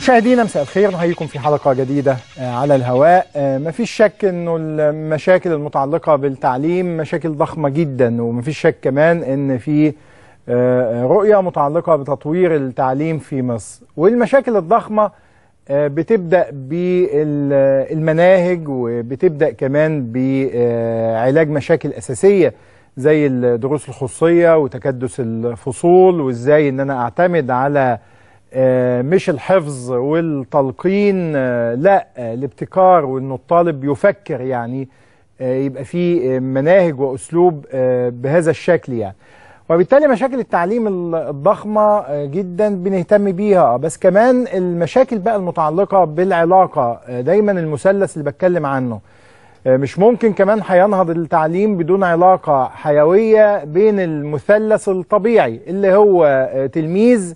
مشاهدينا مساء الخير نحييكم في حلقة جديدة على الهواء مفيش شك انه المشاكل المتعلقة بالتعليم مشاكل ضخمة جدا ومفيش شك كمان ان في رؤية متعلقة بتطوير التعليم في مصر والمشاكل الضخمة بتبدأ بالمناهج وبتبدأ كمان بعلاج مشاكل أساسية زي الدروس الخصوصية وتكدس الفصول وازاي ان انا اعتمد على مش الحفظ والتلقين لا الابتكار وانه الطالب يفكر يعني يبقى في مناهج واسلوب بهذا الشكل يعني وبالتالي مشاكل التعليم الضخمة جدا بنهتم بيها بس كمان المشاكل بقى المتعلقة بالعلاقة دايما المثلث اللي بتكلم عنه مش ممكن كمان هينهض التعليم بدون علاقة حيوية بين المثلث الطبيعي اللي هو تلميذ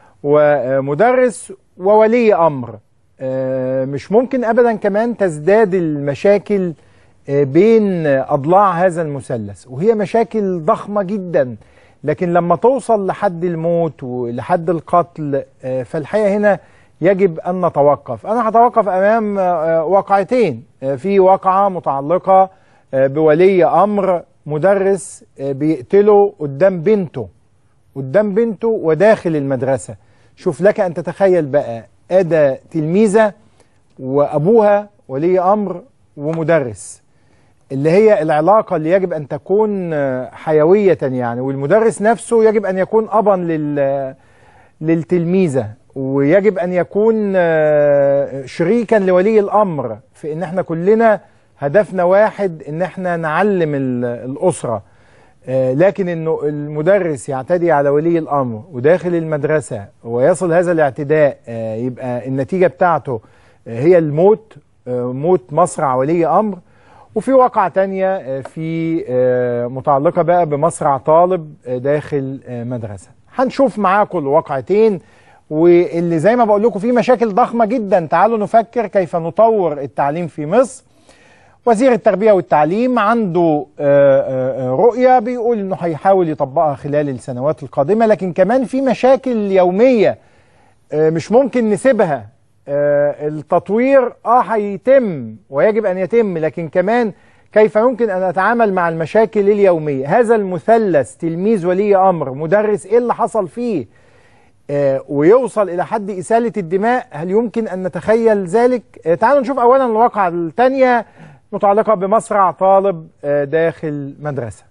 ومدرس وولي امر مش ممكن ابدا كمان تزداد المشاكل بين اضلاع هذا المثلث وهي مشاكل ضخمه جدا لكن لما توصل لحد الموت ولحد القتل فالحقيقه هنا يجب ان نتوقف انا هتوقف امام واقعتين في واقعه متعلقه بولي امر مدرس بيقتله قدام بنته قدام بنته وداخل المدرسة شوف لك أن تتخيل بقى أدى تلميذة وأبوها ولي أمر ومدرس اللي هي العلاقة اللي يجب أن تكون حيوية يعني والمدرس نفسه يجب أن يكون أبا لل للتلميذة ويجب أن يكون شريكا لولي الأمر في إن احنا كلنا هدفنا واحد إن احنا نعلم الأسرة لكن انه المدرس يعتدي على ولي الامر وداخل المدرسه ويصل هذا الاعتداء يبقى النتيجه بتاعته هي الموت موت مصرع ولي امر وفي واقعة تانية في متعلقة بقى بمصرع طالب داخل مدرسة هنشوف معاكم الواقعتين واللي زي ما بقول لكم في مشاكل ضخمة جدا تعالوا نفكر كيف نطور التعليم في مصر وزير التربية والتعليم عنده رؤية بيقول انه هيحاول يطبقها خلال السنوات القادمة لكن كمان في مشاكل يومية مش ممكن نسيبها التطوير اه هيتم ويجب ان يتم لكن كمان كيف يمكن ان اتعامل مع المشاكل اليومية هذا المثلث تلميذ ولي امر مدرس ايه اللي حصل فيه ويوصل الى حد اسالة الدماء هل يمكن ان نتخيل ذلك تعالوا نشوف اولا الواقعة الثانية متعلقة بمصرع طالب داخل مدرسة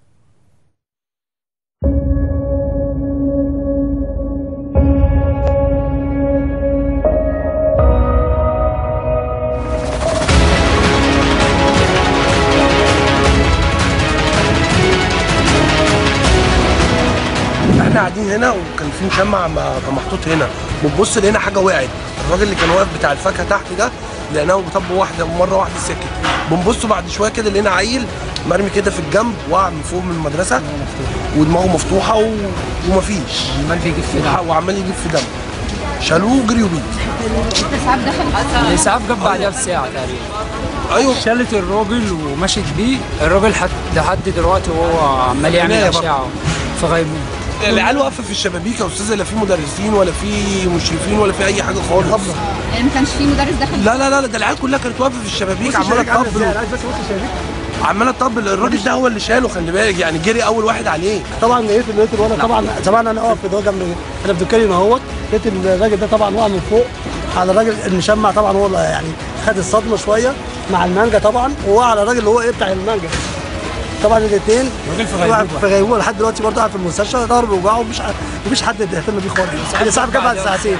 احنا قاعدين هنا وكان في مشمع كان محطوط هنا بنبص لقينا حاجه وقعت الراجل اللي كان واقف بتاع الفاكهه تحت ده لقيناه طب واحده مره واحده سكت بنبص بعد شويه كده لقينا عيل مرمي كده في الجنب وقع من فوق من المدرسه ودماغه مفتوحه و... ومفيش عمال بيجيب في دم وعمال يجيب في دم شالوه وجريوا بيه الاسعاف دخل الاسعاف جاب بعدها بساعه تقريبا ايوه شالت الراجل ومشت بيه الراجل حد لحد دلوقتي وهو عمال يعمل اشعه في غيبوبه العيال واقفه في الشبابيك يا استاذه لا في مدرسين ولا في مشرفين ولا في اي حاجه خالص يعني ما كانش في مدرس داخل لا لا لا ده العيال كلها كانت واقفه في الشبابيك عماله تطبل عماله تطبل الراجل ده هو اللي شاله خلي بالك يعني جري اول واحد عليه طبعا لقيت لقيت الولد طبعا طبعا انا واقف في جنب انا في دكاني اهوت لقيت الراجل ده طبعا وقع من فوق على الراجل المشمع طبعا هو يعني خد الصدمه شويه مع المانجا طبعا ووقع على الراجل اللي هو ايه بتاع المانجا طبعا الاثنين في غيبوبه لحد دلوقتي برضه قاعد في المستشفى ضرب بيوجعه ومفيش مفيش حد بيهتم بيه خالص اللي صاحب جاب بعد ساعتين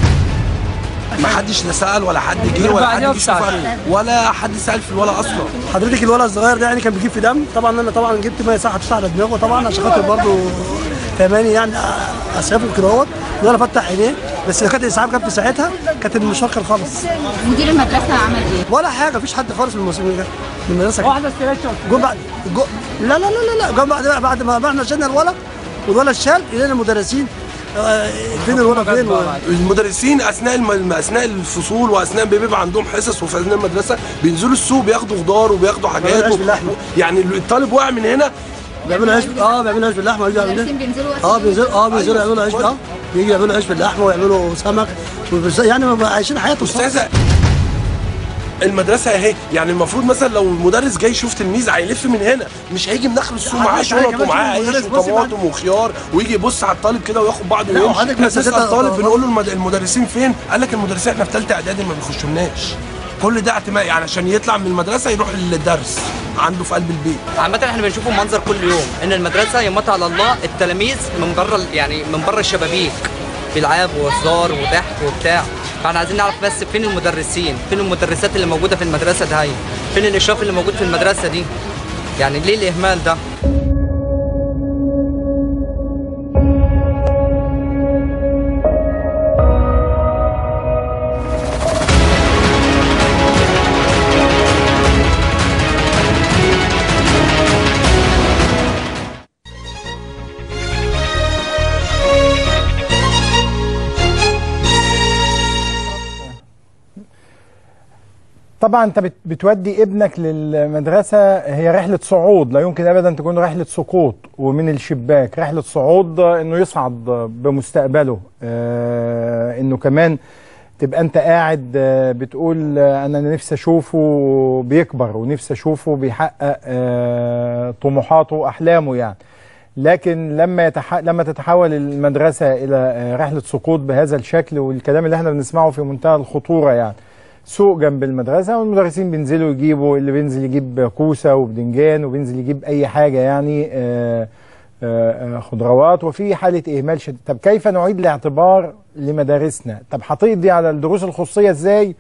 ما حدش لا سال ولا حد جه ولا حد جه ولا حد سال في الولا اصلا حضرتك الولد الصغير ده يعني كان بيجيب في دم طبعا انا طبعا جبت ميه ساعه حطيتها على دماغه طبعا عشان خاطر برضه فهماني يعني اسعفه كده اهوت الولد فتح عينيه بس لو كانت الاسعاف جت في ساعتها كانت المشوار كان خلص مدير المدرسه عمل ايه؟ ولا حاجه مفيش حد خالص من المسؤولين من المدرسه واحده استريتشر جم بعد جو لا لا لا لا لا جم بعد بعد ما احنا شلنا الولد والولد شال الينا المدرسين فين الولد فين المدرسين اثناء الم... اثناء الفصول واثناء بيبقى عندهم حصص وفي اثناء المدرسه بينزلوا السوق بياخدوا خضار وبياخدوا حاجات عيش باللحمة. يعني الطالب وقع من هنا بيعملوا عيش اه بيعملوا عيش باللحمه ويجوا يعملوا المدرسين بينزلوا اه بينزلوا اه بينزلوا يعملوا عيش اه بيجي يعملوا عيش باللحمه ويعملوا سمك وبز- يعني ما بقى عايشين حياتهم صح. استاذه المدرسه اهي يعني المفروض مثلا لو المدرس جاي يشوف تلميذ هيلف من هنا مش هيجي من داخل السوق معاه حضرتك شنط كمان ومعاه شوف عيش المدرس بص وطماطم وخيار ويجي يبص على الطالب كده وياخد بعضه لا، ويمشي وحضرتك احنا بس بنسال كده- الطالب بنقول له المد- المدرسين فين قال لك المدرسين احنا في ثالثه اعدادي ما بيخشولناش كل ده اعتماد يعني عشان يطلع من المدرسه يروح للدرس عنده في قلب البيت عامة احنا بنشوفه منظر كل يوم ان المدرسة يمت على الله التلاميذ من بره يعني من بره الشبابيك بيلعب وهزار وضحك وبتاع فاحنا عايزين نعرف بس فين المدرسين فين المدرسات اللي موجودة في المدرسة ده هي فين الاشراف اللي موجود في المدرسة دي يعني ليه الاهمال ده طبعا انت بت- بتودي ابنك للمدرسه هي رحله صعود لا يمكن ابدا تكون رحله سقوط ومن الشباك رحله صعود آه، انه يصعد آه، بمستقبله آه انه كمان تبقى انت قاعد آه، بتقول آه، انا نفسي اشوفه بيكبر ونفسي اشوفه بيحقق آه طموحاته واحلامه يعني لكن لما يتح... لما تتحول المدرسه الى آه، رحله سقوط بهذا الشكل والكلام اللي احنا بنسمعه في منتهى الخطوره يعني سوق جنب المدرسه والمدرسين بينزلوا يجيبوا اللي بينزل يجيب كوسه وبدنجان وبينزل يجيب اي حاجه يعني آه، آه، آه، خضروات وفي حاله اهمال شديد طب كيف نعيد الاعتبار لمدارسنا طب هتقضي على الدروس الخصوصيه ازاي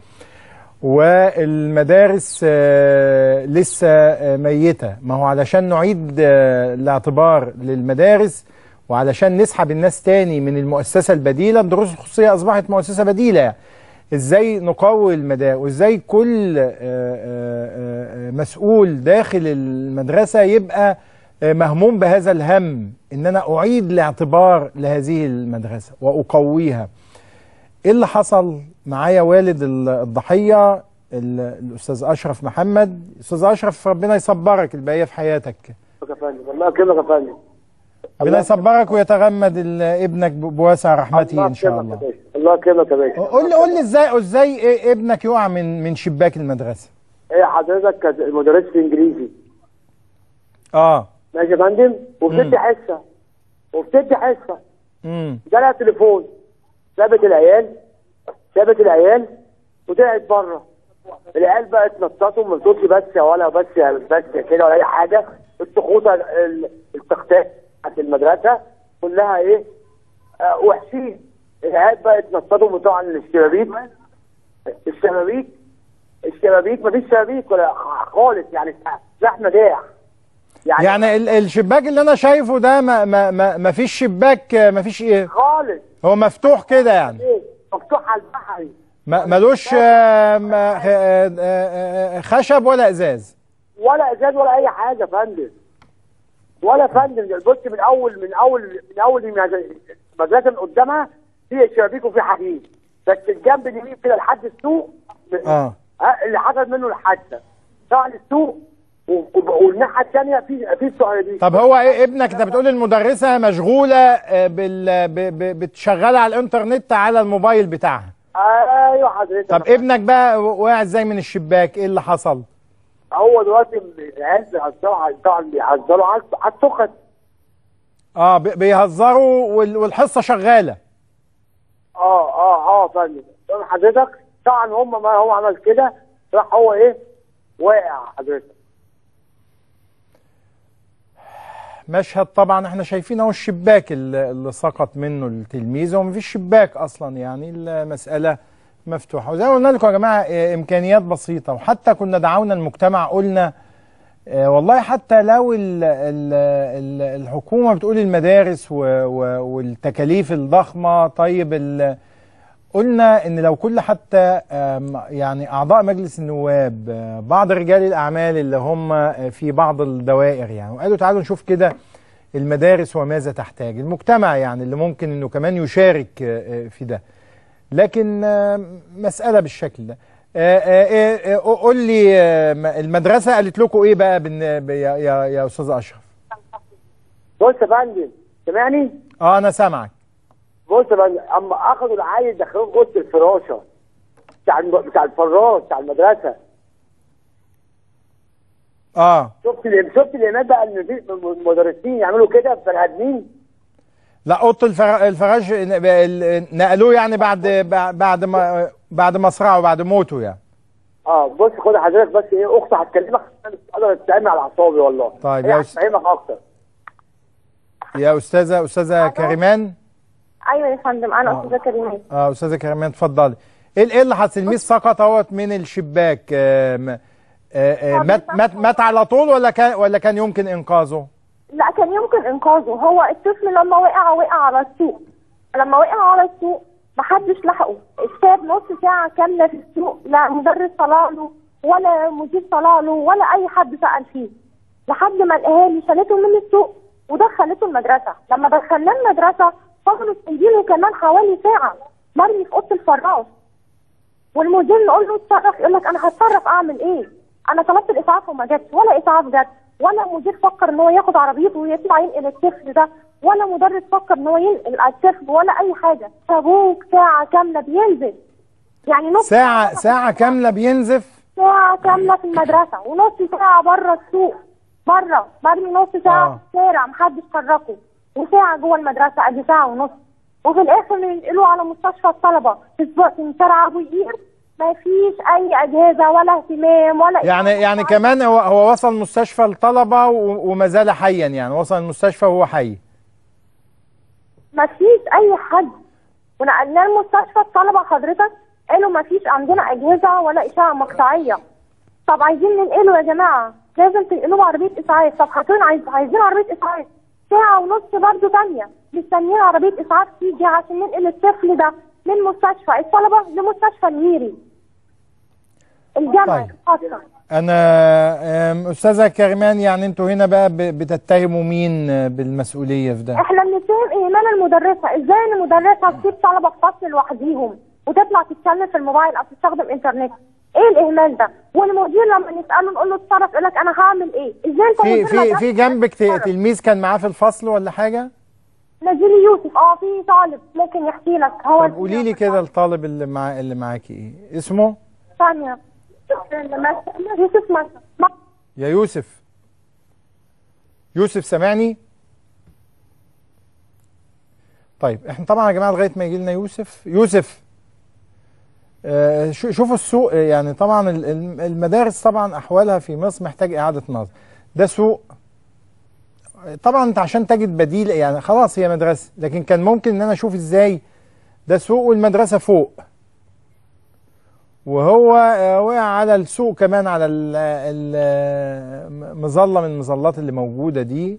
والمدارس آه، لسه آه، ميتة ما هو علشان نعيد آه، الاعتبار للمدارس وعلشان نسحب الناس تاني من المؤسسة البديلة الدروس الخصوصية أصبحت مؤسسة بديلة يعني. ازاي نقوي المدارس وازاي كل آه، آه، آه، مسؤول داخل المدرسة يبقى آه، مهموم بهذا الهم ان انا اعيد الاعتبار لهذه المدرسة واقويها ايه اللي حصل معايا والد ال- الضحيه ال- الاستاذ اشرف محمد استاذ اشرف ربنا يصبرك البقيه في حياتك يا فندم الله يكرمك يا فندم ربنا يصبرك ويتغمد ال- ابنك ب- بواسع رحمته ان شاء الله الله الله يكرمك يا باشا قول لي قول لي ازاي ازاي إيه ابنك يقع من من شباك المدرسه ايه حضرتك كانت مدرسة انجليزي اه ماشي يا فندم وبتدي حصة وبتدي حصة امم جالها تليفون سابت العيال سابت العيال وطلعت بره العيال بقت نططوا ما بتقولش بس ولا بس بس كده ولا اي حاجه التخوته ال- التختات بتاعت المدرسه كلها ايه آه وحشين العيال بقت نططوا طبعا الشبابيك الشبابيك الشبابيك مفيش شبابيك ولا خالص يعني زحمه داع يعني ال- الشباك اللي انا شايفه ده ما ما ما, ما فيش شباك ما فيش ايه خالص هو مفتوح كده يعني ايه مفتوح على البحري ما- ملوش آه، ما- خ- آه، آه، آه، خشب ولا ازاز ولا ازاز ولا اي حاجه يا فندم ولا فندم بص من اول من اول من اول المدرسه من قدامها في شبابيك وفي حديد بس الجنب اليمين كده لحد السوق اه ها، اللي حصل منه الحادثه طبعا السوق و- و- والناحيه الثانيه في في الصهيونيه طب هو ايه ابنك انت بتقول المدرسه مشغوله آه، بال ب- ب- بتشغلها على الانترنت على الموبايل بتاعها ايوه حضرتك طب ابنك بقى واقع ازاي من الشباك ايه اللي حصل هو دلوقتي العيال بيهزروا على- طبعا بيهزروا على على السخن اه ب- بيهزروا وال- والحصه شغاله اه اه اه فندم طبعا حضرتك طبعا هم ما هو عمل كده راح هو ايه واقع حضرتك مشهد طبعا احنا شايفين اهو الشباك اللي اللي سقط منه التلميذ هو مفيش شباك اصلا يعني المساله مفتوحه وزي ما قلنا لكم يا جماعه آه، امكانيات بسيطه وحتى كنا دعونا المجتمع قلنا آه، والله حتى لو ال ال ال الحكومه بتقول المدارس و و والتكاليف الضخمه طيب ال- قلنا ان لو كل حتى آم، يعني اعضاء مجلس النواب آه، بعض رجال الاعمال اللي هم آه، في بعض الدوائر يعني وقالوا تعالوا نشوف كده المدارس وماذا تحتاج المجتمع يعني اللي ممكن انه كمان يشارك آه، آه، في ده لكن آه، مسألة بالشكل ده آه، آه، آه، آه، قول لي آه، المدرسة قالت لكم ايه بقى بالن- ب- يا يا يا استاذ اشرف بص يا فندم سامعني اه انا سامعك بص بقى اما اخدوا العيل دخلوه في اوضه الفراشه بتاع الم... بتاع الفراش بتاع المدرسه اه شفت ال- شفت الايمان بقى ان في مدرسين يعملوا كده بني ادمين لا اوضه الفرا- الفراش ن- ال- نقلوه يعني بعد بعد ما بعد مصرعه بعد موته يعني اه بص خد حضرتك بس ايه اختي هتكلمك عشان مش قادر تتعامل على اعصابي والله طيب هي يا أستاذ- هتفهمك اكتر يا استاذه استاذه كريمان ايوه يا فندم انا استاذه كريمان اه استاذه كريمان اتفضلي ايه ايه اللي حصل الميس سقط اهوت من الشباك آه، م- آه، آه، مات مات مات على طول ولا كان ولا كان يمكن انقاذه لا كان يمكن انقاذه هو الطفل لما وقع وقع على السوق لما وقع على السوق محدش لحقه ساب نص ساعة كاملة في السوق لا مدرس طلع له ولا مدير طلع له ولا أي حد سأل فيه لحد ما الأهالي شالته من السوق ودخلته المدرسة لما دخلناه المدرسة فضلوا سايبينه كمان حوالي ساعة مرمي في أوضة الفراش والمدير نقول له اتصرف يقول لك انا هتصرف اعمل ايه؟ انا طلبت الاسعاف وما جاتش ولا اسعاف جت ولا مدير فكر ان هو ياخد عربيته ويطلع ينقل الطفل ده ولا مدرس فكر ان هو ينقل الطفل ولا اي حاجه سابوك ساعه كامله بينزل يعني نص ساعه ساعه كامله بينزف ساعه كامله في المدرسه ونص ساعه بره السوق بره مرمي نص ساعه آه. في الشارع محدش حركه وساعه جوه المدرسه ادي ساعه ونص وفي الاخر ينقلوا على مستشفى الطلبه في سبق- في شارع ابو قير ما فيش اي اجهزه ولا اهتمام ولا يعني يعني كمان هو هو وصل مستشفى الطلبه و- وما زال حيا يعني وصل المستشفى وهو حي ما فيش اي حد ونقلناه المستشفى الطلبه حضرتك قالوا ما فيش عندنا اجهزه ولا اشعه مقطعيه طب عايزين ننقله يا جماعه لازم تنقلوه بعربيه اسعاف طب حاطين عايز عايزين عربيه اسعاف ساعه ونص برضه تانية مستنيين عربيه اسعاف تيجي عشان ننقل الطفل ده من مستشفى الطلبه لمستشفى النيري الجامعه طيب. خاصه انا أم، استاذه كريمان يعني انتوا هنا بقى ب- بتتهموا مين بالمسؤوليه في ده احنا بنتهم اهمال المدرسه ازاي ان المدرسه تسيب طلبه في فصل لوحديهم وتطلع تتكلم في الموبايل او تستخدم انترنت ايه الاهمال ده والمدير لما نساله نقول له اتصرف يقول لك انا هعمل ايه ازاي انت في مدير في مدرسة في جنبك ت- تتصرف؟ تلميذ كان معاه في الفصل ولا حاجه نجيلي يوسف اه في طالب ممكن يحكي لك هو طب قولي لي كده الطالب اللي مع اللي معاكي ايه اسمه ثانيه يوسف مثلا يا يوسف يوسف سامعني طيب احنا طبعا يا جماعه لغايه ما يجي لنا يوسف يوسف آه شو- شوفوا السوق آه، يعني طبعا ال- ال- المدارس طبعا احوالها في مصر محتاج اعاده نظر ده سوق طبعا انت عشان تجد بديل يعني خلاص هي مدرسه لكن كان ممكن ان انا اشوف ازاي ده سوق والمدرسه فوق وهو آه، وقع على السوق كمان على ال- ال- مظله من المظلات اللي موجوده دي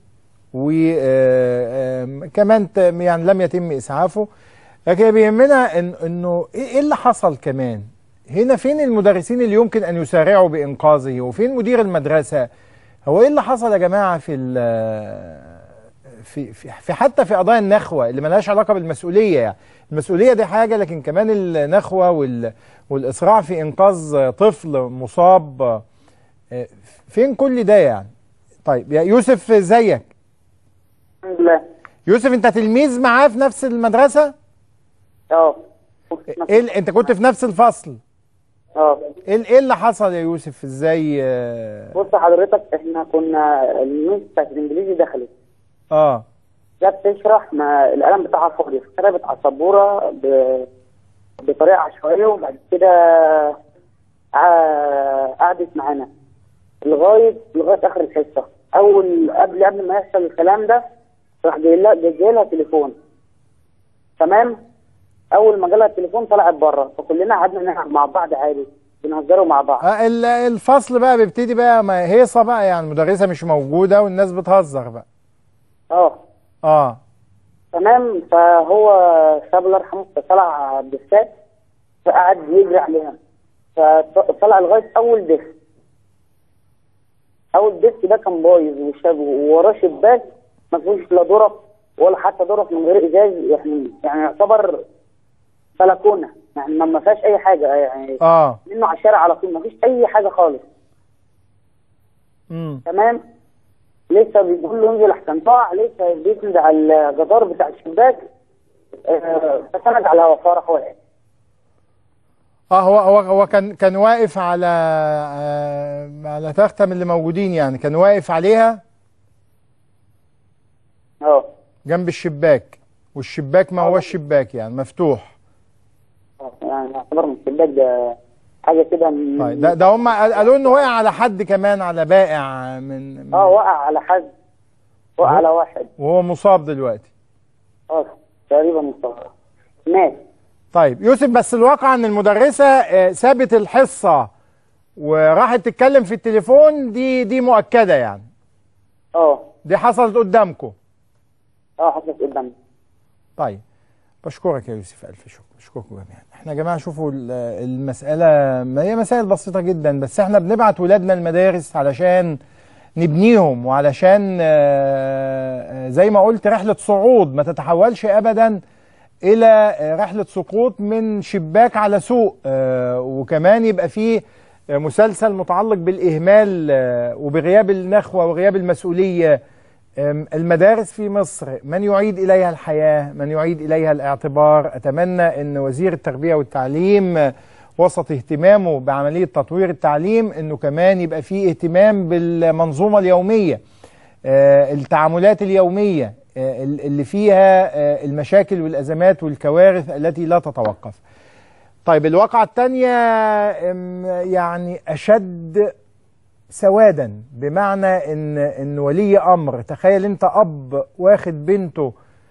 وكمان يعني لم يتم اسعافه لكن بيهمنا إن انه ايه إيه اللي حصل كمان هنا فين المدرسين اللي يمكن ان يسارعوا بانقاذه وفين مدير المدرسه هو ايه اللي حصل يا جماعه في ال- في في في حتى في قضايا النخوه اللي ملهاش علاقه بالمسؤوليه يعني المسؤوليه دي حاجه لكن كمان النخوه وال والاسراع في انقاذ طفل مصاب آه، فين كل ده يعني طيب يا يوسف ازيك الحمد لله يوسف انت تلميذ معاه في نفس المدرسه اه ايه ال- انت كنت في نفس الفصل اه ايه ال- ايه اللي حصل يا يوسف ازاي اه, بص حضرتك احنا كنا الميس بتاعت الانجليزي دخلت آه. جت تشرح ما القلم بتاعها فاضي كتبت على السبوره ب... بطريقه عشوائيه وبعد كده ع- قعدت معانا لغايه لغايه اخر الحصه اول قبل قبل ما يحصل الكلام ده راح جاي لها جاي لها تليفون تمام اول ما جالها التليفون طلعت بره فكلنا قعدنا نلعب مع بعض عادي بنهزروا مع بعض آه ال- الفصل بقى بيبتدي بقى ما هيصه بقى يعني المدرسه مش موجوده والناس بتهزر بقى اه اه تمام فهو ساب الله يرحمه فطلع بالسات فقعد يجري عليها فطلع لغايه اول ديسك اول ديسك ده كان بايظ وشاب ووراه شباك ما فيهوش لا ظرف ولا حتى ظرف من غير ازاز يعني يعني يعتبر بلكونه يعني ما ما فيهاش اي حاجه يعني اه منه على الشارع على طول ما فيش اي حاجه خالص امم تمام لسه بيقول له انزل احسن طلع لسه بيسند على الجدار بتاع الشباك آه، بتفرج على فرح واحد اه هو هو هو كان كان واقف على آه على تختم اللي موجودين يعني كان واقف عليها اه جنب الشباك والشباك ما هو الشباك يعني مفتوح يعني يعتبر من الشباك ده حاجه كده من طيب ده ده هم قال- قالوا انه وقع على حد كمان على بائع من, من اه وقع على حد وقع على واحد وهو مصاب دلوقتي اه تقريبا مصاب مات طيب يوسف بس الواقع ان المدرسه آه، سابت الحصه وراحت تتكلم في التليفون دي دي مؤكده يعني اه دي حصلت قدامكم اه حصلت قدامي طيب بشكرك يا يوسف الف شكر بشكركم جميعا احنا يا جماعه شوفوا ال- المساله ما هي مسائل بسيطه جدا بس احنا بنبعت ولادنا المدارس علشان نبنيهم وعلشان آه، آه، زي ما قلت رحله صعود ما تتحولش ابدا الى آه، رحله سقوط من شباك على سوق آه، وكمان يبقى فيه آه، مسلسل متعلق بالاهمال آه، وبغياب النخوه وغياب المسؤوليه أم، المدارس في مصر من يعيد إليها الحياة من يعيد إليها الاعتبار أتمنى أن وزير التربية والتعليم آه، وسط اهتمامه بعملية تطوير التعليم أنه كمان يبقى فيه اهتمام بالمنظومة اليومية آه، التعاملات اليومية آه، اللي فيها آه، المشاكل والأزمات والكوارث التي لا تتوقف طيب الواقعة الثانية أم، يعني أشد سوادا بمعنى ان ان ولي امر تخيل انت اب واخد بنته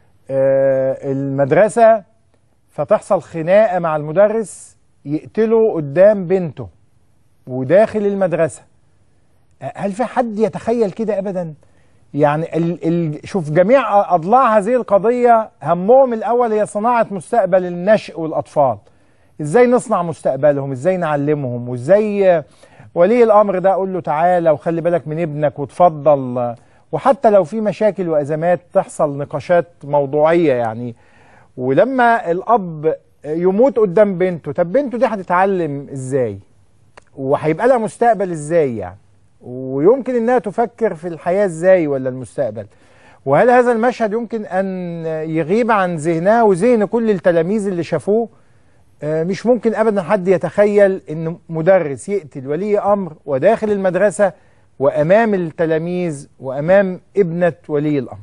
آه، المدرسه فتحصل خناقه مع المدرس يقتله قدام بنته وداخل المدرسه آه، هل في حد يتخيل كده ابدا يعني ال ال شوف جميع اضلاع هذه القضيه همهم الاول هي صناعه مستقبل النشء والاطفال ازاي نصنع مستقبلهم ازاي نعلمهم وازاي آه، ولي الامر ده اقول له تعالى وخلي بالك من ابنك وتفضل آه، وحتى لو في مشاكل وازمات تحصل نقاشات موضوعيه يعني ولما الاب يموت قدام بنته طب بنته دي هتتعلم ازاي وهيبقى لها مستقبل ازاي يعني ويمكن انها تفكر في الحياه ازاي ولا المستقبل وهل هذا المشهد يمكن ان يغيب عن ذهنها وذهن كل التلاميذ اللي شافوه آه، مش ممكن ابدا حد يتخيل ان مدرس يقتل ولي امر وداخل المدرسه وامام التلاميذ وامام ابنه ولي الامر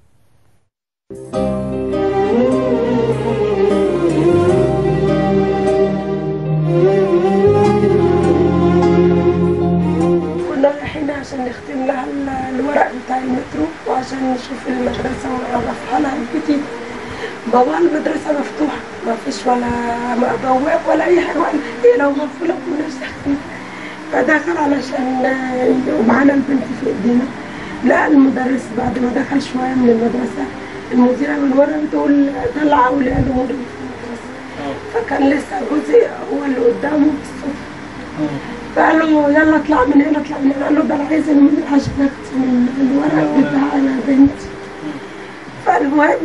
كنا رايحين عشان نختم لها ال- الورق بتاع المترو وعشان نشوف المدرسة ونعرفها لها الجديد بابا المدرسة مفتوحة ما فيش ولا بواب ولا أي حاجة ولا هي لو مقفولة كناش داخلين فدخل علشان آه، ومعانا البنت في ايدينا لقى المدرس بعد ما دخل شوية من المدرسة المديرة من ورا بتقول طلع أولاده من المدرسة فكان لسه جوزي هو اللي قدامه بالصدفة فقال له يلا اطلع من هنا اطلع من هنا قال له ده انا عايز المدير عشان اختم الورق بتاع بنتي فالمهم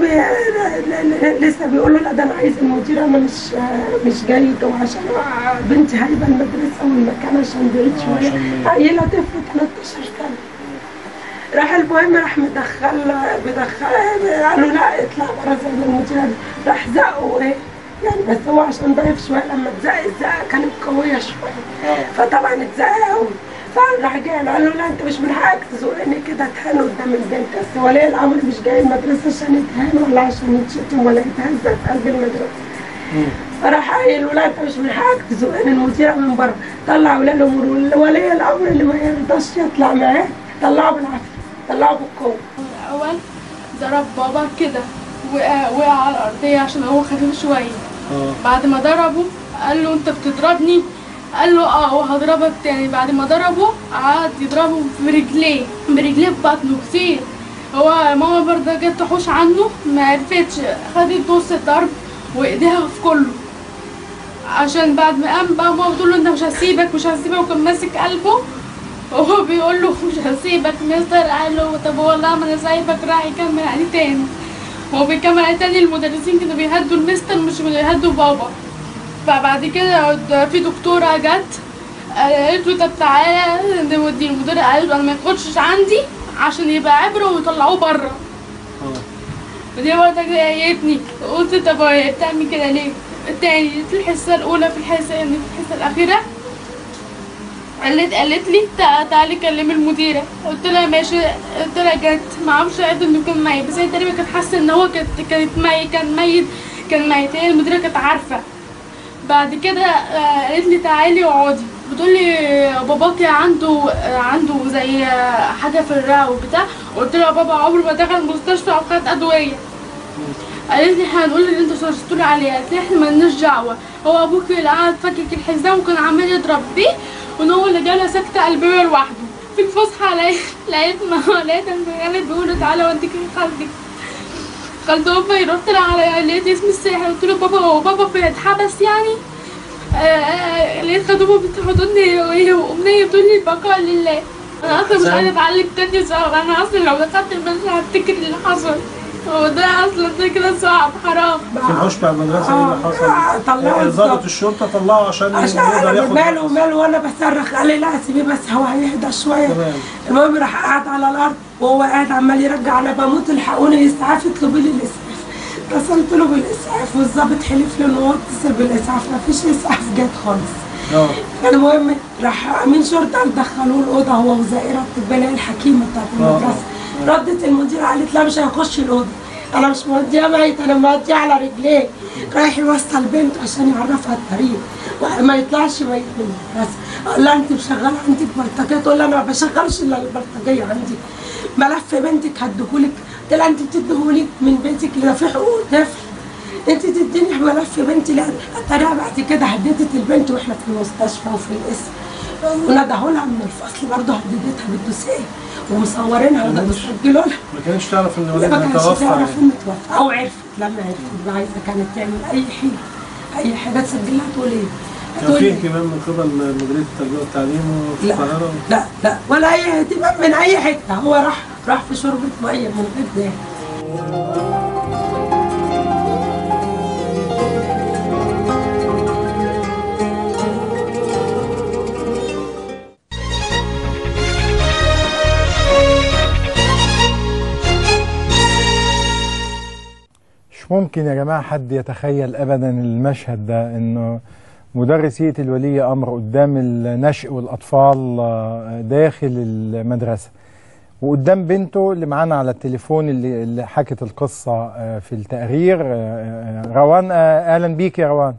لسه بيقول له لا ده انا عايز المدير انا مش مش جاي جوه عشان بنتي هايبه المدرسه والمكان عشان بعيد شويه عيله طفل 13 سنه راح المهم راح مدخل مدخل قال له لا اطلع بره زي ما المدير راح زقه ايه يعني بس هو عشان ضعيف شويه لما اتزق الزقه كانت قويه شويه فطبعا اتزق قوي فراح جاي قال له لا انت مش من حقك تزقني كده تهان قدام البنت بس ولي الامر مش جاي المدرسه عشان يتهان ولا عشان يتشتم ولا يتهزق في قلب المدرسه فراح قايل له لا انت مش من حقك تزقني المديره من بره طلع ولي الامر ولي الامر اللي ما يرضاش يطلع معاه طلعه بالعافيه طلعه بالقوه الاول ضرب بابا كده وقع وقع على الارضيه عشان هو خفيف شويه بعد ما ضربه قال له انت بتضربني قال له اه وهضربك تاني بعد ما ضربه قعد يضربه برجليه برجليه ببطنه كتير هو ماما برضه جت تحوش عنه ما عرفتش خدت نص الضرب وايديها في كله عشان بعد ما قام بقى ماما بتقول له انت مش هسيبك مش هسيبك وكان ماسك قلبه وهو بيقول له مش هسيبك مستر قال له طب والله ما انا سايبك راح يكمل عليه تاني هو بيكمل عليه تاني المدرسين كانوا بيهدوا المستر مش بيهدوا بابا فبعد كده في دكتوره جت قالت له طب تعالى نودي المدير قالت له انا ما ياخدش عندي عشان يبقى عبره ويطلعوه بره ودي برضه ضايقتني قلت طب هي بتعمل كده ليه تاني في الحصة الأولى في الحصة يعني في الحصة الأخيرة قالت قالت لي تع- تعالي كلمي المديرة قلت لها ماشي قلت لها جت ما اعرفش قد انه كان ميت بس هي تقريبا كانت حاسة ان هو كانت كانت ميت كان ميت كان ميت هي المديرة كانت عارفة بعد كده آه، قالت لي تعالي اقعدي بتقول لي باباكي عنده آه، عنده زي آه، حاجة في الرئة وبتاع قلت لها بابا عمره ما دخل المستشفى او خد ادوية قالت لي احنا هنقول اللي انتوا صرفتوا لي عليه قالت لي احنا مالناش دعوه هو ابوك اللي قعد فكك الحزام وكان عمال يضرب بيه وان هو اللي جالها سكته قلبيه لوحده في الفسحه لقيت لقيت ما لقيت المجلد بيقولوا تعالى اوديك لخالتك خالته امي رحت لها على لقيت اسم الساحر قلت له بابا هو بابا بيتحبس يعني آه، آه، لقيت خدومه بتحضني وهي وامنيه بتقول لي البقاء لله انا اصلا مش عايزه اتعلم تاني صعب انا اصلا لو دخلت المدرسه هفتكر اللي حصل هو ده اصلا ده كده صعب حرام في الحوش بتاع المدرسه ايه اللي حصل؟ طلعوا آه، ضابط الضابط. الشرطه طلعه عشان عشان يقدر انا ياخد ماله وماله وانا بصرخ قال لي لا سيبيه بس هو هيهدى شويه تمام. المهم راح قاعد على الارض وهو قاعد عمال يرجع انا بموت الحقوني اسعاف اطلبوا لي الاسعاف اتصلت له بالاسعاف والظابط حلف لي ان هو اتصل بالاسعاف مفيش اسعاف جت خالص اه المهم راح امين شرطه دخلوه الاوضه هو وزائره الطبيه الحكيمه بتاعت المدرسه ردت المديره قالت لا مش هيخش الاوضه انا مش موديه ميت انا موديه على رجليه رايح يوصل البنت عشان يعرفها الطريق وما يطلعش ميت من المدرسه قال لها انت مشغله عندك بلطجيه تقول لها انا ما بشغلش الا البلطجيه عندي ملف بنتك هديهولك قلت لها انت بتديهولك من بنتك اللي ده في حقوق طفل انت تديني ملف بنتي لان اتاريها بعد كده هددت البنت واحنا في المستشفى وفي القسم وندهوا لها من الفصل برضه هددتها بالدوسيه ومصورينها وده مسجلوا لها ما كانش تعرف ان ما والدها كانش توفى تعرف يعني. انه توفى او عرفت لما عرفت بقى عايزه كانت تعمل اي حاجه اي حاجه تسجلها تقول ايه؟ كان هتقول في ايه؟ اهتمام من قبل مديريه التربيه والتعليم في لا. القاهره لا لا ولا اي اهتمام من اي حته هو راح راح في شربة ميه من غير ده مش ممكن يا جماعة حد يتخيل أبدا المشهد ده إنه مدرسية الولي أمر قدام النشء والأطفال آه، داخل المدرسة وقدام بنته اللي معانا على التليفون اللي, اللي حكت القصة آه، في التقرير آه، آه، روان آه، أهلا بيك يا روان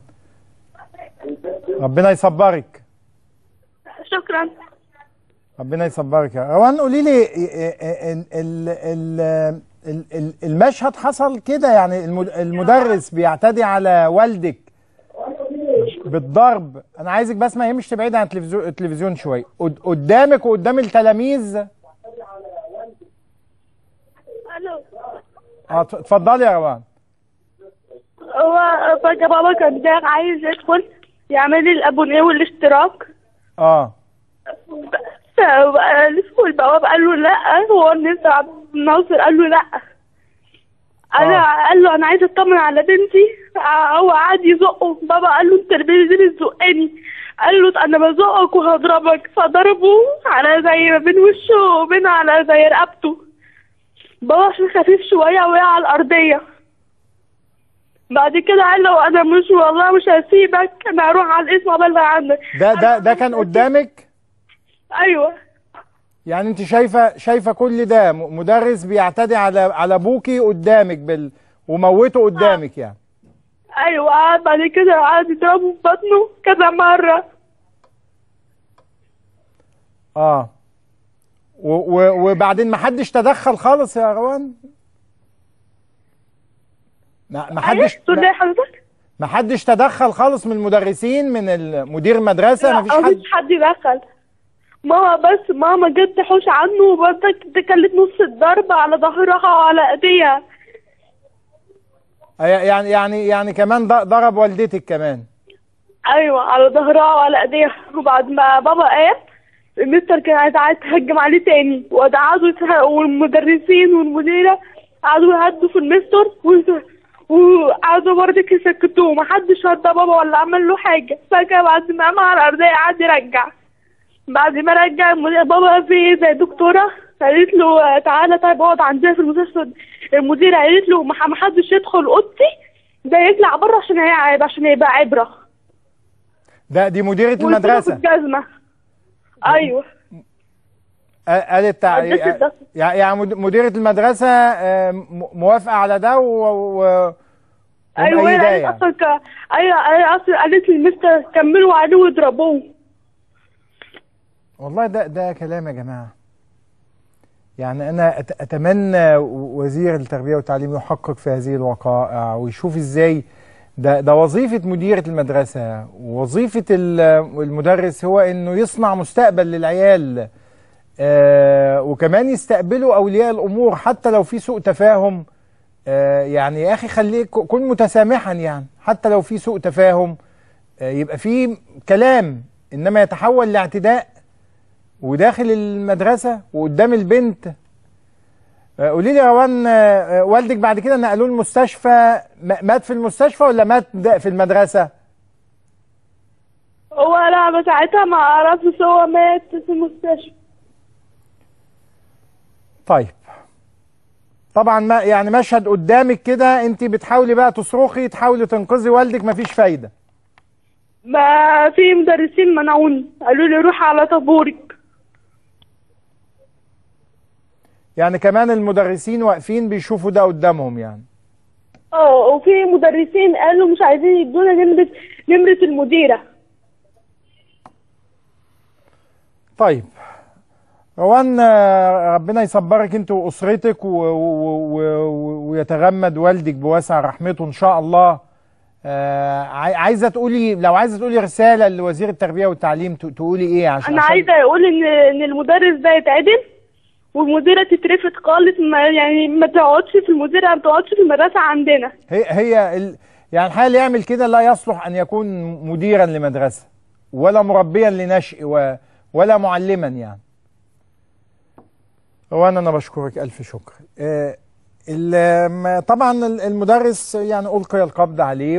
ربنا يصبرك شكرا ربنا يصبرك يا روان قولي لي ال- ال- ال- ال- ال- المشهد حصل كده يعني الم- المدرس بيعتدي على والدك بالضرب انا عايزك بس ما يهمش تبعد عن التلفزيون التلفزيون شويه قد- قدامك وقدام التلاميذ الو اه اتف- اتفضلي يا روان هو فجأة بابا كان ده عايز يدخل يعمل لي الابونيه والاشتراك اه فالفوا البواب قال له لا هو الناس عبد الناصر قال له لا انا قال له انا عايز اطمن على بنتي آه، هو قعد يزقه بابا قال له انت اللي دي بتزقني قال له انا بزقك وهضربك فضربه على زي ما بين وشه وبين على زي رقبته بابا عشان خفيف شويه وقع على الارضيه بعد كده قال له انا مش والله مش هسيبك انا هروح على الاسم ابلغ عنك ده ده ده كان قدامك ايوه يعني انت شايفه شايفه كل ده م- مدرس بيعتدي على على ابوكي قدامك بال وموته قدامك يعني ايوه قعد بعد كده قعد يضربه في بطنه كذا مره اه و و وبعدين ما حدش تدخل خالص يا روان ما ما حدش تقول لي ما- حضرتك ما حدش تدخل خالص من المدرسين من ال- مدير المدرسه ما فيش لا حد مفيش حد يدخل ماما بس ماما جت تحوش عنه وبرضك دي كانت نص الضرب على ظهرها وعلى ايديها أي- يعني يعني يعني كمان ض- ضرب والدتك كمان ايوه على ظهرها وعلى ايديها وبعد ما بابا قام المستر كان عايز عايز تهجم عليه تاني وقعدوا يتها- والمدرسين والمديره قعدوا يهدوا في المستر و- وقعدوا برضك يسكتوه محدش هدى بابا ولا عمل له حاجه فجاه بعد ما قام على الارضيه قعد يرجع بعد ما رجع المدير بابا في زي دكتوره قالت له تعالى طيب اقعد عندنا في المستشفى المديره قالت له ما ما حدش يدخل اوضتي ده يطلع بره عشان هيعب عشان يبقى عبره ده دي مديرة وقلت له المدرسة في الجزمه ايوه آه، قالت تع- عدت الدخل. يعني يعني مد- مديرة المدرسة آه، م- موافقة على ده و... و... ايوه هي ومأيداه قالت يعني. اصلا ك... ايوه هي اصلا قالت لي المستر كملوا عليه واضربوه والله ده ده كلام يا جماعة يعني أنا أت- أتمنى وزير التربية والتعليم يحقق في هذه الوقائع ويشوف إزاي ده ده وظيفة مديرة المدرسة ووظيفة ال- المدرس هو إنه يصنع مستقبل للعيال آه وكمان يستقبلوا أولياء الأمور حتى لو في سوء تفاهم آه يعني يا أخي خليك كن متسامحا يعني حتى لو في سوء تفاهم آه يبقى في كلام إنما يتحول لاعتداء وداخل المدرسة وقدام البنت آه، قولي لي يا روان آه، آه، والدك بعد كده نقلوه المستشفى م- مات في المستشفى ولا مات د- في المدرسة؟ هو لا بس ساعتها ما عرفت بس هو مات في المستشفى طيب طبعا ما يعني مشهد قدامك كده انت بتحاولي بقى تصرخي تحاولي تنقذي والدك مفيش فايدة ما في مدرسين منعوني قالوا لي روح على طابورك يعني كمان المدرسين واقفين بيشوفوا ده قدامهم يعني اه وفي مدرسين قالوا مش عايزين يدونا نمرة نمرة المديرة طيب روان آه، ربنا يصبرك انت واسرتك و- و- و- ويتغمد والدك بواسع رحمته ان شاء الله آه، عاي- عايزه تقولي لو عايزه تقولي رساله لوزير التربيه والتعليم ت- تقولي ايه عشان انا عشان- عايزة اقول ان ان المدرس ده يتعدل والمديرة تترفد خالص ما يعني ما تقعدش في المديرة ما تقعدش في المدرسة عندنا هي هي ال... يعني الحقيقه اللي يعمل كده لا يصلح ان يكون مديرا لمدرسه ولا مربيا لنشء و... ولا معلما يعني وانا انا بشكرك الف شكر آه، ال- م- طبعا ال- المدرس يعني القي القبض عليه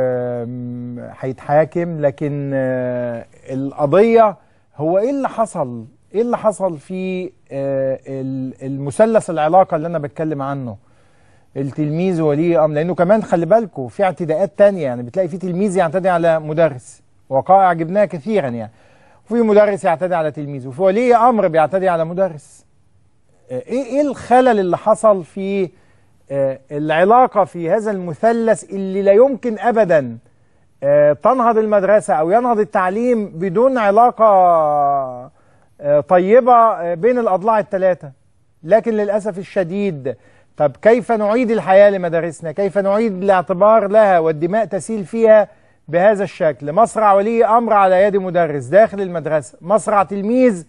وهيتحاكم لكن آه، القضيه هو ايه اللي حصل ايه اللي حصل في آه، ال- المثلث العلاقه اللي انا بتكلم عنه التلميذ ولي امر لانه كمان خلي بالكم في اعتداءات تانية يعني بتلاقي في تلميذ يعتدي على مدرس وقائع جبناها كثيرا يعني وفي مدرس يعتدي على تلميذ وفي ولي امر بيعتدي على مدرس آه، ايه ايه الخلل اللي حصل في آه، العلاقه في هذا المثلث اللي لا يمكن ابدا آه، تنهض المدرسه او ينهض التعليم بدون علاقه آه، طيبه آه، بين الاضلاع الثلاثه لكن للاسف الشديد طب كيف نعيد الحياه لمدارسنا كيف نعيد الاعتبار لها والدماء تسيل فيها بهذا الشكل مصرع ولي امر على يد مدرس داخل المدرسه مصرع تلميذ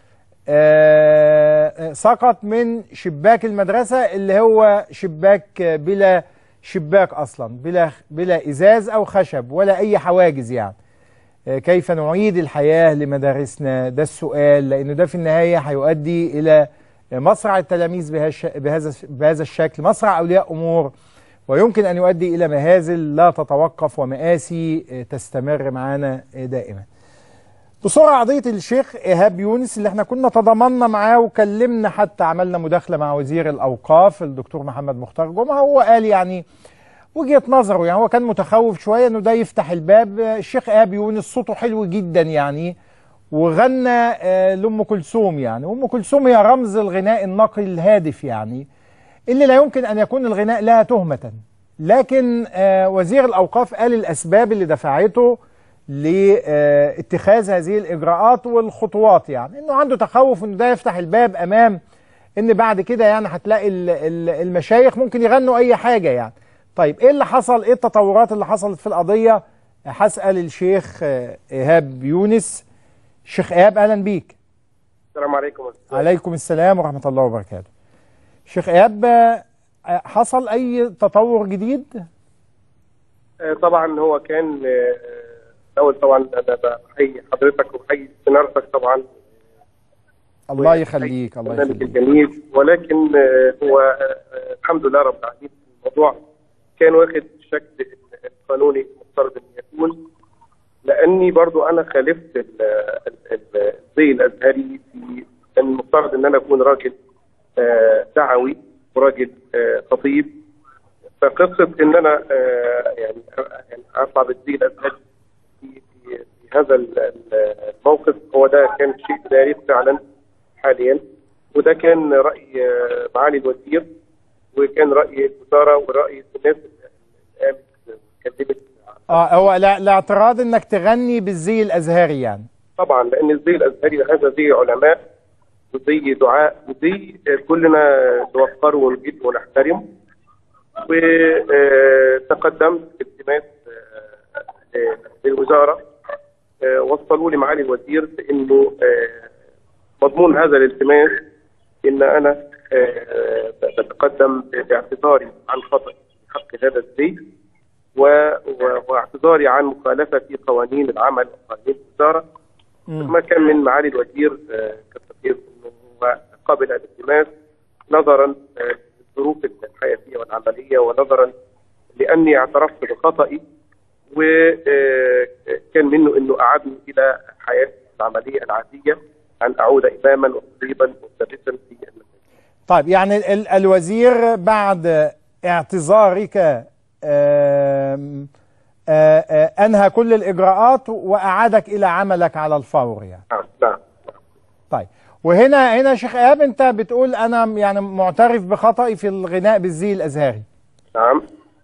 آه، آه، سقط من شباك المدرسة اللي هو شباك آه، بلا شباك أصلا بلا بلا إزاز أو خشب ولا أي حواجز يعني آه، كيف نعيد الحياة لمدارسنا ده السؤال لأنه ده في النهاية هيؤدي إلى آه، مصرع التلاميذ بهش- بهذا بهذا الشكل مصرع أولياء أمور ويمكن أن يؤدي إلى مهازل لا تتوقف ومآسي آه، تستمر معنا آه، دائما بسرعة قضية الشيخ إيهاب يونس اللي احنا كنا تضامنا معاه وكلمنا حتى عملنا مداخلة مع وزير الأوقاف الدكتور محمد مختار جمعة هو قال يعني وجهة نظره يعني هو كان متخوف شوية انه ده يفتح الباب الشيخ إيهاب يونس صوته حلو جدا يعني وغنى آه، لأم كلثوم يعني وأم كلثوم هي رمز الغناء النقي الهادف يعني اللي لا يمكن أن يكون الغناء لها تهمة لكن آه، وزير الأوقاف قال الأسباب اللي دفعته لاتخاذ هذه الإجراءات والخطوات يعني إنه عنده تخوف إنه ده يفتح الباب أمام إن بعد كده يعني هتلاقي ال- ال- المشايخ ممكن يغنوا أي حاجة يعني طيب إيه اللي حصل إيه التطورات اللي حصلت في القضية هسأل الشيخ آه، إيهاب يونس شيخ إيهاب أهلا بيك السلام عليكم عليكم السلام ورحمة الله وبركاته شيخ إيهاب آه، حصل أي تطور جديد آه، طبعا هو كان آه، الاول طبعا انا بحيي حضرتك وبحيي استنارتك طبعا الله يخليك الله البرنامج يخليك الجميل ولكن آه، هو آه، آه، الحمد لله رب العالمين الموضوع كان واخد الشكل القانوني المفترض ان يكون لاني برضو انا خالفت ال- ال- ال- الزي الازهري في كان المفترض ان انا اكون راجل آه، دعوي وراجل آه، خطيب فقصه ان انا آه، يعني يعني اطلع بالزي الازهري في في في هذا ال- ال- الموقف هو ده كان شيء داري فعلا حاليا وده كان راي آه، معالي الوزير وكان راي الوزاره وراي الناس اللي قامت واتكلمت اه هو لا الاعتراض انك تغني بالزي الازهري يعني طبعا لان الزي الازهري هذا زي علماء وزي دعاء وزي كلنا نوقره ونجد ونحترمه وتقدمت التماس آه، للوزاره آه، وصلوا لي معالي الوزير بانه آه، مضمون هذا الالتماس ان انا آه، بتقدم باعتذاري عن خطأ في حق هذا الزي و- و- واعتذاري عن مخالفة قوانين العمل وقوانين الوزارة ما كان من معالي الوزير آه، كالتقدير انه هو قابل الالتماس نظرا آه، للظروف الحياتيه والعمليه ونظرا لاني اعترفت بخطئي وكان منه انه اعادني الى حياتي العمليه العاديه ان اعود اماما وطبيبا مدرسا في المدرسه. طيب يعني ال- ال- الوزير بعد اعتذارك آم، آه، آه، انهى كل الاجراءات واعادك الى عملك على الفور يعني نعم نعم طيب وهنا هنا شيخ ايهاب انت بتقول انا يعني معترف بخطئي في الغناء بالزي الازهري نعم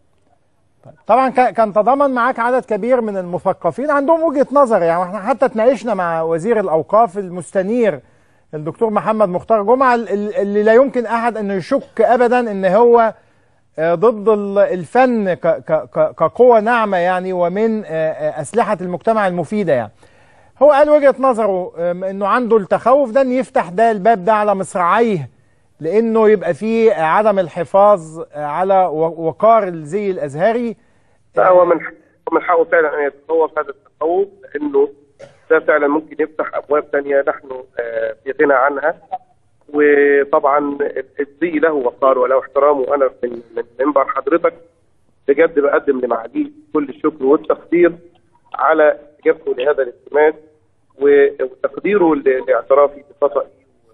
طبعا كا- كان تضامن معاك عدد كبير من المثقفين عندهم وجهة نظر يعني احنا حتى اتناقشنا مع وزير الاوقاف المستنير الدكتور محمد مختار جمعة ال- ال- اللي لا يمكن احد انه يشك ابدا ان هو آه، ضد ال- الفن ك- ك- ك- كقوة ناعمة يعني ومن آه، آه، اسلحة المجتمع المفيدة يعني هو قال وجهة نظره آم، انه عنده التخوف ده ان يفتح ده الباب ده على مصراعيه لانه يبقى فيه عدم الحفاظ على و- وقار الزي الازهري لا هو من من حقه فعلا ان يتخوف هذا التخوف لانه ده فعلا ممكن يفتح ابواب ثانيه نحن آه، في غنى عنها وطبعا الزي له وقار وله احترام وانا من من منبر حضرتك بجد بقدم لمعاليه كل الشكر والتقدير على استجابته لهذا الالتماس و- وتقديره ل- لاعترافي بخطئي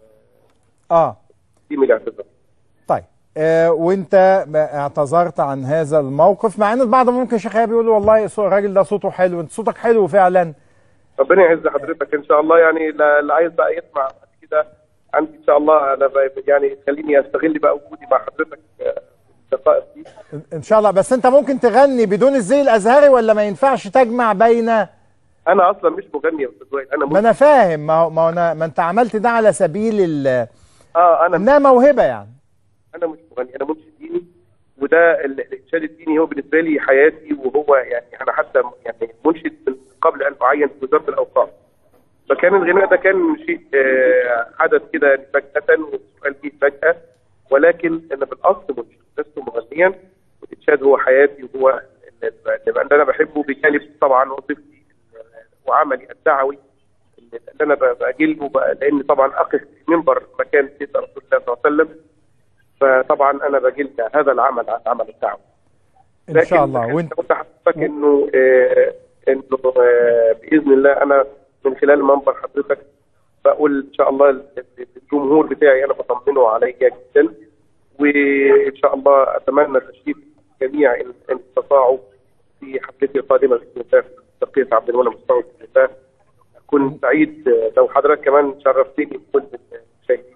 اه وتقديم الاعتذار. طيب آه وانت ما اعتذرت عن هذا الموقف مع ان البعض ممكن شيخ ايهاب يقول والله صو- الراجل ده صوته حلو انت صوتك حلو فعلا ربنا يعز حضرتك ان شاء الله يعني لا- اللي عايز بقى يسمع بعد كده عندي ان شاء الله انا ب- يعني خليني استغل بقى وجودي مع حضرتك آه، في الدقائق دي إن- ان شاء الله بس انت ممكن تغني بدون الزي الازهري ولا ما ينفعش تجمع بين انا اصلا مش مغني يا استاذ وائل انا ما انا فاهم ما هو ما, هو أنا ما انت عملت ده على سبيل ال اه انا انها موهبه يعني انا مش مغني انا منشد ديني وده ال- الانشاد الديني هو بالنسبه لي حياتي وهو يعني انا حتى يعني منشد من قبل ان اعين في وزاره الاوقاف فكان الغناء ده كان شيء آه، حدث كده يعني فجاه والسؤال جه فجاه ولكن انا بالاصل منشد لست مغنيا والانشاد هو حياتي وهو اللي اللي انا بحبه بجانب طبعا وظيفتي وعملي الدعوي اللي انا ب- باجله بقى- لان طبعا اقف في منبر مكان سيدنا رسول الله صلى الله عليه وسلم فطبعا انا بجل هذا العمل عن عمل الدعوه ان شاء الله وانت قلت حضرتك انه آه انه آه باذن الله انا من خلال منبر حضرتك بقول ان شاء الله الجمهور بتاعي انا بطمنه عليا جدا وان شاء الله اتمنى تشريف جميع ان إن استطاعوا في حفلتي القادمه باذن الله في تقية عبد المنعم مستوى باذن الله اكون سعيد آه، لو حضرتك كمان شرفتني بكل المشاهدين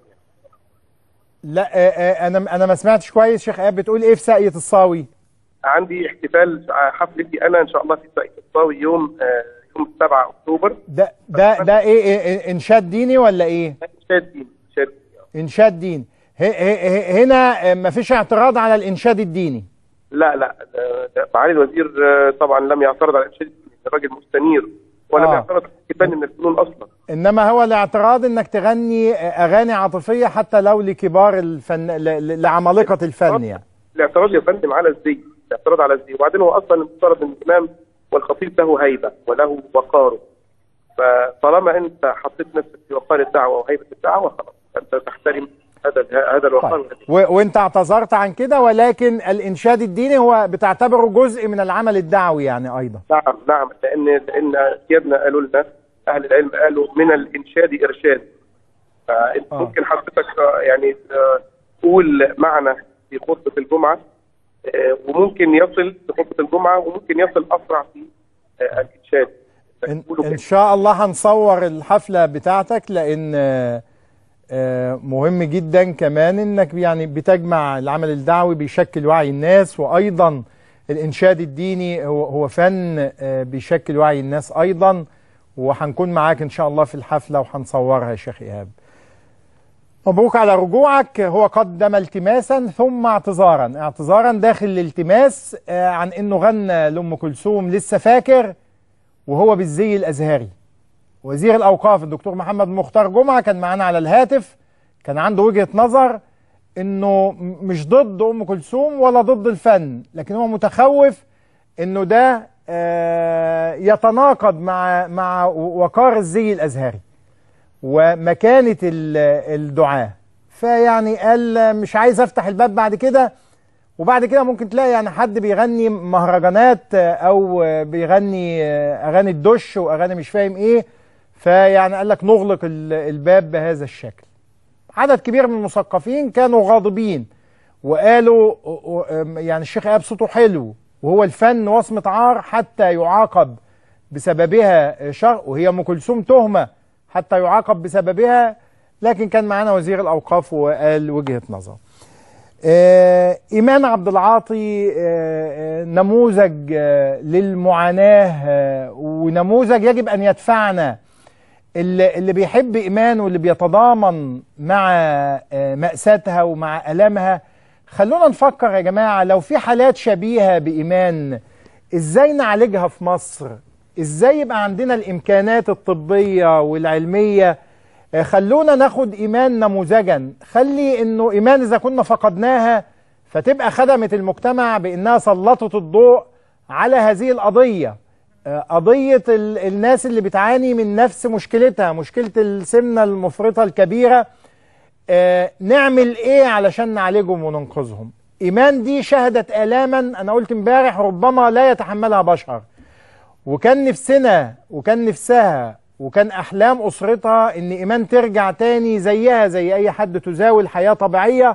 لا آه آه انا انا ما سمعتش كويس شيخ ايهاب بتقول ايه في ساقية الصاوي عندي احتفال حفلتي انا ان شاء الله في ساقية الصاوي يوم آه، يوم 7 اكتوبر ده ده ده ايه, إيه انشاد ديني ولا ايه انشاد ديني انشاد انشاد ديني ه- ه- ه- هنا ما فيش اعتراض على الانشاد الديني لا لا ده- ده معالي الوزير آه، طبعا لم يعترض على الانشاد الديني ده راجل مستنير ولم آه. يعترض على فن من الفنون اصلا انما هو الاعتراض انك تغني اغاني عاطفيه حتى لو لكبار الفن ل- ل- لعمالقه الفن يعني الاعتراض يا فندم على الزي الاعتراض على الزي وبعدين هو اصلا المفترض ان الامام والخطيب له هيبه وله وقاره فطالما انت حطيت نفسك في وقار الدعوه وهيبه الدعوه خلاص انت تحترم هذا هذا الوقار طيب. و- وانت اعتذرت عن كده ولكن الانشاد الديني هو بتعتبره جزء من العمل الدعوي يعني ايضا نعم نعم لان لان سيادنا قالوا لنا اهل العلم قالوا من الانشاد ارشاد فانت آه. ممكن حضرتك آه، يعني آه، يقول معنى في خطبه الجمعه آه، وممكن يصل في خطبه الجمعه وممكن يصل اسرع في آه، الانشاد إن, ان شاء الله هنصور الحفله بتاعتك لان آه، آه، مهم جدا كمان انك يعني بتجمع العمل الدعوي بيشكل وعي الناس وايضا الانشاد الديني هو هو فن آه، بيشكل وعي الناس ايضا وهنكون معاك ان شاء الله في الحفله وهنصورها يا شيخ ايهاب مبروك على رجوعك هو قدم التماسا ثم اعتذارا اعتذارا داخل الالتماس آه، عن انه غنى لام كلثوم لسه فاكر وهو بالزي الازهري وزير الاوقاف الدكتور محمد مختار جمعه كان معانا على الهاتف كان عنده وجهه نظر انه م- مش ضد ام كلثوم ولا ضد الفن لكن هو متخوف انه ده آه، يتناقض مع مع وقار الزي الازهري ومكانه ال- الدعاه فيعني قال مش عايز افتح الباب بعد كده وبعد كده ممكن تلاقي يعني حد بيغني مهرجانات آه، او آه، بيغني آه، اغاني الدش واغاني مش فاهم ايه فيعني قال لك نغلق ال- الباب بهذا الشكل عدد كبير من المثقفين كانوا غاضبين وقالوا آه، آه، يعني الشيخ ايهاب صوته حلو وهو الفن وصمة عار حتى يعاقب بسببها شر وهي ام كلثوم تهمه حتى يعاقب بسببها لكن كان معانا وزير الاوقاف وقال وجهه نظر. آه، ايمان عبد العاطي آه، آه، نموذج آه، للمعاناه آه، ونموذج يجب ان يدفعنا اللي, اللي بيحب ايمان واللي بيتضامن مع آه، ماساتها ومع المها خلونا نفكر يا جماعه لو في حالات شبيهه بايمان ازاي نعالجها في مصر ازاي يبقى عندنا الامكانات الطبيه والعلميه آه، خلونا ناخد ايمان نموذجا خلي انه ايمان اذا كنا فقدناها فتبقى خدمت المجتمع بانها سلطت الضوء على هذه القضيه آه، قضيه ال- الناس اللي بتعاني من نفس مشكلتها مشكله السمنه المفرطه الكبيره آه، نعمل ايه علشان نعالجهم وننقذهم ايمان دي شهدت الاما انا قلت امبارح ربما لا يتحملها بشر وكان نفسنا وكان نفسها وكان احلام اسرتها ان ايمان ترجع تاني زيها زي اي حد تزاول حياه طبيعيه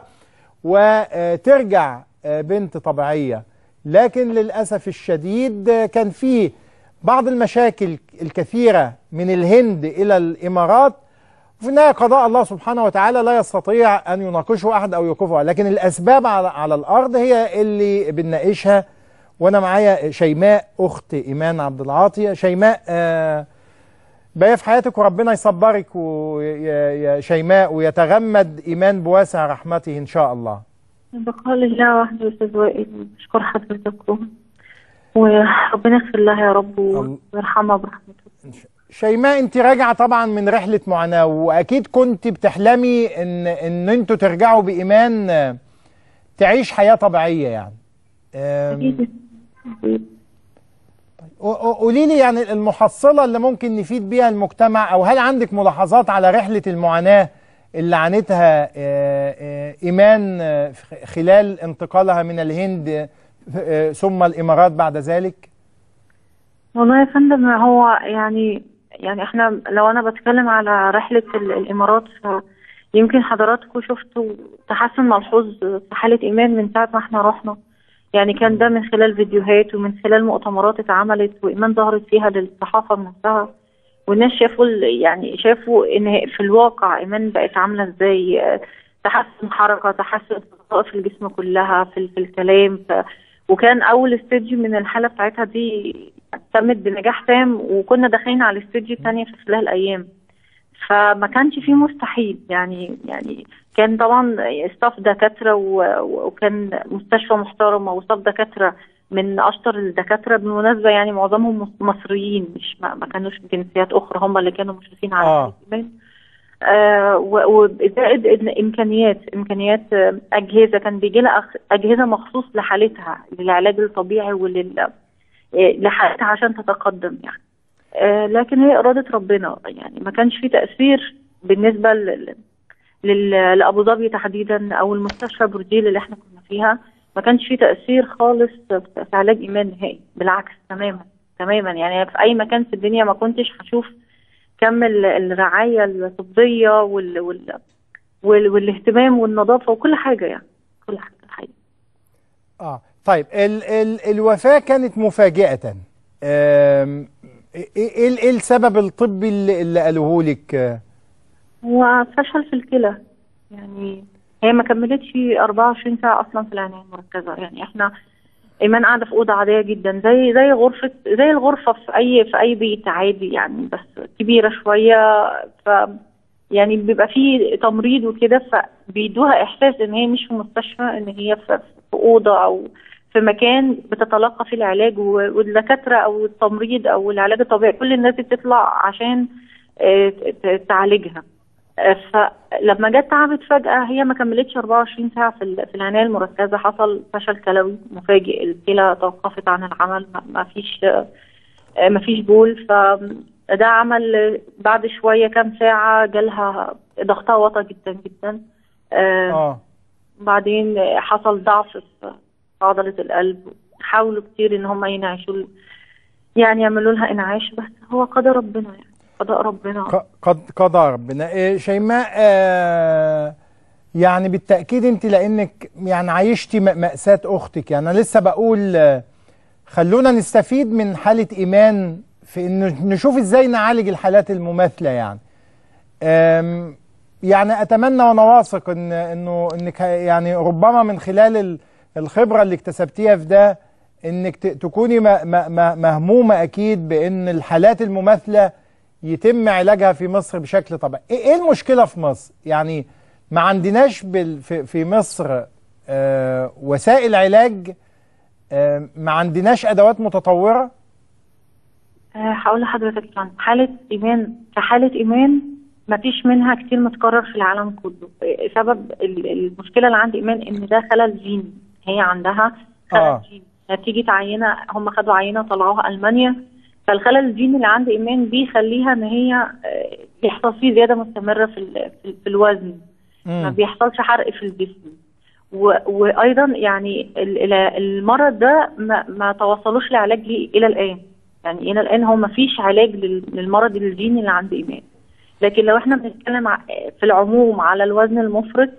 وترجع آه، بنت طبيعيه لكن للاسف الشديد آه، كان في بعض المشاكل الكثيره من الهند الى الامارات وفي النهايه قضاء الله سبحانه وتعالى لا يستطيع ان يناقشه احد او يوقفه لكن الاسباب على على الارض هي اللي بنناقشها وانا معايا شيماء اخت ايمان عبد العاطي شيماء آه باقيه في حياتك وربنا يصبرك ويا يا شيماء ويتغمد ايمان بواسع رحمته ان شاء الله بقال الله وحده يا استاذ وائل بشكر حضرتكم وربنا يغفر لها يا رب ويرحمها برحمته شيماء انت راجعه طبعا من رحله معاناه واكيد كنت بتحلمي ان ان انتوا ترجعوا بايمان آه، تعيش حياه طبيعيه يعني آم، قو- قو- قولي لي يعني المحصله اللي ممكن نفيد بيها المجتمع او هل عندك ملاحظات على رحله المعاناه اللي عانتها آه، آه، ايمان آه، في خلال انتقالها من الهند آه، ثم الامارات بعد ذلك؟ والله يا فندم هو يعني يعني احنا لو انا بتكلم على رحلة ال- الامارات يمكن حضراتكم شفتوا تحسن ملحوظ في حالة ايمان من ساعة ما احنا رحنا يعني كان ده من خلال فيديوهات ومن خلال مؤتمرات اتعملت وايمان ظهرت فيها للصحافة نفسها والناس شافوا ال- يعني شافوا ان هي- في الواقع ايمان بقت عاملة ازاي آه، تحسن حركة تحسن وظائف الجسم كلها في, ال- في الكلام ف وكان اول استديو من الحالة بتاعتها دي تمت بنجاح تام وكنا داخلين على الاستديو الثانية في خلال ايام فما كانش فيه مستحيل يعني يعني كان طبعا ستاف دكاتره و- و- وكان مستشفى محترمه وستاف دكاتره من اشطر الدكاتره بالمناسبه يعني معظمهم مص- مصريين مش ما, ما كانوش جنسيات اخرى هم اللي كانوا مشرفين على آه. الإيمان. آه و- وزائد الامكانيات امكانيات آه، اجهزه كان بيجي لها أخ- اجهزه مخصوص لحالتها للعلاج الطبيعي ولل آه، لحالتها عشان تتقدم يعني آه، لكن هي إرادة ربنا يعني ما كانش في تأثير بالنسبة لل... لل... لأبو ظبي تحديدا أو المستشفى برديل اللي احنا كنا فيها ما كانش في تأثير خالص في في علاج إيمان نهائي بالعكس تماما تماما يعني في أي مكان في الدنيا ما كنتش هشوف كم ال- الرعاية الطبية وال... وال... وال- والاهتمام والنظافه وكل حاجه يعني كل حاجه الحقيقه اه طيب ال ال الوفاة كانت مفاجئة آم، ايه ايه إيه السبب الطبي اللي, اللي قالوه لك آه، هو فشل في الكلى يعني هي ما كملتش 24 ساعة أصلا في العناية المركزة يعني احنا إيمان قاعدة في أوضة عادية جدا زي زي غرفة زي الغرفة في أي في أي بيت عادي يعني بس كبيرة شوية ف يعني بيبقى فيه تمريض وكده فبيدوها إحساس إن هي مش في مستشفى إن هي في, في أوضة أو في مكان بتتلقى فيه العلاج و- والدكاترة أو التمريض أو العلاج الطبيعي كل الناس دي بتطلع عشان آه، ت- تعالجها آه، فلما جت تعبت فجأة هي ما كملتش 24 ساعة في ال- في العناية المركزة حصل فشل كلوي مفاجئ الكلى توقفت عن العمل ما- ما فيش آه، ما فيش بول فده عمل آه، بعد شوية كام ساعة جالها ضغطها وطى جدا جدا آه، اه بعدين آه، حصل ضعف في عضلة القلب حاولوا كتير ان هم ينعشوا ال- يعني يعملوا لها انعاش بس هو قدر ربنا يعني قضاء ربنا ق- قد قضى ربنا إيه شيماء آه يعني بالتأكيد انت لانك يعني عايشتي م- مأساة اختك يعني انا لسه بقول آه، خلونا نستفيد من حالة ايمان في ان نشوف ازاي نعالج الحالات المماثلة يعني آم، يعني اتمنى وانا واثق ان انه انك ه- يعني ربما من خلال ال- الخبرة اللي اكتسبتيها في ده انك ت- تكوني م- م- م- مهمومة اكيد بان الحالات المماثلة يتم علاجها في مصر بشكل طبيعي ايه إيه المشكلة في مصر يعني ما عندناش بال في, في مصر آه وسائل علاج آه ما عندناش ادوات متطورة آه، هقول لحضرتك عن حالة إيمان كحالة إيمان ما فيش منها كتير متكرر في العالم كله آه، سبب ال- المشكلة اللي عند إيمان إن ده خلل جيني هي عندها خلل آه. جيني نتيجة عينة هم خدوا عينة طلعوها ألمانيا فالخلل الجيني اللي عند إيمان بيخليها إن هي آه، يحصل فيه زيادة مستمرة في ال- في ال- في الوزن ما بيحصلش حرق في الجسم و... وايضا يعني ال- ال- المرض ده ما, ما توصلوش لعلاج ليه الى الان يعني الى الان هو ما فيش علاج لل- للمرض الجيني اللي عند ايمان لكن لو احنا بنتكلم ع- في العموم على الوزن المفرط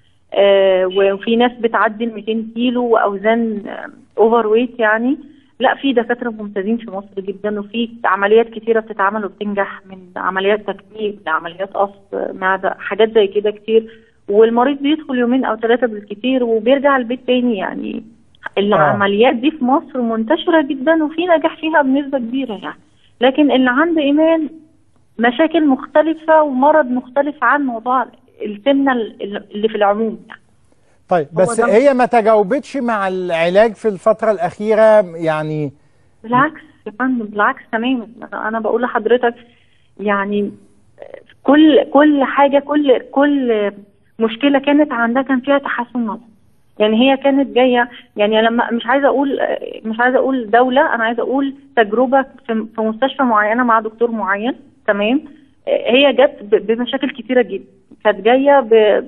آه، وفي ناس بتعدي ال 200 كيلو واوزان اوفر ويت يعني لا في دكاتره ممتازين في مصر جدا وفي عمليات كتيره بتتعمل وبتنجح من عمليات تكميم لعمليات قص معده حاجات زي كده كتير والمريض بيدخل يومين او ثلاثه بالكتير وبيرجع البيت تاني يعني العمليات دي في مصر منتشره جدا وفي نجاح فيها بنسبه كبيره يعني لكن اللي عند ايمان مشاكل مختلفه ومرض مختلف عن موضوع السمنه اللي في العموم يعني طيب هو بس ده- هي ما تجاوبتش مع العلاج في الفترة الأخيرة يعني بالعكس يا فندم بالعكس تماما انا أنا بقول لحضرتك يعني كل كل حاجه كل كل مشكله كانت عندها كان فيها تحسن ملحوظ يعني هي كانت جايه يعني لما مش عايزه اقول مش عايزه اقول دوله انا عايزه اقول تجربه في في مستشفى معينه مع دكتور معين تمام هي جت ب- بمشاكل كتيره جدا كانت جايه ب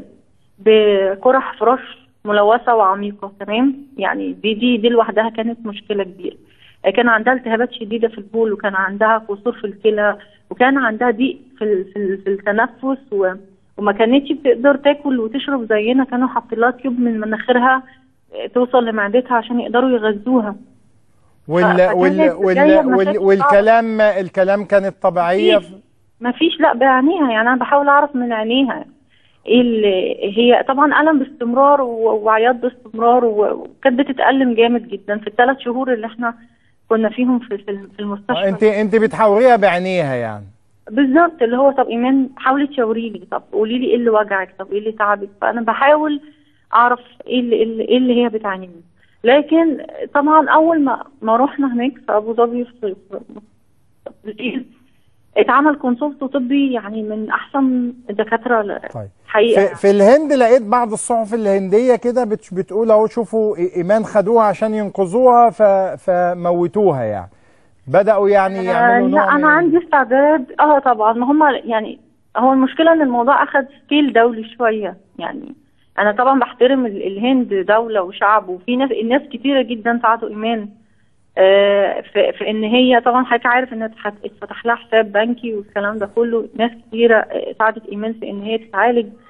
بقرح فراش ملوثه وعميقه تمام يعني دي دي دي لوحدها كانت مشكله كبيره كان عندها التهابات شديده في البول وكان عندها كسور في الكلى وكان عندها ضيق في ال- في, ال- في التنفس و وما كانتش بتقدر تاكل وتشرب زينا كانوا حاطين لها تيوب من مناخيرها توصل لمعدتها عشان يقدروا يغذوها وال فكانت وال جاية وال بمشاكل وال والكلام الكلام كانت طبيعية ما فيش لا بعينيها يعني انا بحاول اعرف من عينيها ايه اللي هي طبعا الم باستمرار و- وعياط باستمرار و- وكانت بتتالم جامد جدا في الثلاث شهور اللي احنا كنا فيهم في في في المستشفى انت انت بتحاوريها بعينيها يعني بالظبط اللي هو طب ايمان حاولي تشاوري لي طب قولي لي ايه اللي وجعك طب ايه اللي تعبك فانا بحاول اعرف ايه اللي, إيه اللي, إيه اللي هي بتعاني منه لكن طبعا اول ما ما رحنا هناك في ابو ظبي في في- اتعمل كونسلت طبي يعني من احسن الدكاتره طيب حقيقه في, في الهند لقيت بعض الصحف الهندية كده بت بتقول اهو شوفوا إي- ايمان خدوها عشان ينقذوها ف فموتوها يعني بدأوا يعني يعملوا لا نوع انا من عندي استعداد اه طبعا ما هم يعني هو المشكله ان الموضوع اخذ سكيل دولي شويه يعني انا طبعا بحترم ال- الهند دوله وشعب وفي ناس الناس كتيره جدا ساعدوا ايمان آه في, في ان هي طبعا حضرتك عارف ان اتح- اتفتح لها حساب بنكي والكلام ده كله ناس كتيره آه، ساعدت ايمان في ان هي تتعالج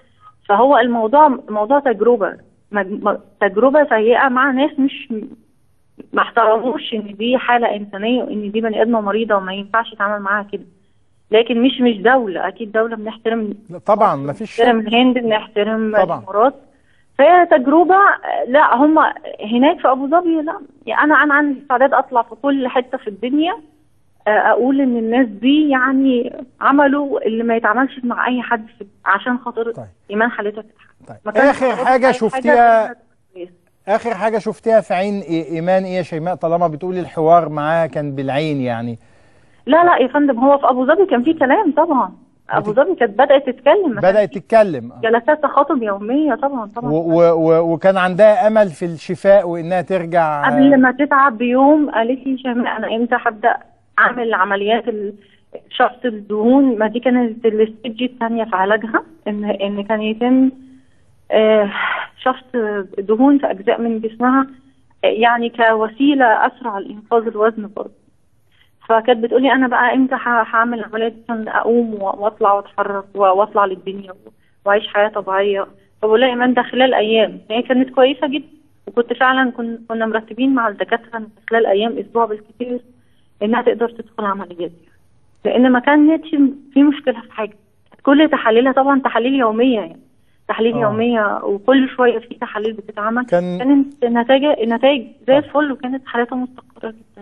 فهو الموضوع موضوع تجربه مج- م- تجربه سيئه مع ناس مش ما احترموش ان دي حاله انسانيه وان دي بني ادمه مريضه وما ينفعش يتعامل معاها كده لكن مش مش دوله اكيد دوله بنحترم طبعا ما فيش بنحترم الهند بنحترم طبعا. الامارات فهي تجربه لا هم هناك في ابو ظبي لا يعني انا انا عندي استعداد اطلع في كل حته في الدنيا آه، اقول ان الناس دي يعني عملوا اللي ما يتعملش مع اي حد في عشان خاطر ايمان حالتها تتحقق ما كانش اخر خلاص حاجه أي شفتيها كويسة. اخر حاجه شفتيها في عين إي- ايمان ايه يا شيماء طالما بتقولي الحوار معاه كان بالعين يعني لا لا يا فندم هو في ابو ظبي كان في كلام طبعا ابو ظبي كانت بدات تتكلم ما بدات تتكلم كانش جلسات تخاطب يوميه طبعا طبعا و و و وكان عندها امل في الشفاء وانها ترجع قبل ما تتعب بيوم قالت لي شيماء انا امتى هبدا اعمل عمليات ال- شفط الدهون ما دي كانت الاستيج الثانيه في علاجها ان ان كان يتم آه، شفط دهون في اجزاء من جسمها آه، يعني كوسيله اسرع لانقاذ الوزن برضه فكانت بتقولي انا بقى امتى ه- هعمل عمليات عشان اقوم و- واطلع واتحرك و- واطلع للدنيا و- واعيش حياه طبيعيه فبقول لها ايمان ده خلال ايام هي كانت كويسه جدا وكنت فعلا كن كنا مرتبين مع الدكاتره إن خلال ايام اسبوع بالكثير انها تقدر تدخل عمليات لان ما كانتش في مشكله في حاجه كل تحاليلها طبعا تحاليل يوميه يعني تحاليل آه. يوميه وكل شويه في تحاليل بتتعمل كان- كانت النتائج النتائج زي الفل وكانت حالتها مستقره جدا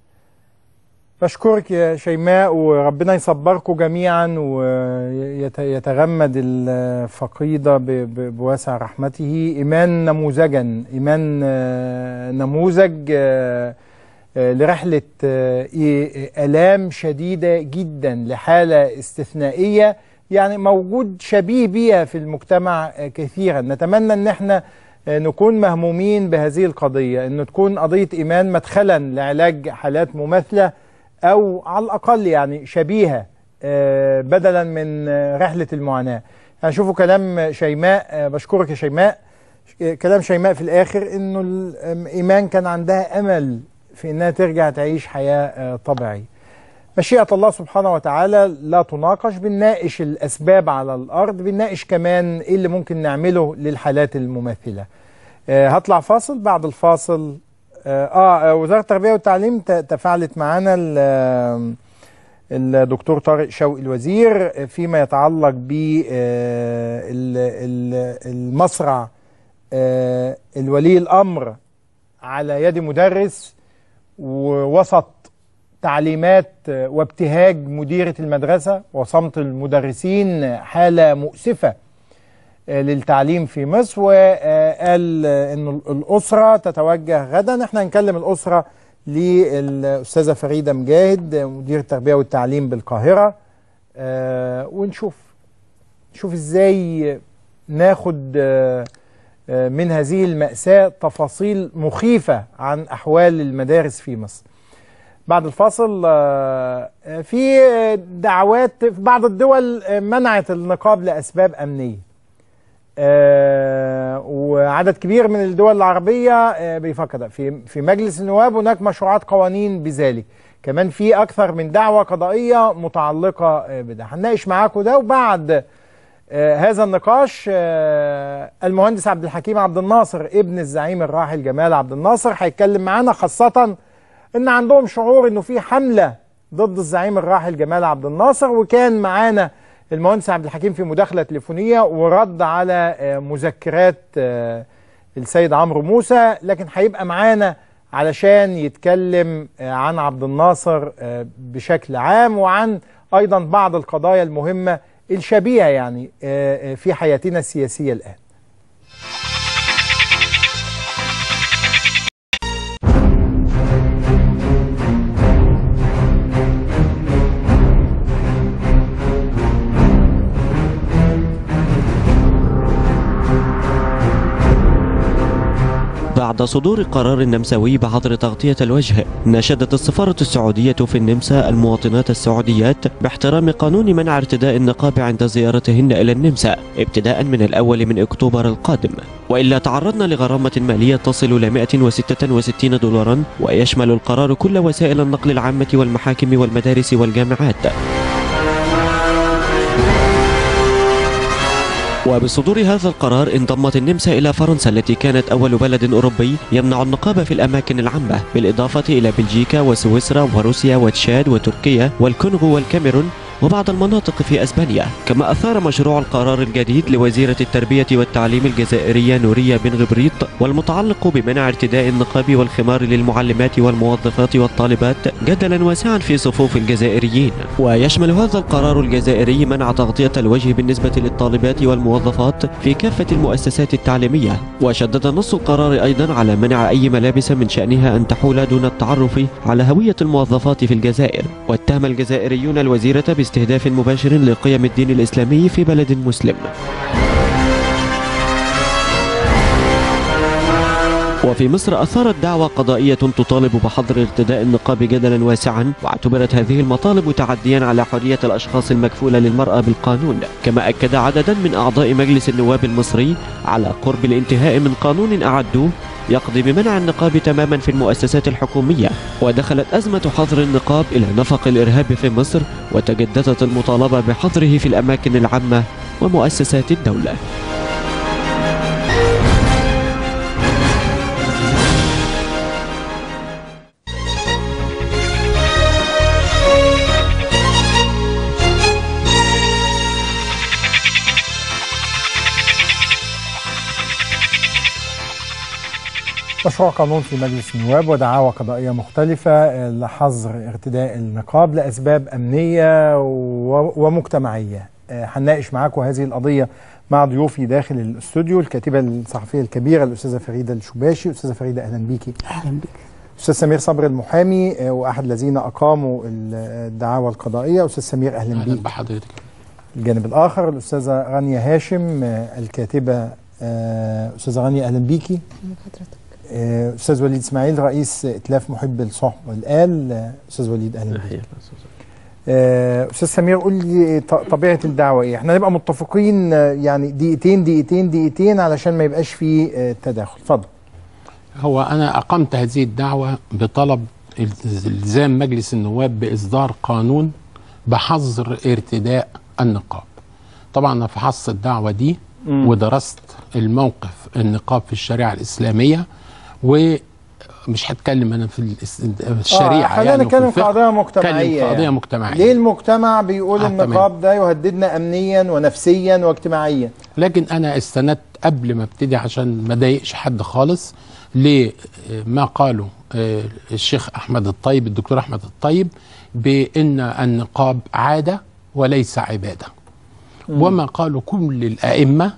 بشكرك يا شيماء وربنا يصبركم جميعا ويتغمد الفقيدة ب- ب- بواسع رحمته إيمان نموذجا إيمان آه، نموذج آه، آه، لرحلة آه، إيه- آلام شديدة جدا لحالة استثنائية يعني موجود شبيه بيها في المجتمع آه، كثيرا نتمنى ان احنا آه، نكون مهمومين بهذه القضية انه تكون قضية ايمان مدخلا لعلاج حالات مماثلة او على الاقل يعني شبيهة آه، بدلا من آه، رحلة المعاناة هنشوفوا كلام شيماء آه، بشكرك يا شيماء آه، كلام شيماء في الاخر انه الايمان كان عندها امل في انها ترجع تعيش حياة آه، طبيعية مشيئة الله سبحانه وتعالى لا تناقش بنناقش الأسباب على الأرض بنناقش كمان إيه اللي ممكن نعمله للحالات المماثلة آه هطلع فاصل بعد الفاصل آه, آه وزارة التربية والتعليم ت- تفاعلت معانا ال- آه، الدكتور طارق شوقي الوزير فيما يتعلق بالمصرع الولي الأمر على يد مدرس ووسط تعليمات وابتهاج مديرة المدرسة وصمت المدرسين حالة مؤسفة للتعليم في مصر وقال ان الاسره تتوجه غدا احنا هنكلم الاسره للاستاذه فريده مجاهد مدير التربيه والتعليم بالقاهره آه، ونشوف نشوف ازاي ناخد آه، آه، من هذه المأساة تفاصيل مخيفة عن أحوال المدارس في مصر بعد الفاصل آه، في دعوات في بعض الدول آه، منعت النقاب لأسباب أمنية آه، وعدد كبير من الدول العربية آه، بيفكر ده في في مجلس النواب هناك مشروعات قوانين بذلك كمان في أكثر من دعوة قضائية متعلقة آه، بده هنناقش معاكم ده وبعد آه، هذا النقاش آه، المهندس عبد الحكيم عبد الناصر ابن الزعيم الراحل جمال عبد الناصر هيتكلم معانا خاصة ان عندهم شعور انه في حملة ضد الزعيم الراحل جمال عبد الناصر وكان معانا المهندس عبد الحكيم في مداخلة تليفونية ورد على آه، مذكرات آه، السيد عمرو موسى لكن هيبقى معانا علشان يتكلم آه، عن عبد الناصر آه، بشكل عام وعن ايضا بعض القضايا المهمة الشبيهة يعني آه، آه، في حياتنا السياسية الآن بعد صدور قرار النمساوي بحظر تغطية الوجه ناشدت السفارة السعودية في النمسا المواطنات السعوديات باحترام قانون منع ارتداء النقاب عند زيارتهن إلى النمسا ابتداء من الأول من أكتوبر القادم وإلا تعرضن لغرامة مالية تصل ل 166 دولارا ويشمل القرار كل وسائل النقل العامة والمحاكم والمدارس والجامعات وبصدور هذا القرار انضمت النمسا إلى فرنسا التي كانت أول بلد أوروبي يمنع النقاب في الأماكن العامة بالإضافة إلى بلجيكا وسويسرا وروسيا وتشاد وتركيا والكونغو والكاميرون وبعض المناطق في اسبانيا، كما اثار مشروع القرار الجديد لوزيره التربيه والتعليم الجزائريه نوريه بن غبريط والمتعلق بمنع ارتداء النقاب والخمار للمعلمات والموظفات والطالبات جدلا واسعا في صفوف الجزائريين، ويشمل هذا القرار الجزائري منع تغطيه الوجه بالنسبه للطالبات والموظفات في كافه المؤسسات التعليميه، وشدد نص القرار ايضا على منع اي ملابس من شانها ان تحول دون التعرف على هويه الموظفات في الجزائر، واتهم الجزائريون الوزيره باستهداف مباشر لقيم الدين الإسلامي في بلد مسلم وفي مصر أثارت دعوى قضائية تطالب بحظر ارتداء النقاب جدلا واسعا واعتبرت هذه المطالب تعديا على حرية الأشخاص المكفولة للمرأة بالقانون كما أكد عددا من أعضاء مجلس النواب المصري على قرب الانتهاء من قانون أعدوه يقضي بمنع النقاب تماما في المؤسسات الحكومية ودخلت أزمة حظر النقاب إلى نفق الإرهاب في مصر وتجددت المطالبة بحظره في الأماكن العامة ومؤسسات الدولة مشروع قانون في مجلس النواب ودعاوى قضائية مختلفة لحظر ارتداء النقاب لأسباب أمنية و- ومجتمعية آه، هنناقش معاكم هذه القضية مع ضيوفي داخل الاستوديو الكاتبة الصحفية الكبيرة الأستاذة فريدة الشباشي أستاذة فريدة أهلا بيكي أهلا بك أستاذ سمير صبري المحامي آه، وأحد الذين أقاموا الدعاوى القضائية أستاذ سمير أهلا, أهلا بيك بحضرتك الجانب الآخر الأستاذة غانية هاشم آه، الكاتبة آه، أستاذة غانية أهلا بيكي آه، استاذ وليد اسماعيل رئيس ائتلاف محب الصحب والآل آه، استاذ وليد اهلا بك آه، استاذ سمير قول لي ط- طبيعه الدعوه ايه احنا نبقى متفقين آه، يعني دقيقتين دقيقتين دقيقتين علشان ما يبقاش فيه آه، تداخل اتفضل هو أنا أقمت هذه الدعوة بطلب إلزام مجلس النواب بإصدار قانون بحظر ارتداء النقاب طبعا أنا فحصت الدعوة دي مم. ودرست الموقف النقاب في الشريعة الإسلامية ومش هتكلم أنا في الاس- الشريعة خلينا يعني وفي نتكلم في الفقه. قضيه أتكلم مجتمعيه في قضية يعني. مجتمعية ليه المجتمع بيقول آه، النقاب ده يهددنا امنيا ونفسيا واجتماعيا لكن انا استندت قبل ما ابتدي عشان ما اضايقش حد خالص لما قاله آه، الشيخ احمد الطيب الدكتور احمد الطيب بان النقاب عاده وليس عباده مم. وما قاله كل الائمه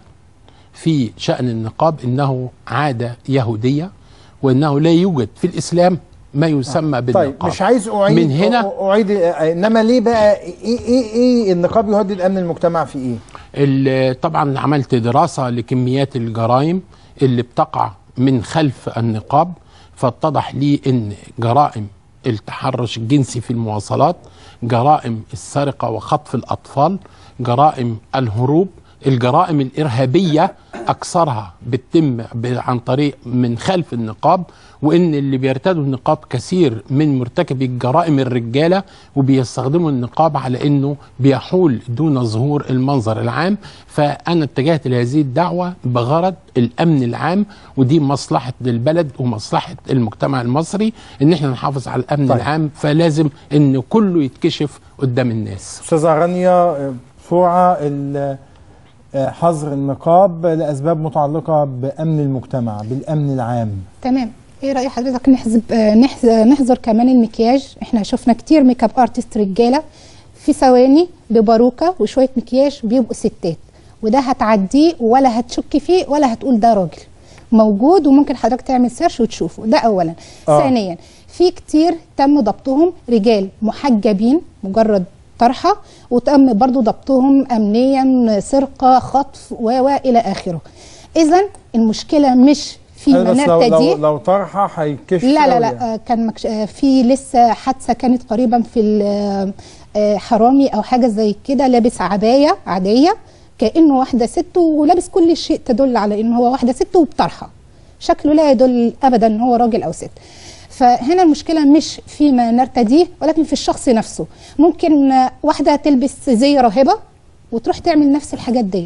في شان النقاب انه عاده يهوديه وانه لا يوجد في الاسلام ما يسمى بالنقاب طيب مش عايز اعيد من هنا أ- اعيد آه، انما ليه بقى ايه ايه ايه النقاب يهدد امن المجتمع في ايه ال- طبعا عملت دراسة لكميات الجرائم اللي بتقع من خلف النقاب فاتضح لي ان جرائم التحرش الجنسي في المواصلات جرائم السرقة وخطف الأطفال جرائم الهروب الجرائم الإرهابية أكثرها بتتم ب- عن طريق من خلف النقاب وإن اللي بيرتدوا النقاب كثير من مرتكبي الجرائم الرجالة وبيستخدموا النقاب على إنه بيحول دون ظهور المنظر العام فأنا اتجهت لهذه الدعوة بغرض الأمن العام ودي مصلحة البلد ومصلحة المجتمع المصري إن احنا نحافظ على الأمن طيب. طيب. العام فلازم إن كله يتكشف قدام الناس استاذه غانيه آه، بسرعه ال- آه، حظر النقاب لاسباب متعلقه بامن المجتمع بالامن العام تمام ايه راي حضرتك نحذب آه، نحذ- نحذر كمان المكياج احنا شفنا كتير ميك اب ارتست رجاله في ثواني بباروكه وشويه مكياج بيبقوا ستات وده هتعديه ولا هتشك فيه ولا هتقول ده راجل موجود وممكن حضرتك تعمل سيرش وتشوفه ده اولا آه. ثانيا في كتير تم ضبطهم رجال محجبين مجرد طرحه وتم برضو ضبطهم امنيا سرقه خطف و و الى اخره اذا المشكله مش في أيوة، بس لو منارة لو, دي لو طرحه هيكشف لا لا أوي لا يعني. آه، كان مكش... آه، في لسه حادثه كانت قريبا في ال- آه، حرامي او حاجه زي كده لابس عبايه عاديه كانه واحده ست ولابس كل شيء تدل على انه هو واحده ست وبطرحه شكله لا يدل ابدا ان هو راجل او ست فهنا المشكله مش فيما نرتديه ولكن في الشخص نفسه ممكن آه، واحده تلبس زي راهبه وتروح تعمل نفس الحاجات ديت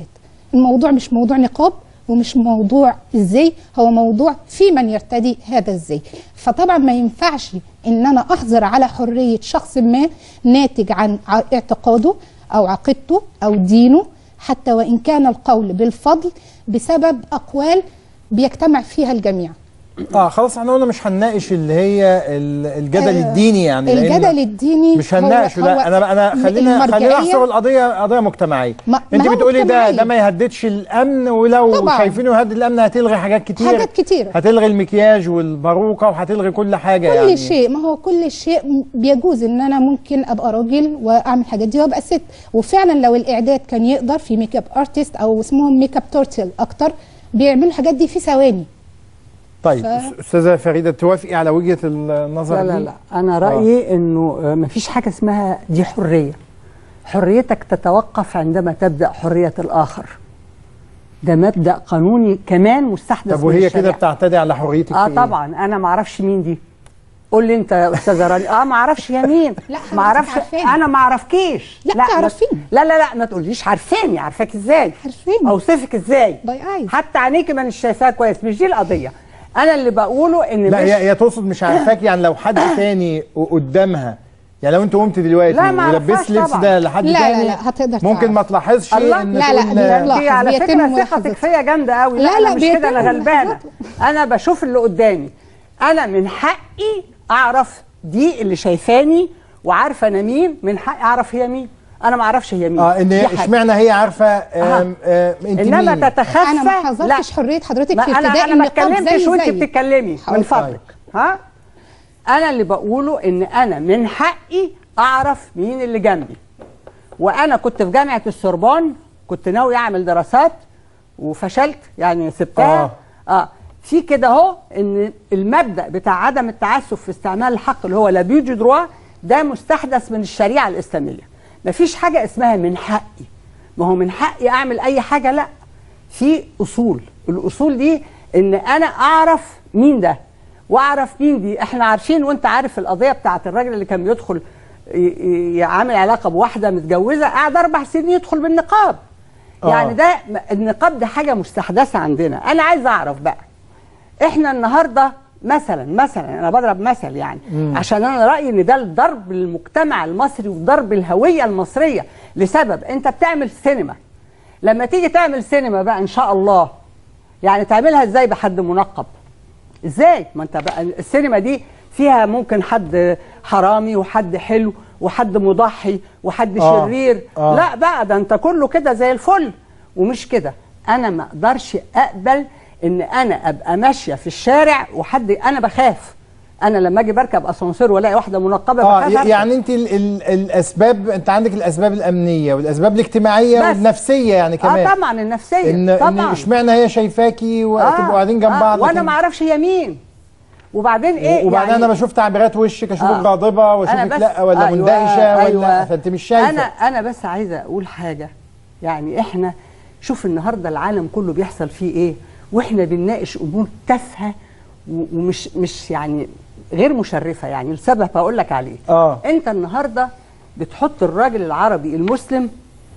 الموضوع مش موضوع نقاب ومش موضوع ازاي هو موضوع في من يرتدي هذا الزي فطبعا ما ينفعش ان انا احظر على حريه شخص ما ناتج عن ع- اعتقاده او عقيدته او دينه حتى وان كان القول بالفضل بسبب اقوال بيجتمع فيها الجميع اه خلاص احنا قلنا مش هنناقش اللي هي ال- الجدل آه، الديني يعني لأن الجدل الديني مش هو- هنناقشه هو لا انا انا خلينا خلينا المرجعية- نحصر القضيه قضيه مجتمعيه ما- انت ما هو بتقولي ده مجتمعية. ده ما يهددش الامن ولو طبعاً. شايفينه يهدد الامن هتلغي حاجات كتير حاجات كتيرة. هتلغي المكياج والباروكه وهتلغي كل حاجه كل يعني شيء ما هو كل شيء بيجوز ان انا ممكن ابقى راجل واعمل الحاجات دي وابقى ست وفعلا لو الاعداد كان يقدر في ميك اب ارتست او اسمهم ميك اب تورتل اكتر بيعملوا الحاجات دي في ثواني طيب ف- استاذه فريده توافقي على وجهه النظر لا لا دي؟ لا انا آه. رايي انه آه، مفيش حاجه اسمها دي حريه حريتك تتوقف عندما تبدا حريه الاخر ده مبدا قانوني كمان مستحدث طب من وهي كده الشريعة. بتعتدي على حريتك اه في إيه؟ طبعا انا ما اعرفش مين دي قول لي انت يا استاذه راني اه ما اعرفش يا مين لا ما اعرفش عارفاني. انا ما اعرفكيش لا، ما- تعرفيني. لا لا لا ما تقوليش عارفاني عارفاك ازاي عارفاني اوصفك ازاي باي ايز حتى عينيكي ما مش شايفاها كويس مش دي القضيه انا اللي بقوله ان لا مش هي هي تقصد مش عارفاك يعني لو حد تاني قدامها يعني لو انت قمت دلوقتي لا، ما ولبست أعرفهاش لبس طبعا. ده لحد لا، لا، تاني لا، هتقدر ممكن تعرف. ما تلاحظش الله ان لا، لا، تقول- لا، دي على بيتم فكره ثقتك ملاحظته. فيا جامده قوي لا، لا, لا، انا مش كده انا بيتم غلبانه ملاحظته. انا بشوف اللي قدامي انا من حقي اعرف دي اللي شايفاني وعارفه انا مين من حقي اعرف هي مين انا ما اعرفش هي مين اه ان دي حاجة. اشمعنى هي عارفه آم، آم، انت انما مين تتخفى انا ما حظرتش حريه حضرتك ما في انا ابتداء انا ما النقاب اتكلمتش زي وانت زي بتتكلمي من حاضر. فضلك ها انا اللي بقوله ان انا من حقي اعرف مين اللي جنبي وانا كنت في جامعه السوربون كنت ناوي اعمل دراسات وفشلت يعني سبتها اه, آه. في كده اهو ان المبدا بتاع عدم التعسف في استعمال الحق اللي هو لابيو دي دروا ده مستحدث من الشريعه الاسلاميه مفيش حاجه اسمها من حقي ما هو من حقي اعمل اي حاجه لا في اصول الاصول دي ان انا اعرف مين ده واعرف مين دي احنا عارفين وانت عارف القضيه بتاعت الراجل اللي كان بيدخل ي- ي- يعمل علاقه بواحده متجوزه قاعد اربع سنين يدخل بالنقاب آه. يعني ده النقاب ده حاجه مستحدثه عندنا انا عايز اعرف بقى احنا النهارده مثلا مثلا انا بضرب مثل يعني مم. عشان انا رايي ان ده ضرب المجتمع المصري وضرب الهويه المصريه لسبب انت بتعمل سينما لما تيجي تعمل سينما بقى ان شاء الله يعني تعملها ازاي بحد منقب ازاي ما انت بقى السينما دي فيها ممكن حد حرامي وحد حلو وحد مضحي وحد آه. شرير آه. لا بقى ده انت كله كده زي الفل ومش كده انا ما اقدرش اقبل ان انا ابقى ماشيه في الشارع وحد انا بخاف انا لما اجي بركب اسانسير والاقي واحده منقبه اه بخاف ي- أركب. يعني انت ال ال الاسباب انت عندك الاسباب الامنيه والاسباب الاجتماعيه بس. والنفسيه يعني كمان اه طبعا النفسيه ان ان طبعا اشمعنى هي شايفاكي وتبقوا قاعدين جنب بعض وانا لكن- ما اعرفش هي مين وبعدين ايه وبعدين يعني انا بشوف تعبيرات وشك اشوفك آه. غاضبه أنا واشوفك بس- لا ولا أيوة، مندهشه ولا أيوة. فانت مش شايفه انا انا بس عايزه اقول حاجه يعني احنا شوف النهارده العالم كله بيحصل فيه ايه واحنا بنناقش امور تافهه و- ومش مش يعني غير مشرفه يعني لسبب هقول لك عليه اه انت النهارده بتحط الراجل العربي المسلم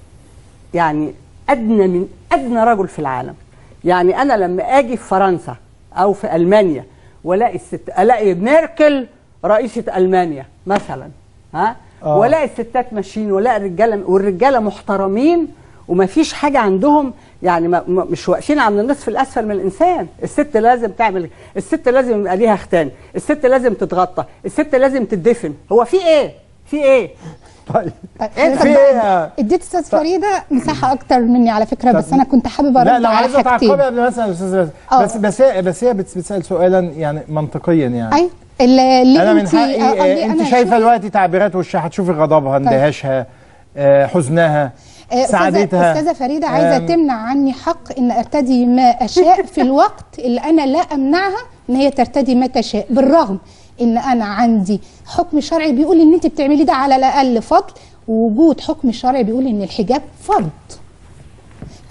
يعني ادنى من ادنى رجل في العالم يعني انا لما اجي في فرنسا او في المانيا والاقي الست الاقي ميركل رئيسه المانيا مثلا ها آه. والاقي الستات ماشيين والاقي الرجاله والرجاله محترمين ومفيش حاجه عندهم يعني ما ما- مش واقفين عند النصف الاسفل من الانسان الست لازم تعمل الست لازم يبقى ليها ختان الست لازم تتغطى الست لازم تدفن هو في ايه في ايه طيب إيه في ايه اديت استاذ فريده مساحه اكتر مني على فكره بس طب- انا كنت حاببه لا ارد لو على عايزه حاجتين تعقبي قبل ما اسال يا استاذ آه. بس بس هي بس هي بتس- بتسال سؤالا يعني منطقيا يعني ايوه اللي اللي انا من انت حقي آه، انت شايفه دلوقتي تعبيرات وشها هتشوفي غضبها اندهاشها آه، حزنها آه، أستاذة- سعادتها استاذه فريده عايزه آم، تمنع عني حق ان ارتدي ما اشاء في الوقت اللي انا لا امنعها ان هي ترتدي ما تشاء بالرغم ان انا عندي حكم شرعي بيقول ان انت بتعملي ده على الاقل فضل ووجود حكم شرعي بيقول ان الحجاب فرض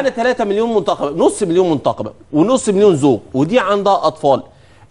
انا 3 مليون منتقبه نص مليون منتقبه ونص مليون زوج ودي عندها اطفال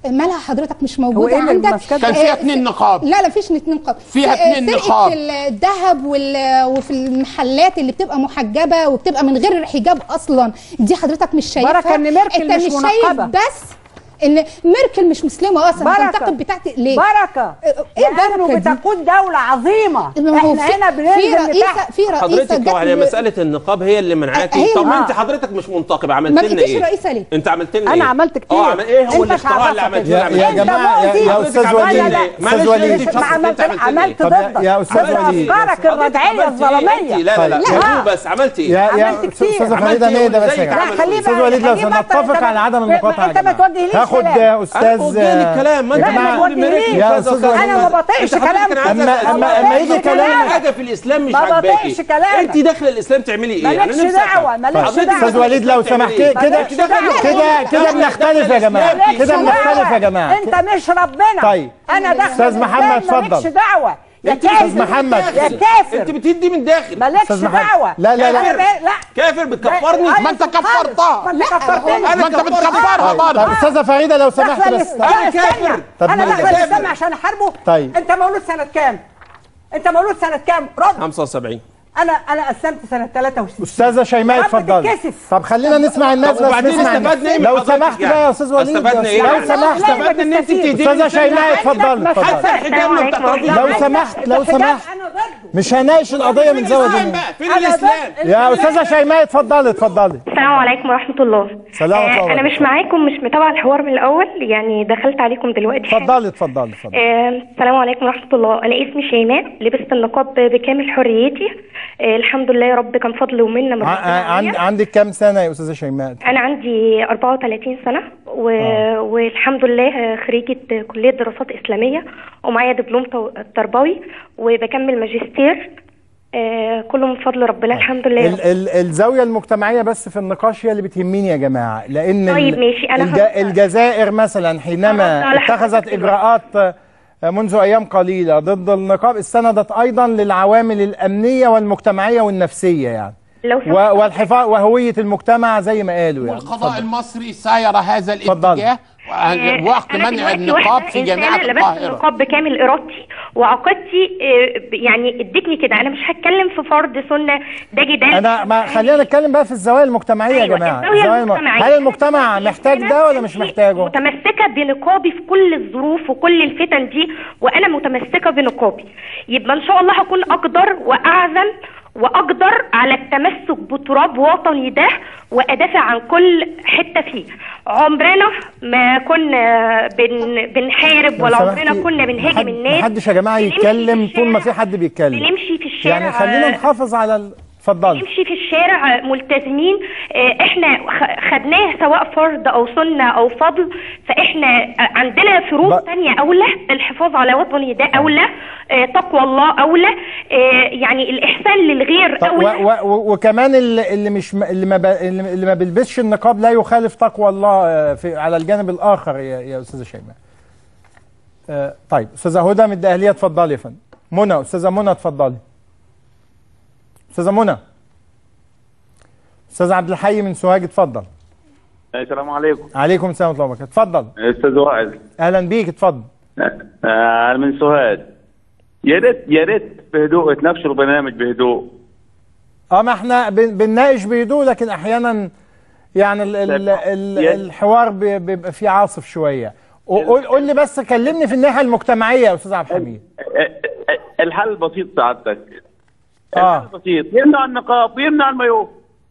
مالها حضرتك مش هو موجوده إيه اللي عندك ماسكات- كان فيها آه، اتنين نقاب. لا لا فيش اتنين نقاب فيها في- اتنين فرقة نقاب. الذهب وال- وفي المحلات اللي بتبقى محجبه وبتبقى من غير حجاب اصلا دي حضرتك مش شايفها بركة إن ميركل انت مش مش منقبة. شايف بس ان ميركل مش مسلمه اصلا بركة. تنتقد بتاعتي ليه بركه ايه لانه البركه دي بتقود دوله عظيمه ما هو احنا في- هنا في بننزل رئيسه لتحت في رئيسه حضرتك جت لو على ل- مساله النقاب هي اللي منعاكي هي طب ما اللي- انت حضرتك مش منتقبه عملت ما لنا بقيتيش ايه رئيسه ليه؟ انت عملت لنا أنا ايه عملت كتير. اه عمل ايه هو أنت الاختراع اللي عرفت عملته يا, لنا يا أنت جماعه يا, يا مؤذي. استاذ لا، وليد لا، لا. استاذ معلش، وليد انت ما عملت عملت إيه؟ عملت طب يا- ضدك يا أستاذ عملت وليد. افكارك الرجعيه الظلاميه لا لا لا طيب. هدوء بس عملت ايه يا يا عملت كتير. استاذ عملت فريده إيه؟ نهدى بس زيك يا جماعه عمل خليه استاذ بقى- وليد لو خليه بقى- نتفق أنت- على عدم ما- المقاطعه أنت ما توجهليش هاخد كلام. يا استاذ وجهني الكلام ما انت لا، ما بتقول توجهليش. ميركل يا وكذا أستاذ وكذا. وليد. انا ما بطيقش انت حضرتك كلام كان أما- عايزة- أما- أما يجي حضرتك كلام- في حاجه في الاسلام مش ما عاجباكي بطيقش كلامك. انت داخله الاسلام تعملي ايه مالكش نفسي أفهم. دعوة، مالكش حضرتك دعوة. داخلة استاذ وليد لو الإسلام سمحت تعملي إيه؟ كده مالكش كده دعوة. كده كده بنختلف يا جماعه مالكش كده بنختلف دعوة. يا جماعه انت مش ربنا طيب. انا داخل أستاذ محمد، الإسلام، مالكش اتفضل. دعوه يا انت أستاذ كافر محمد. يا كافر انت بتدي من داخل مالكش أستاذ محمد. دعوه لا، لا، لا. أنا ب- لا كافر بتكفرني أيوة ما أنت خالص. كفرتها. ما انت لا، كفرتني هو- ما انت بتكفرها طيب برضه طب استاذه فريده لو سمحت داخل بس الإسلام. لا، استنى. طب انا مين داخل ده؟ الاسلام عشان احاربه طيب. انت مولود سنه كام انت مولود سنه كام رد 75 انا انا اسلمت سنه 63 استاذه شيماء يا رب اتفضلي تتكسف. طب خلينا نسمع الناس طب بس وبعدين نسمع استفدنا ايه من لو حضرتك سمحت يعني؟ بقى يا استاذ وليد استفدنا ايه لو يعني؟ سمحت استفدنا ان انت بتهدي استاذه شيماء اتفضلي حتى اتفضلي الحجاب ما بتعترضيش لو عليه. سمحت لو سمحت انا ضده مش هناقش القضيه من زاويه الإسلام دي بقى فين أنا الاسلام ضد- يا استاذه شيماء اتفضلي اتفضلي السلام عليكم ورحمة الله سلام ورحمة الله آه أنا مش وبركاته. معاكم مش متابعة الحوار من الأول يعني دخلت عليكم دلوقتي حالا. اتفضلي اتفضلي اتفضلي آه السلام عليكم ورحمة الله أنا اسمي شيماء لبست النقاب بكامل حريتي آه الحمد لله يا رب كان فضل ومنة من ع- ربنا ع- عند- عليا. عندك كام سنه يا استاذه شيماء أنا عندي 34 سنة و... والحمد لله خريجة كلية دراسات إسلامية ومعايا دبلوم تو- تربوي وبكمل ماجستير آه كله من فضل ربنا الحمد لله ال ال الزاويه المجتمعيه بس في النقاش هي اللي بتهمني يا جماعه لان ال- طيب ماشي، أنا الج هرد. الجزائر مثلا حينما هرد على اتخذت حضرتك اجراءات آه، منذ ايام قليله ضد النقاب استندت ايضا للعوامل الامنيه والمجتمعيه والنفسيه يعني لو و- والحفاظ وهويه المجتمع زي ما قالوا يعني والقضاء المصري ساير هذا اتفضل. الاتجاه آه، وقت أنا منع دلوقتي النقاب واحدة في جامعة إنسانة لبست القاهرة النقاب بكامل إرادتي وعقيدتي آه، ب- يعني ادتني كده أنا مش هتكلم في فرض سنة ده جدال انا ما خلينا نتكلم بقى في الزوايا المجتمعيه يا أيوة، جماعه الزاوية الزوايا الم- المجتمعية. هل المجتمع محتاج ده ولا مش محتاجه متمسكة بنقابي في كل الظروف وكل الفتن دي وأنا متمسكة بنقابي يبقى إن شاء الله هكون أقدر وأعزم وأقدر على التمسك بتراب وطني ده وأدافع عن كل حتة فيه عمرنا ما كنا بن بنحارب لو ولا سمحتي، عمرنا كنا بنهاجم محد- الناس محدش يا جماعه بنمشي يتكلم في طول ما الشارع- في حد بيتكلم بنمشي في الشارع يعني خلينا آه، نحافظ على ال- اتفضلي نمشي في الشارع ملتزمين آه، احنا خ- خدناه سواء فرض او سنه او فضل فاحنا عندنا فروض ب- تانية اولى الحفاظ على وطني ده اولى آه، تقوى الله اولى آه، يعني الاحسان للغير طب و اولى و و وكمان اللي اللي مش م- اللي ما ب- اللي اللي ما بيلبسش النقاب لا يخالف تقوى الله آه، في على الجانب الاخر يا, يا استاذه شيماء. آه، طيب استاذه هدى من الدقهليه اتفضلي يا فندم. منى استاذه منى اتفضلي. استاذه منى. استاذ عبد الحي من سوهاج اتفضل. السلام عليكم عليكم السلام ورحمه الله وبركاته اتفضل. استاذ وائل اهلا بيك اتفضل. آه، انا من سوهاج يا ريت يا ريت بهدوء تناقشوا البرنامج بهدوء اه ما احنا بن- بنناقش بهدوء لكن احيانا يعني ال ال ال يا- الحوار بي- بيبقى فيه عاصف شويه قول قول لي بس كلمني في الناحيه المجتمعيه يا استاذ عبد الحميد آه، آه، الحل بسيط سعادتك اه الحل بسيط يمنع النقاب ويمنع المايوه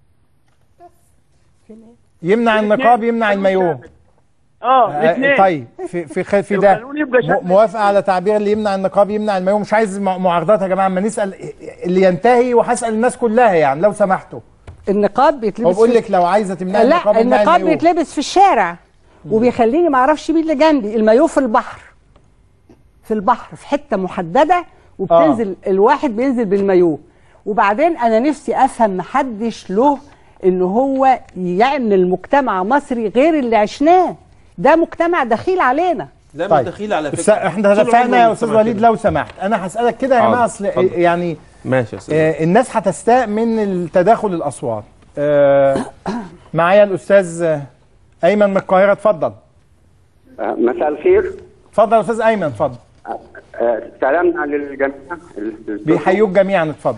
يمنع النقاب يمنع المايوه اه آه، الاثنين طيب في في خ- في ده القانون يبقى شكل- م- موافقه على تعبير اللي يمنع النقاب يمنع المايوه مش عايز مع- معارضات يا جماعه اما نسال اللي ينتهي وهسال الناس كلها يعني لو سمحتوا النقاب هو بيتلبس بقول في- لك لو عايزه تمنعي لا النقاب امنعي النقاب المايوه. بيتلبس في الشارع وبيخليني ما اعرفش مين اللي جنبي المايوه في البحر في البحر في حته محدده وبتنزل آه. الواحد بينزل بالمايوه وبعدين انا نفسي افهم محدش له ان هو يعمل مجتمع مصري غير اللي عشناه ده مجتمع دخيل علينا ده طيب. دخيل على فكره بس احنا طول اتفقنا عمره يا استاذ المجتمع وليد كده. لو سمحت انا هسالك كده يا حاضر، جماعه اصل اتفضل. يعني ماشي يا استاذ آه، الناس هتستاء من التداخل الاصوات آه، معايا الاستاذ ايمن من القاهره اتفضل آه، مساء الخير اتفضل يا استاذ ايمن اتفضل آه، سلامنا للجميع بيحيوك جميعا اتفضل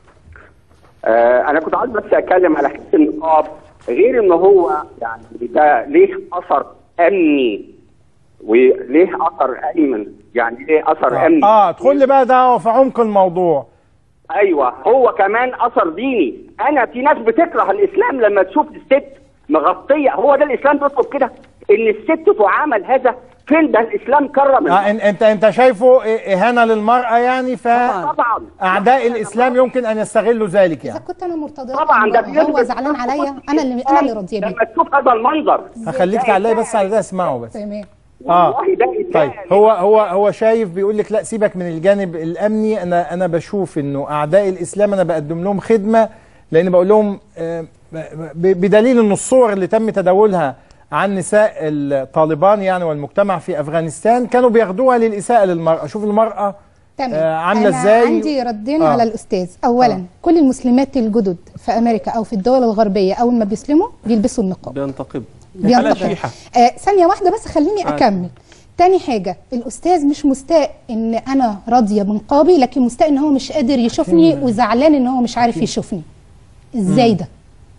آه، انا كنت عايز بس اتكلم على حته النقاب غير ان هو يعني ده ليه اثر امني وليه اثر ايمن يعني ليه اثر امني اه ادخل لي بقى ده في عمق الموضوع ايوه هو كمان اثر ديني انا في ناس بتكره الاسلام لما تشوف الست مغطيه هو ده الاسلام بيطلب كده ان الست تعامل هذا فين ده الاسلام كرم آه إن- انت انت شايفه إ- اهانه للمراه يعني ف طبعا اعداء الاسلام يمكن ان يستغلوا ذلك يعني كنت انا مرتضيه طبعا ده في ناس هو زعلان عليا انا اللي انا اللي راضيه بيه لما تشوف هذا المنظر هخليك تعلقي بس على ده اسمعه بس تمام اه والله ده طيب هو هو هو شايف بيقول لك لا سيبك من الجانب الامني انا انا بشوف انه اعداء الاسلام انا بقدم لهم خدمه لان بقول لهم آه، ب- بدليل ان الصور اللي تم تداولها عن نساء الطالبان يعني والمجتمع في افغانستان كانوا بياخدوها للاساءه للمراه شوف المراه تمام آه، عامله أنا ازاي عندي ردين آه. على الاستاذ اولا آه. كل المسلمات الجدد في امريكا او في الدول الغربيه اول ما بيسلموا بيلبسوا النقاب بينتقب بينتقد. شيحه آه ثانيه واحده بس خليني عادي. اكمل تاني حاجة الأستاذ مش مستاء إن أنا راضية بنقابي لكن مستاء إن هو مش قادر يشوفني وزعلان إن هو مش عارف يشوفني إزاي ده؟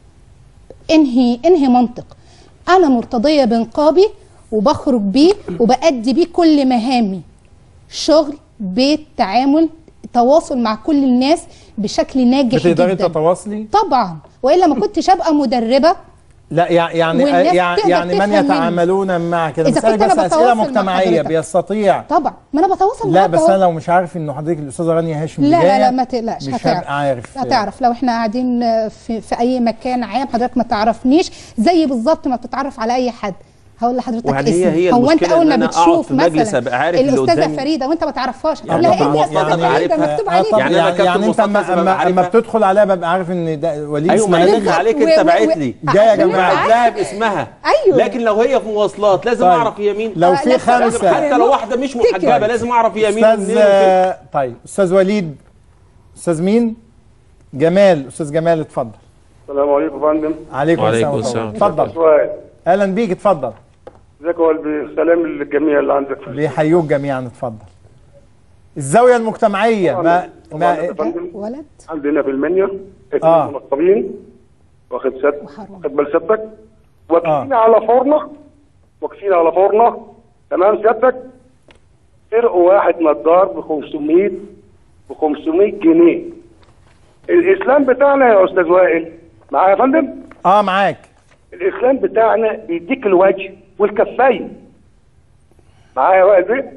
انهي انهي منطق أنا مرتضية بنقابي وبخرج بيه وبأدي بيه كل مهامي شغل بيت تعامل تواصل مع كل الناس بشكل ناجح بتقدري جدا تتواصلي طبعا والا ما كنتش ابقى مدربه لا يع- يعني والناس يعني تقدر يعني من تفهم مني. يتعاملون مع كده إذا بسألك كنت أنا بس اسئله بتواصل مع مجتمعيه حضرتك. بيستطيع طبعا ما انا بتواصل لا معاك بس أهو. انا لو مش عارف ان حضرتك الاستاذه رانيا هاشم لا لا جاية، لا ما تقلقش مش هتعرف هبقى عارف هتعرف لو احنا قاعدين في, في اي مكان عام حضرتك ما تعرفنيش زي بالظبط ما بتتعرف على اي حد هقول لحضرتك وهل هي- اسمي هي هو انت المشكلة اول إن ما أنا أقعد بتشوف في مجلس مثلا أبقى عارف اللي الاستاذه قدامي؟ فريده وانت ما تعرفهاش يعني لا طبعاً انت يا استاذه طبعاً فريده عارفها. مكتوب آه عليك طبعاً. يعني أنا كابتن يعني انت مصطفى اما ببقى اما, عارفها. أما بتدخل عليها ببقى عارف ان ده وليد ايوه ما اسماعيل انا عليك و- انت و- باعت و- لي جايه يا عشان جماعه أنت لها باسمها أيوة. لكن لو هي في مواصلات لازم طيب. اعرف هي مين لو في لازم- خمسة. حتى لو واحده مش محجبه لازم اعرف هي مين استاذ ومنين وفين. آه، طيب استاذ وليد استاذ مين جمال استاذ جمال اتفضل السلام عليكم يا فندم عليكم وعليكم السلام السلام. اتفضل سؤال اهلا بيك اتفضل ازيك يا قلبي سلام للجميع اللي عندك بيحيوك جميعا اتفضل الزاويه المجتمعيه ما طبعاً ما يا فندم ولد عندنا في المنيا اتنين آه. منقبين واخد ست واخد بال ستك واقفين على فرنه واقفين على فرنه تمام سيادتك سرقوا واحد نجار ب 500 ب 500 جنيه الاسلام بتاعنا يا استاذ وائل معايا يا فندم اه معاك الاسلام بتاعنا بيديك الوجه والكفين معايا يا وائل بيه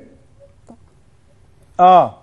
اه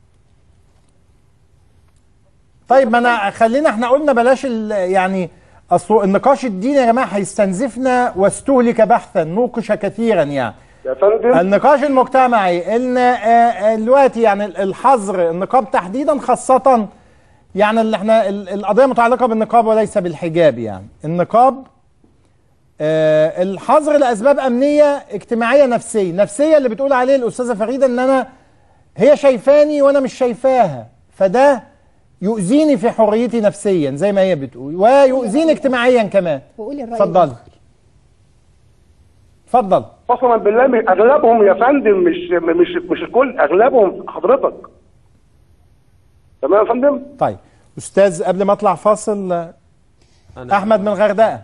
طيب ما انا خلينا احنا قلنا بلاش ال- يعني اصل النقاش الديني يا جماعه هيستنزفنا واستهلك بحثا نوقش كثيرا يعني يا فندم النقاش المجتمعي ان آه، آه، دلوقتي يعني الحظر النقاب تحديدا خاصه يعني اللي احنا ال- القضيه متعلقه بالنقاب وليس بالحجاب يعني النقاب آه، الحظر لاسباب امنيه اجتماعيه نفسيه نفسيه اللي بتقول عليه الاستاذه فريده ان انا هي شايفاني وانا مش شايفاها فده يؤذيني في حريتي نفسيا زي ما هي بتقول ويؤذيني اجتماعيا كمان وقولي الراي اتفضل اتفضل قسما بالله من- اغلبهم يا فندم مش مش مش الكل اغلبهم حضرتك تمام يا فندم طيب استاذ قبل ما اطلع فاصل آه، احمد من الغردقه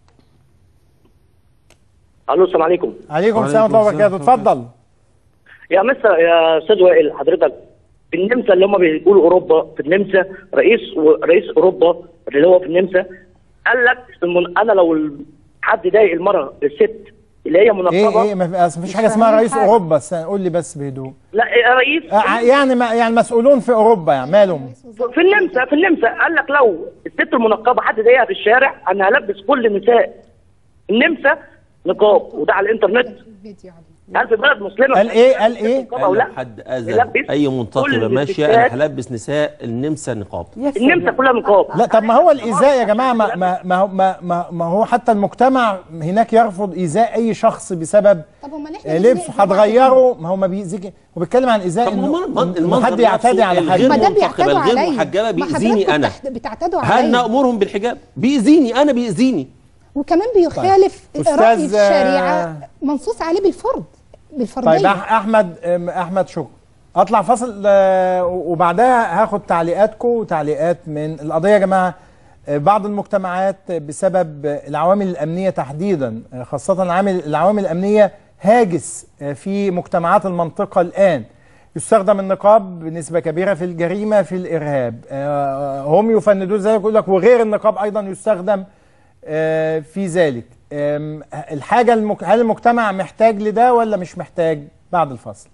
الو السلام عليكم عليكم السلام ورحمه الله وبركاته اتفضل يا مستر يا استاذ وائل حضرتك في النمسا اللي هم بيقولوا اوروبا في النمسا رئيس رئيس اوروبا اللي هو في النمسا قال لك المن... انا لو ال- حد ضايق المراه الست اللي هي منقبه ايه ايه ما فيش حاجه اسمها رئيس اوروبا استنى، قول لي بس بهدوء لا إيه رئيس آه، يعني ما يعني مسؤولون في اوروبا يعني مالهم في النمسا في النمسا قال لك لو الست المنقبه حد ضايقها في الشارع انا هلبس كل نساء النمسا نقاب وده على الانترنت هل في بلد مسلمه قال ايه قال ايه او لا حد اذى يلبس اي كل منتقبه ماشيه الستات. انا هلبس نساء النمسا نقاب النمسا كلها نقاب لا طب ما هو الايذاء يا جماعه ما ما ما هو- ما, ما, ما هو حتى المجتمع هناك يرفض ايذاء اي شخص بسبب طب امال آه، احنا لبسه هتغيره ما هو ما بيأذيك هو بيتكلم عن ايذاء انه إنه حد يعتدي على حاجه ما ده بيعتدوا الغير عليا محجبه ما بيأذيني حضراتكم انا بتعت- بتعتدوا هل عليا نأمرهم بالحجاب بيأذيني انا بيأذيني وكمان بيخالف طيب. راي أستاذ، الشريعه منصوص عليه بالفرض بالفرضيه طيب أح- احمد أم، احمد شكرا اطلع فاصل آه، وبعدها هاخد تعليقاتكم وتعليقات من القضيه يا جماعه آه، بعض المجتمعات بسبب العوامل الامنيه تحديدا آه، خاصه عامل العوامل الامنيه هاجس آه، في مجتمعات المنطقه الان يستخدم النقاب بنسبه كبيره في الجريمه في الارهاب آه، هم يفندون ذلك يقول لك وغير النقاب ايضا يستخدم آه، في ذلك آم، الحاجه المك... هل المجتمع محتاج لده ولا مش محتاج بعد الفاصل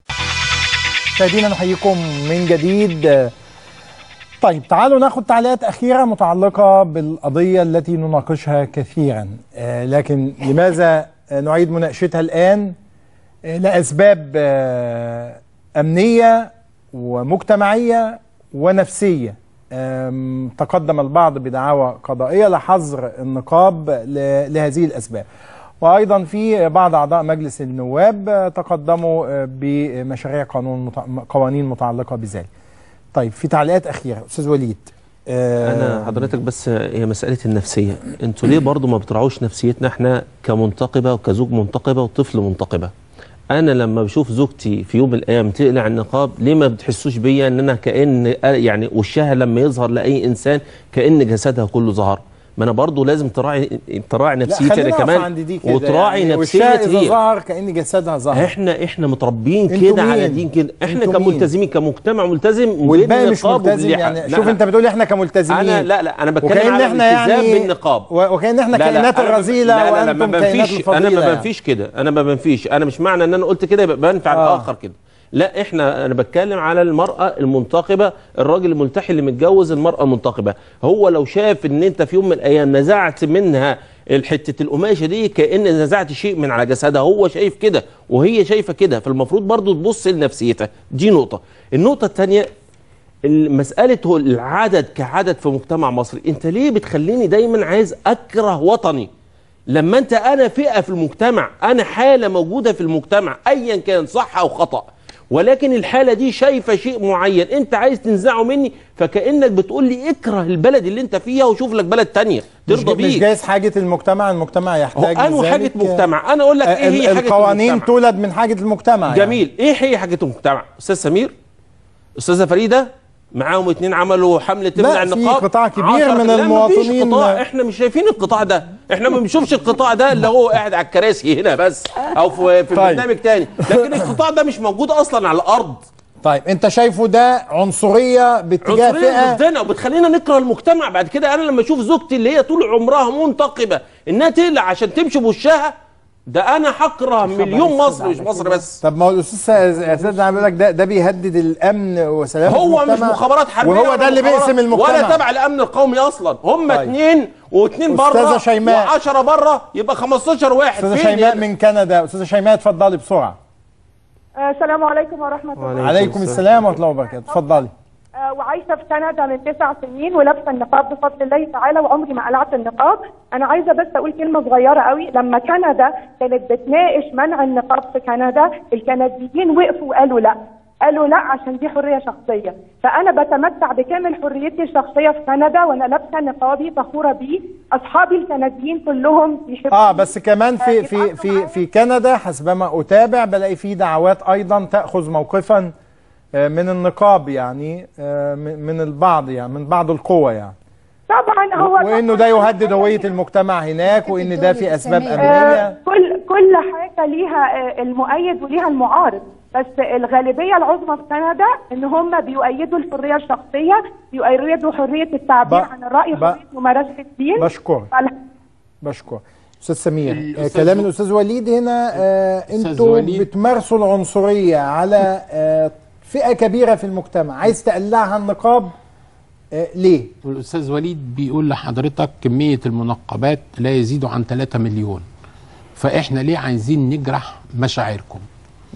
مشاهدينا نحييكم من جديد آه، طيب تعالوا ناخد تعليقات أخيرة متعلقة بالقضية التي نناقشها كثيرا آه، لكن لماذا آه، نعيد مناقشتها الآن آه، لأسباب آه، أمنية ومجتمعية ونفسية آم، تقدم البعض بدعاوى قضائية لحظر النقاب ل- لهذه الأسباب وأيضا في بعض أعضاء مجلس النواب آه، تقدموا آه، بمشاريع قانون متع- قوانين متعلقة بذلك طيب في تعليقات أخيرة أستاذ وليد آه، انا حضرتك بس هي مساله النفسيه انتوا ليه برضو ما بتراعوش نفسيتنا احنا كمنتقبه وكزوج منتقبه وطفل منتقبه انا لما بشوف زوجتي في يوم من الايام تقلع النقاب ليه ما بتحسوش بيا ان انا كان يعني وشها لما يظهر لاي انسان كان جسدها كله ظهر ما انا برضو لازم تراعي تراعي لا نفسيتي خلينا انا نقف كمان عند دي كده وتراعي يعني نفسيه وشها إذا هي ظهر كأن جسدها ظهر احنا احنا متربيين انتوا كده على مين؟ دين كده احنا انتوا مين؟ كملتزمين كمجتمع ملتزم والباقي مش بالنقاب ملتزم وباللحى. يعني لا، شوف انت بتقول احنا كملتزمين انا لا لا انا بتكلم وكأن على احنا الالتزام يعني بالنقاب و- وكأن احنا لا، لا، كائنات أنا ب- الرذيلة لا لا لا ما وانتم كائنات بنفيش الفضيلة انا ما يعني. بنفيش كده انا ما بنفيش انا مش معنى ان انا قلت كده يبقى بنفع آه. الاخر كده لا احنا انا بتكلم على المراه المنتقبه الراجل الملتحي اللي متجوز المراه المنتقبه هو لو شاف ان انت في يوم من الايام نزعت منها الحته القماشه دي كان نزعت شيء من على جسدها هو شايف كده وهي شايفه كده فالمفروض برضو تبص لنفسيتها دي نقطه النقطه الثانيه مسألة هو العدد كعدد في مجتمع مصري انت ليه بتخليني دايما عايز اكره وطني لما انت انا فئة في المجتمع انا حالة موجودة في المجتمع ايا كان صح او خطأ ولكن الحالة دي شايفة شيء معين انت عايز تنزعه مني فكأنك بتقول لي اكره البلد اللي انت فيها وشوف لك بلد تانية مش, ترضى مش بيك جايز حاجة المجتمع المجتمع يحتاج هو أنو لذلك. حاجة مجتمع أنا أقول لك إيه هي ال- حاجة القوانين المجتمع. تولد من حاجة المجتمع جميل ايه هي حاجه المجتمع استاذ سمير استاذه فريده معاهم اتنين عملوا حمله تمنع لا، في النقاب قطاع كبير عشرة- من لا، مفيش المواطنين- قطاع احنا مش شايفين القطاع ده احنا ما بنشوفش القطاع ده اللي هو قاعد على الكراسي هنا بس او في, في طيب. برنامج تاني لكن القطاع ده مش موجود اصلا على الارض طيب انت شايفه ده عنصرية باتجاه عنصريه فئة ضدنا وبتخلينا نكره المجتمع بعد كده انا لما اشوف زوجتي اللي هي طول عمرها منتقبه انها تقلع عشان تمشي بوشها ده انا هكره مليون مصر مش مصر بس طب ما هو الاستاذ استاذ عم بيقول لك ده ده بيهدد الامن وسلامه هو مش المجتمع مخابرات حربيه وهو ولا ده اللي مخابرات بيقسم المجتمع ولا تبع الامن القومي اصلا هم طيب. اثنين واثنين أستاذة بره شيماء. و10 بره يبقى 15 واحد استاذة فين شيماء هنا؟ من كندا استاذة شيماء اتفضلي بسرعة آه، السلام عليكم ورحمة الله عليكم السلام ورحمة الله وبركاته اتفضلي آه، وعايشة في كندا من تسع سنين ولابسة النقاب بفضل الله تعالى وعمري ما قلعت النقاب أنا عايزة بس أقول كلمة صغيرة قوي لما كندا كانت بتناقش منع النقاب في كندا الكنديين وقفوا وقالوا لا قالوا لا عشان دي حرية شخصية فأنا بتمتع بكامل حريتي الشخصية في كندا وأنا لابسة نقابي فخورة بيه أصحابي الكنديين كلهم بيحبوا اه بس كمان في في في في كندا حسبما اتابع بلاقي في دعوات ايضا تاخذ موقفا آه، من النقاب يعني آه، من من البعض يعني من بعض القوى يعني طبعا هو وانه ده يهدد هويه المجتمع هناك وان ده في اسباب آه، امنيه كل كل حاجه ليها آه، المؤيد وليها المعارض بس الغالبيه العظمى في كندا ان هم بيؤيدوا الحريه الشخصيه بيؤيدوا حريه التعبير ب- عن الراي ب- وحريه ممارسه الدين بشكر فال- بشكر استاذ سمير آه، الأستاذ كلام و- الاستاذ وليد هنا آه، أستاذ انتوا وليد. بتمارسوا العنصريه على آه، فئه كبيره في المجتمع عايز تقلعها النقاب آه، ليه والاستاذ وليد بيقول لحضرتك كميه المنقبات لا يزيد عن 3 مليون فاحنا ليه عايزين نجرح مشاعركم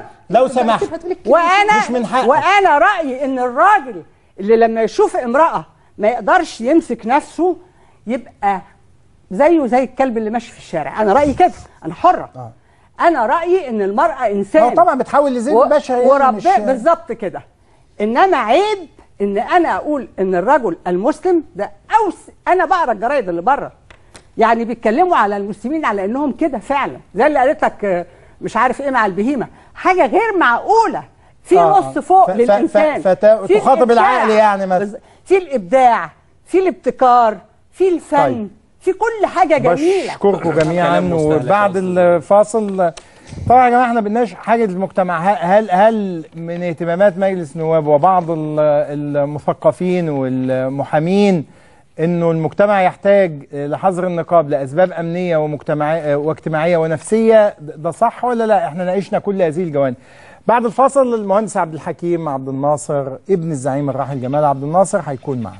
لو سمحت وانا مش من حقك. وانا رايي ان الراجل اللي لما يشوف امراه ما يقدرش يمسك نفسه يبقى زيه زي الكلب اللي ماشي في الشارع انا رايي كده انا حره آه. انا رايي ان المراه انسان هو طبعا بتحاول لزين و- البشر يعني وربنا مش- بالظبط كده انما عيب ان انا اقول ان الرجل المسلم ده اوس انا بقرا الجرايد اللي بره يعني بيتكلموا على المسلمين على انهم كده فعلا زي اللي قالت لك آه، مش عارف ايه مع البهيمه حاجه غير معقوله في آه، نص فوق ف- ف- للانسان ف- فت- في تخاطب الإبداع. العقل يعني مثلا. بز- في الابداع في الابتكار في الفن طيب. في كل حاجه جميله بشكركم جميعا كلام مستهلك وبعد الفاصل طبعا يا جماعه احنا بنناقش حاجه المجتمع هل هل من اهتمامات مجلس النواب وبعض ال- المثقفين والمحامين انه المجتمع يحتاج لحظر النقاب لاسباب امنيه ومجتمعيه واجتماعيه ونفسيه ده صح ولا لا احنا ناقشنا كل هذه الجوانب بعد الفاصل المهندس عبد الحكيم عبد الناصر ابن الزعيم الراحل جمال عبد الناصر هيكون معنا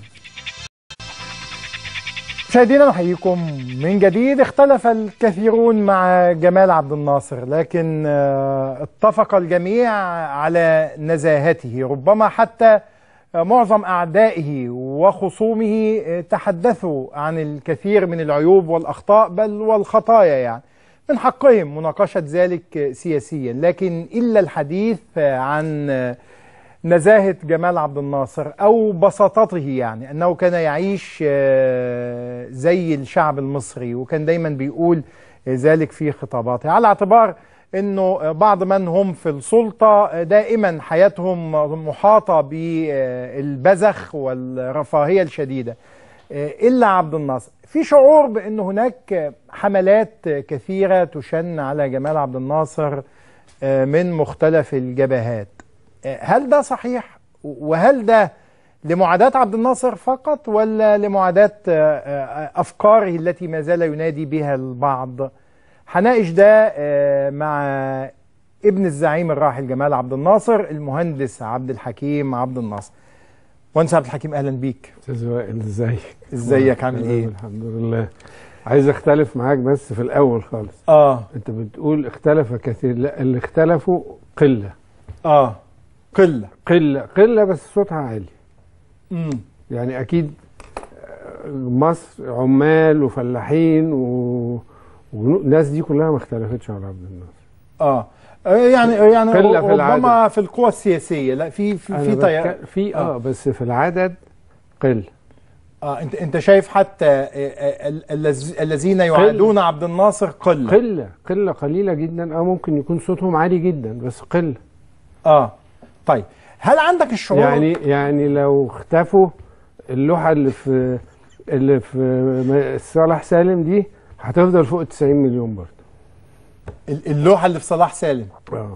مشاهدينا نحييكم من جديد اختلف الكثيرون مع جمال عبد الناصر لكن آه، اتفق الجميع على نزاهته ربما حتى آه، معظم أعدائه وخصومه آه، تحدثوا عن الكثير من العيوب والأخطاء بل والخطايا يعني من حقهم مناقشة ذلك آه، سياسيا لكن إلا الحديث آه، عن آه، نزاهة جمال عبد الناصر أو بساطته يعني أنه كان يعيش آه، زي الشعب المصري وكان دايما بيقول ذلك في خطاباته على اعتبار أنه بعض من هم في السلطة دائما حياتهم محاطة بالبذخ والرفاهية الشديدة إلا عبد الناصر في شعور بأن هناك حملات كثيرة تشن على جمال عبد الناصر من مختلف الجبهات هل ده صحيح وهل ده لمعاداة عبد الناصر فقط ولا لمعاداة آه، آه، أفكاره التي ما زال ينادي بها البعض هناقش ده آه، مع ابن الزعيم الراحل جمال عبد الناصر المهندس عبد الحكيم عبد الناصر مهندس عبد الحكيم أهلا بيك استاذ وائل ازيك ازيك عامل ايه الحمد لله عايز اختلف معاك بس في الاول خالص اه انت بتقول اختلف كثير لا اللي اختلفوا قله اه قله قله قله بس صوتها عالي امم يعني اكيد مصر عمال وفلاحين و... والناس دي كلها ما اختلفتش على عبد الناصر اه آه، يعني يعني قلة في ربما العدد. في القوى السياسية لا في في أنا في طيار بتك- في اه بس في العدد قل اه انت انت شايف حتى آه، آه، ال- الذ- الذين يعادون عبد الناصر قله قله قله قليله جدا اه ممكن يكون صوتهم عالي جدا بس قله اه طيب هل عندك الشعور يعني يعني لو اختفوا اللوحه اللي في اللي في م- صلاح سالم دي هتفضل فوق ال 90 مليون برضه ال- اللوحه اللي في صلاح سالم اه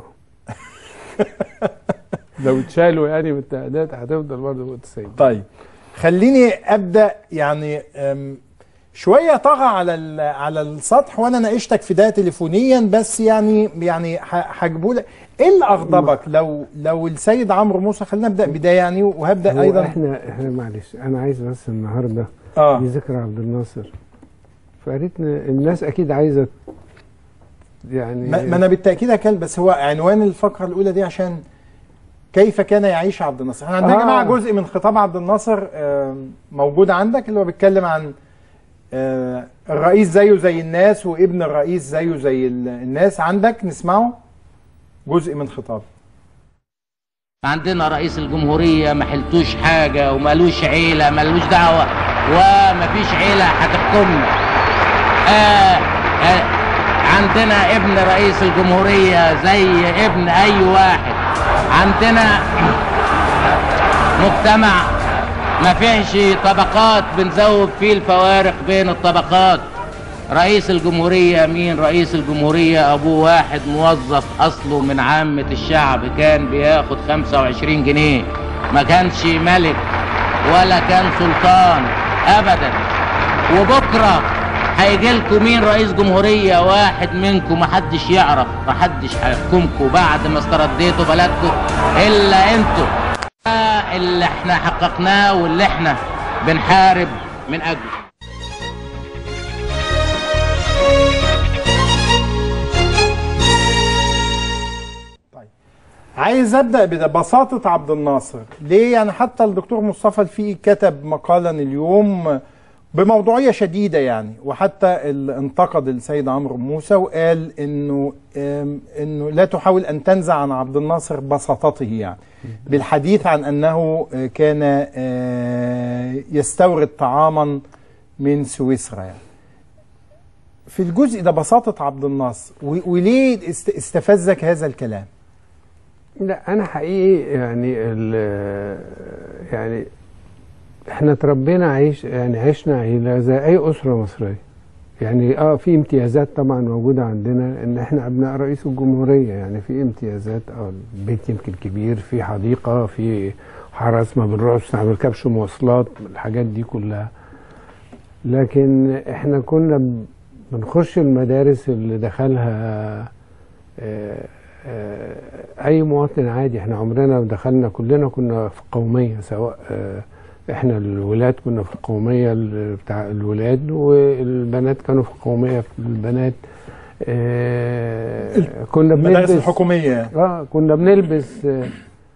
لو اتشالوا يعني من التعداد هتفضل برضه فوق 90 طيب خليني ابدا يعني أم، شويه طغى على ال- على السطح وانا ناقشتك في ده تليفونيا بس يعني يعني هجيبه لك ايه اللي اغضبك لو لو السيد عمرو موسى خلينا نبدا بدايه يعني وهبدا هو ايضا احنا احنا معلش انا عايز بس النهارده آه. دي ذكرى عبد الناصر فقالت الناس اكيد عايزه يعني ما ما انا بالتاكيد هكلم بس هو عنوان الفقره الاولى دي عشان كيف كان يعيش عبد الناصر احنا عندنا يا آه. جماعه جزء من خطاب عبد الناصر آم، موجود عندك اللي هو بيتكلم عن آه، الرئيس زيه زي الناس وابن الرئيس زيه زي ال- الناس عندك نسمعه جزء من خطاب عندنا رئيس الجمهورية ما حلتوش حاجة ومالوش عيلة مالوش دعوة ومفيش عيلة هتحكمنا آه آه عندنا ابن رئيس الجمهورية زي ابن أي واحد عندنا مجتمع ما فيهش طبقات بنزود فيه الفوارق بين الطبقات رئيس الجمهورية مين رئيس الجمهورية أبوه واحد موظف أصله من عامة الشعب كان بياخد 25 جنيه ما كانش ملك ولا كان سلطان أبدا وبكرة هيجي لكم مين رئيس جمهورية واحد منكم محدش يعرف محدش هيحكمكم بعد ما استرديتوا بلدكم إلا انتوا ده اللي احنا حققناه واللي احنا بنحارب من أجله عايز ابدا ببساطه عبد الناصر ليه يعني حتى الدكتور مصطفى الفقي كتب مقالا اليوم بموضوعيه شديده يعني وحتى ال- انتقد السيد عمرو موسى وقال انه آم، انه لا تحاول ان تنزع عن عبد الناصر بساطته يعني بالحديث عن انه آه، كان آه، يستورد طعاما من سويسرا يعني في الجزء ده بساطة عبد الناصر و- وليه است- استفزك هذا الكلام لا انا حقيقي يعني ال- يعني احنا اتربينا عيش يعني عشنا عيله زي اي اسره مصريه يعني اه في امتيازات طبعا موجوده عندنا ان احنا ابناء رئيس الجمهوريه يعني في امتيازات اه البيت يمكن كبير في حديقه في حرس ما بنروحش ما بنركبش مواصلات الحاجات دي كلها لكن احنا كنا ب- بنخش المدارس اللي دخلها آه، آه، اي مواطن عادي احنا عمرنا دخلنا كلنا كنا في قوميه سواء آه، احنا الولاد كنا في القوميه ال- بتاع الولاد والبنات كانوا في القوميه في البنات آه، كنا المدارس بنلبس الحكومية. اه كنا بنلبس آه،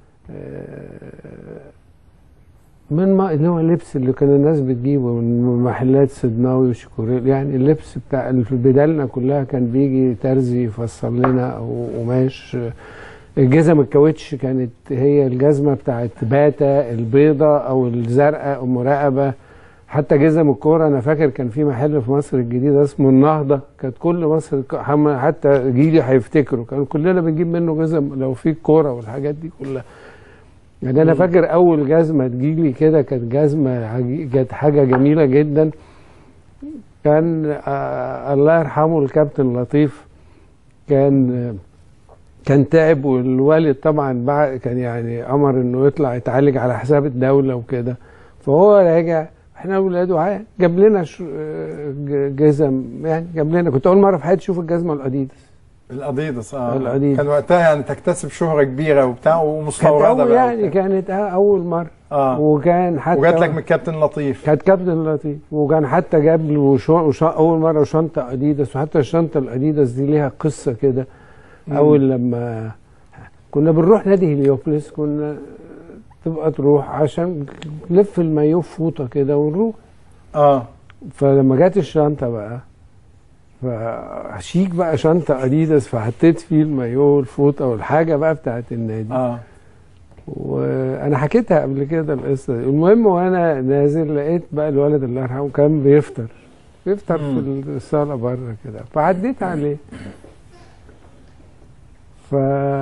آه، من ما اللي هو اللبس اللي كان الناس بتجيبه من محلات صدناوي وشيكوريل يعني اللبس بتاع اللي في بدالنا كلها كان بيجي ترزي يفصل لنا او قماش الجزم الكاوتش كانت هي الجزمه بتاعت باتا البيضه او الزرقاء ام رقبه حتى جزم الكوره انا فاكر كان في محل في مصر الجديده اسمه النهضه كانت كل مصر حم- حتى جيلي هيفتكروا كان كلنا بنجيب منه جزم لو في كوره والحاجات دي كلها يعني انا مم. فاكر اول جزمه تجيلي كده كانت جزمه عجي- كانت حاجه جميله جدا كان آه الله يرحمه الكابتن لطيف كان آه كان تعب والوالد طبعا بعد كان يعني امر انه يطلع يتعالج على حساب الدوله وكده فهو راجع احنا اولاده عا- جاب لنا ش- آه، ج- جزم يعني جاب لنا كنت اول مره في حياتي اشوف الجزمه الاديداس الاديداس اه الأديداس. كان وقتها يعني تكتسب شهرة كبيرة وبتاع كانت ومستوردة أول بقى يعني وبتاع. كانت آه اول مره اه وكان حتى وجات لك من الكابتن لطيف كانت كابتن لطيف وكان حتى جاب لي وشو وشو اول مره شنطه اديداس وحتى الشنطه الاديداس دي ليها قصه كده مم. اول لما كنا بنروح نادي هليوبلس كنا تبقى تروح عشان نلف المايو في فوطه كده ونروح اه فلما جت الشنطه بقى فشيك بقى شنطه اديداس فحطيت فيه المايو والفوطه والحاجه بقى بتاعت النادي اه وانا حكيتها قبل كده القصه دي المهم وانا نازل لقيت بقى الولد الله يرحمه كان بيفطر بيفطر في الصاله بره كده فعديت عليه ف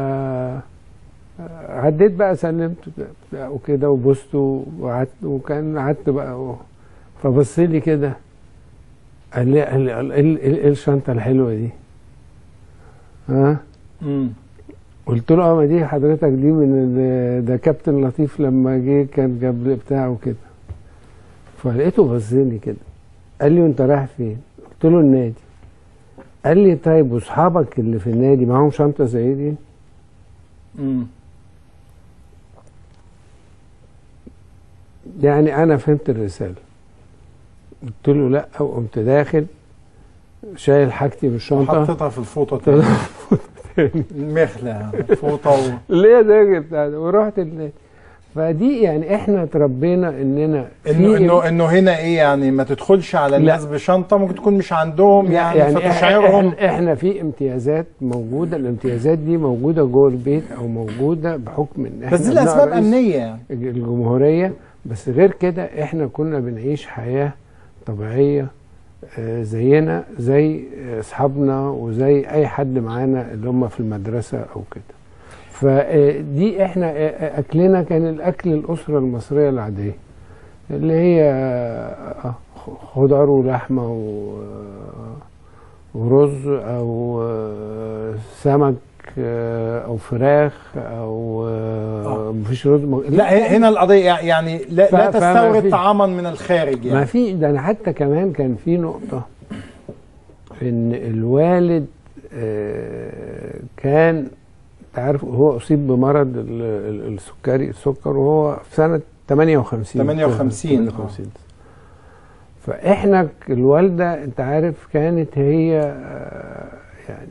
عديت بقى سلمت وكده وبوسته وقعدت وكان قعدت بقى و... فبص لي كده قال لي قال لي قال- ايه ال- ايه الشنطه الحلوه دي؟ ها؟ امم قلت له اه ما دي حضرتك دي من ال- ده كابتن لطيف لما جه كان جاب لي بتاعه كده فلقيته بصني كده قال لي وانت رايح فين؟ قلت له النادي قال لي طيب واصحابك اللي في النادي معاهم شنطه زي دي؟ امم يعني انا فهمت الرساله قلت له لا وقمت داخل شايل حاجتي من الشنطه وحطيتها في الفوطة تاني المخلة فوطة و... اللي هي زي بتاع ده ورحت النادي فدي يعني احنا اتربينا اننا انه انه انه هنا ايه يعني ما تدخلش على الناس بشنطه ممكن تكون مش عندهم يعني, يعني فتشعرهم احنا, احنا في امتيازات موجوده الامتيازات دي موجوده جوه البيت او موجوده بحكم ان احنا بس دي أبناء لاسباب رئيس امنيه يعني الجمهوريه بس غير كده احنا كنا بنعيش حياه طبيعيه آه، زينا زي آه، اصحابنا وزي اي حد معانا اللي هم في المدرسه او كده فدي احنا آه، آه، اكلنا كان الاكل الاسره المصريه العاديه اللي هي آه، خضار ولحمه و- ورز او آه، سمك آه، او فراخ او آه، مفيش رز م- لا ه- هنا القضيه يعني لا, ف- لا فما تستورد في- طعاما من الخارج يعني ما في ده انا حتى كمان كان في نقطة ان الوالد آه، كان تعرف هو اصيب بمرض ال- ال- السكري السكر وهو في سنة 58 58 58 فاحنا ك- الوالدة انت عارف كانت هي آه، يعني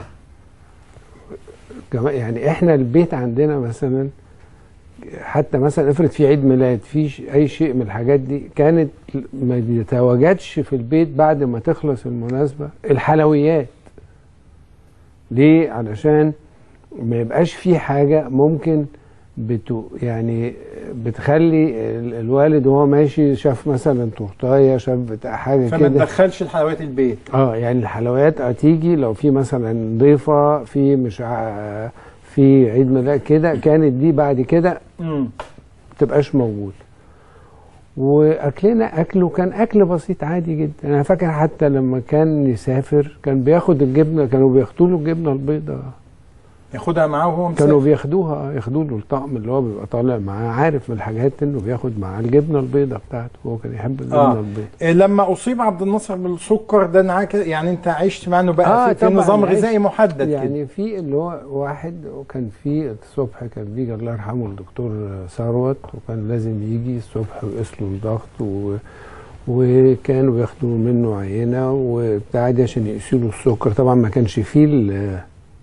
كمان يعني احنا البيت عندنا مثلا حتى مثلا افرض في عيد ميلاد في ش- اي شيء من الحاجات دي كانت ما بيتواجدش في البيت بعد ما تخلص المناسبه الحلويات ليه علشان ما يبقاش في حاجه ممكن بتو يعني بتخلي ال- الوالد وهو ماشي شاف مثلا تورتايه شاف بتاع حاجه فما كده تدخلش الحلويات البيت اه يعني الحلويات هتيجي لو في مثلا ضيفه في مش ع- في عيد ميلاد كده كانت دي بعد كده مم. تبقاش موجود واكلنا اكله كان اكل بسيط عادي جدا انا فاكر حتى لما كان يسافر كان بياخد الجبنه كانوا بياخدوا له الجبنه البيضاء ياخدها معاه وهو مسافر كانوا بياخدوها ياخدوا له الطقم اللي هو بيبقى طالع معاه عارف من الحاجات انه بياخد معاه الجبنه البيضاء بتاعته هو كان يحب الجبنه اه البيضاء إيه لما اصيب عبد الناصر بالسكر ده انعكس يعني انت عشت مع انه بقى في, في طبعاً نظام عشت. غذائي محدد كده يعني في اللي هو واحد وكان في الصبح كان بيجي الله يرحمه الدكتور ثروت وكان لازم يجي الصبح ويقيس له الضغط و... وكانوا بياخدوا منه عينه وبتاع دي عشان يقيسوا له السكر طبعا ما كانش فيه ال-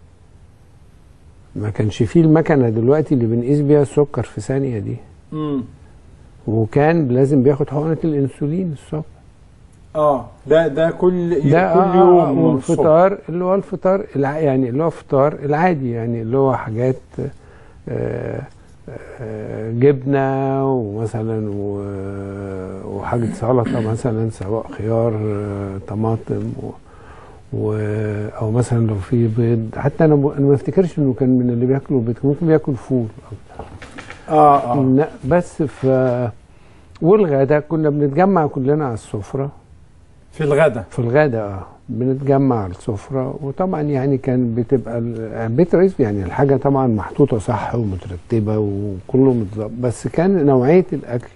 ما كانش فيه المكنه دلوقتي اللي بنقيس بيها السكر في ثانيه دي مم. وكان لازم بياخد حقنه الانسولين الصبح اه ده ده كل ده كل آه يوم آه الصبح. والفطار اللي هو الفطار الع... يعني اللي هو فطار العادي يعني اللي هو حاجات آه آه جبنه ومثلا و- وحاجه سلطه مثلا سواء خيار آه طماطم و... و... او مثلا لو في بيض حتى انا ب... انا ما افتكرش انه كان من اللي بياكلوا بيض ممكن بياكل فول اه اه لا بس ف والغدا كنا بنتجمع كلنا على السفره في الغدا في الغدا اه بنتجمع على السفره وطبعا يعني كان بتبقى ال- بيت رئيس يعني الحاجه طبعا محطوطه صح ومترتبه وكله متظبط بس كان نوعيه الاكل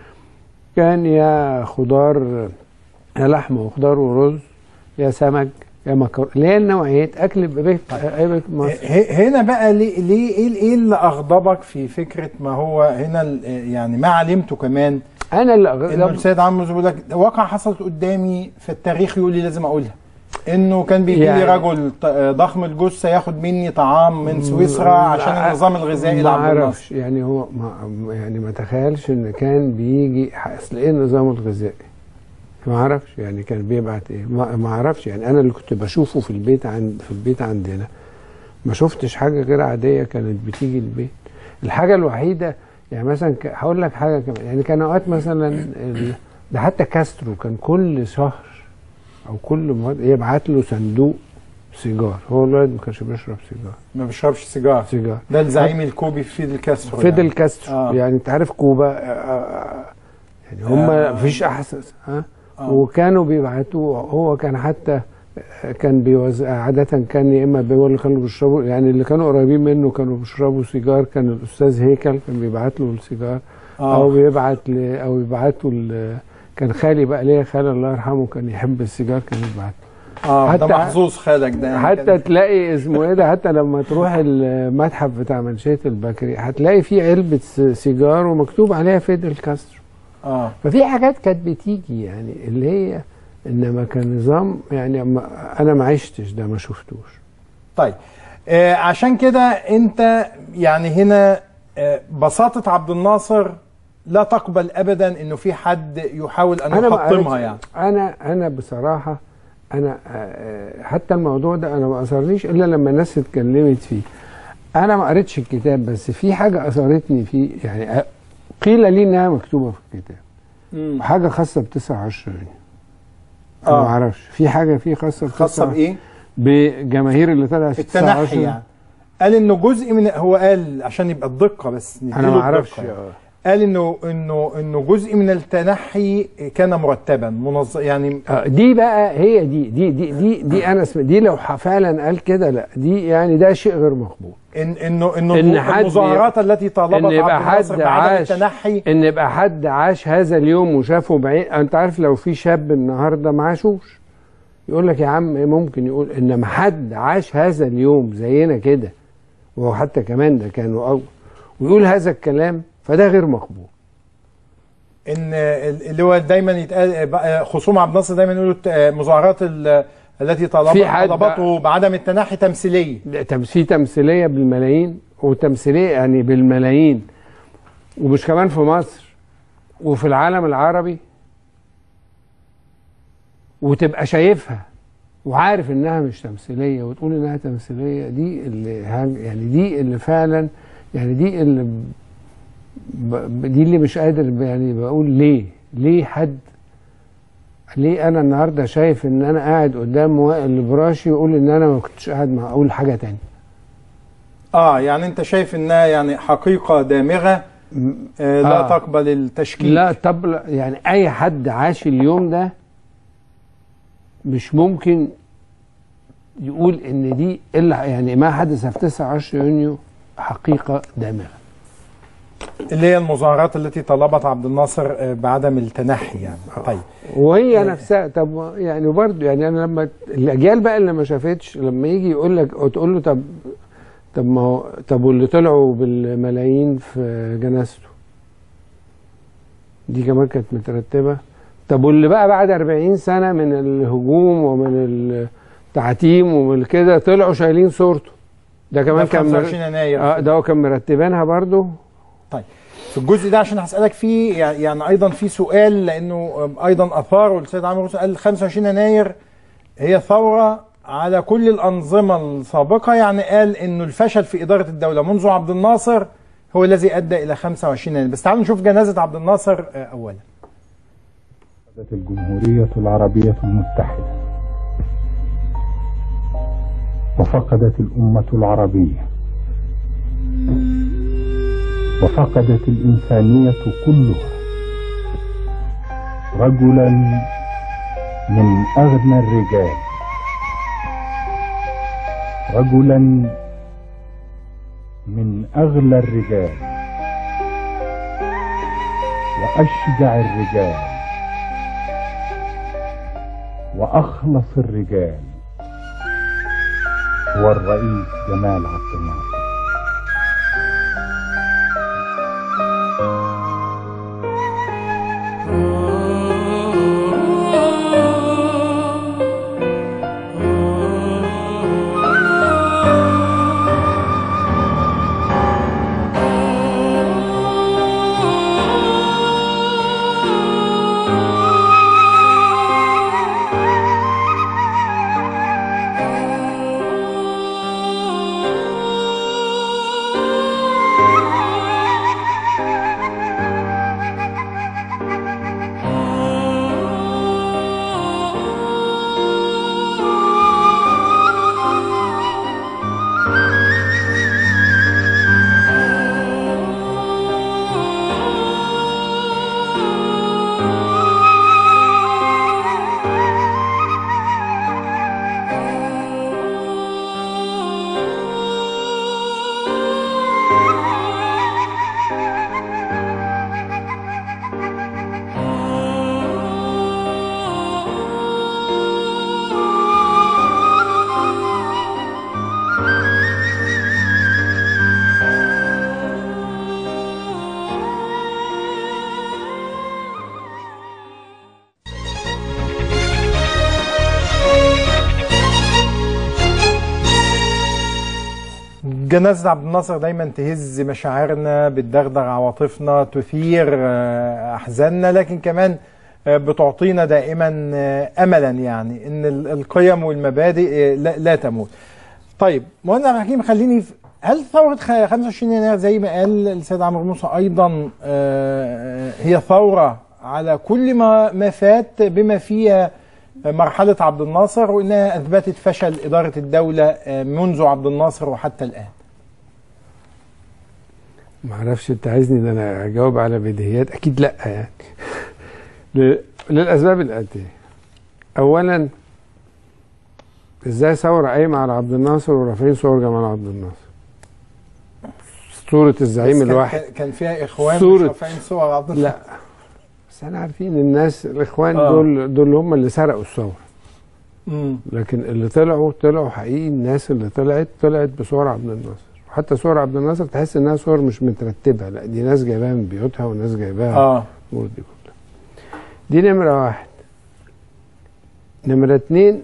كان يا خضار يا لحمه وخضار ورز يا سمك يا مكرونه اللي هي نوعيه اكل بيت بيت مصر ه- هنا بقى ليه ليه ايه ايه اللي اغضبك في فكره ما هو هنا ال- يعني ما علمته كمان انا اللي انه السيد عمرو بيقول لك واقع حصلت قدامي في التاريخ يقول لي لازم اقولها انه كان بيجي لي يعني- رجل ط- ضخم الجثه ياخد مني طعام من سويسرا عشان النظام الغذائي ما لعبد الناصر اعرفش يعني هو ما يعني ما تخيلش ان كان بيجي اصل ايه النظام الغذائي ما اعرفش يعني كان بيبعت ايه ما ما اعرفش يعني انا اللي كنت بشوفه في البيت عند في البيت عندنا ما شفتش حاجه غير عاديه كانت بتيجي البيت الحاجه الوحيده يعني مثلا ك- هقول لك حاجه كمان يعني كان اوقات مثلا ال- ده حتى كاسترو كان كل شهر او كل مره يبعت له صندوق سيجار هو الولد ما كانش بيشرب سيجار ما بيشربش سيجار سيجار ده الزعيم الكوبي فيدل كاسترو فيدل يعني. كاسترو آه. يعني انت عارف كوبا آه، آه، يعني هم آه. مفيش احساس ها آه. وكانوا بيبعتوا هو كان حتى كان بيوزع عادة كان يا اما هو اللي كانوا بيشربوا يعني اللي كانوا قريبين منه كانوا بيشربوا سيجار كان الاستاذ هيكل كان بيبعت له السيجار آه. او بيبعت ل او يبعتوا ل- كان خالي بقى ليا خالي الله يرحمه كان يحب السيجار كان يبعت اه ده حتى- محظوظ خالك ده يعني حتى كان- تلاقي اسمه ايه ده حتى لما تروح المتحف بتاع منشية البكري هتلاقي فيه علبة س- سيجار ومكتوب عليها فيدل كاسترو اه ففي حاجات كانت بتيجي يعني اللي هي انما كان نظام يعني ما انا ما عشتش ده ما شفتوش طيب آه عشان كده انت يعني هنا آه بساطة عبد الناصر لا تقبل ابدا انه في حد يحاول ان ما يحطمها قريتش- يعني انا انا بصراحه انا آه، آه، حتى الموضوع ده انا ما اثرنيش الا لما الناس اتكلمت فيه انا ما قريتش الكتاب بس في حاجه اثرتني فيه يعني آه، قيل لي انها مكتوبه في الكتاب مم. حاجه خاصه ب 29 آه. ما اعرفش في حاجه فيه خاصه ب خاصة 29 بايه؟ بجماهير اللي طلعت في التنحي 29 يعني قال انه جزء من هو قال عشان يبقى الدقة بس انا نديله ما اعرفش الدقة يعني. آه. قال انه انه انه جزء من التنحي كان مرتبا منظم يعني آه، دي بقى هي دي دي دي دي, دي انا اسم دي لو ح- فعلا قال كده لا دي يعني ده شيء غير مقبول إن انه انه إن حد المظاهرات التي طالبت ان يبقى عبد حد الناصر بعدم عاش التنحي ان يبقى حد عاش هذا اليوم وشافه بعيد انت عارف لو في شاب النهارده ما عاشوش يقول لك يا عم ممكن يقول انما حد عاش هذا اليوم زينا كده وهو حتى كمان ده كانوا اول ويقول هذا الكلام فده غير مقبول ان اللي هو دايما يتقال بقى خصوم عبد الناصر دايما يقولوا الت- مظاهرات ال- التي طلبت في حد- طلبته بعدم التنحي تمثيليه تم- في تمثيليه بالملايين وتمثيليه يعني بالملايين ومش كمان في مصر وفي العالم العربي وتبقى شايفها وعارف انها مش تمثيليه وتقول انها تمثيليه دي اللي هاج- يعني دي اللي فعلا يعني دي اللي ب... ب- دي اللي مش قادر ب- يعني بقول ليه ليه حد ليه انا النهارده شايف ان انا قاعد قدام وائل البراشي يقول ان انا ما كنتش قاعد مع اقول حاجه تانية اه يعني انت شايف انها يعني حقيقه دامغه آه لا آه. تقبل التشكيك لا طب لا، يعني اي حد عاش اليوم ده مش ممكن يقول ان دي الا يعني ما حدث في 19 يونيو حقيقه دامغه اللي هي المظاهرات التي طلبت عبد الناصر آه، بعدم التنحي يعني طيب وهي نفسها طب يعني برضه يعني انا لما الاجيال بقى اللي ما شافتش لما يجي يقول لك او تقول له طب طب ما هو طب واللي طلعوا بالملايين في جنازته دي كمان كانت مترتبه طب واللي بقى بعد 40 سنه من الهجوم ومن التعتيم ومن كده طلعوا شايلين صورته ده كمان ده في كان 25 يناير. اه ده هو كان مرتبينها برضه طيب في الجزء ده عشان هسألك فيه يعني يعني أيضا في سؤال لأنه أيضا أثار السيد عمرو موسى قال 25 يناير هي ثورة على كل الأنظمة السابقة يعني قال إنه الفشل في إدارة الدولة منذ عبد الناصر هو الذي أدى إلى 25 يناير بس تعالوا نشوف جنازة عبد الناصر آه، أولا فقدت الجمهورية العربية المتحدة وفقدت الأمة العربية وفقدت الإنسانية كلها رجلا من أغنى الرجال رجلا من أغلى الرجال وأشجع الرجال وأخلص الرجال هو الرئيس جمال عبد الناصر جنازة عبد الناصر دايما تهز مشاعرنا بتدغدغ عواطفنا تثير آه، أحزاننا لكن كمان آه، بتعطينا دائما آه، أملا يعني إن ال- القيم والمبادئ آه، لا, لا تموت طيب مهندس عبد الحكيم خليني في هل ثورة خ- 25 يناير زي ما قال السيد عمرو موسى أيضا آه، هي ثورة على كل ما ما فات بما فيها مرحلة عبد الناصر وإنها أثبتت فشل إدارة الدولة آه، منذ عبد الناصر وحتى الآن ما اعرفش انت عايزني ان انا اجاوب على بديهيات اكيد لا يعني ل- للاسباب الاتيه اولا ازاي ثوره قايمه على عبد الناصر ورافعين صور جمال عبد الناصر صوره الزعيم بس كان- الواحد كان- كان فيها إخوان صورة- مش رافعين صور عبد الناصر لا بس احنا عارفين الناس الاخوان آه. دول دول هم اللي سرقوا الثوره مم. لكن اللي طلعوا طلعوا حقيقي الناس اللي طلعت طلعت بصور عبد الناصر وحتى صور عبد الناصر تحس انها صور مش مترتبه لا دي ناس جايباها من بيوتها وناس جايباها آه. الأمور دي كلها دي نمره واحد نمره اتنين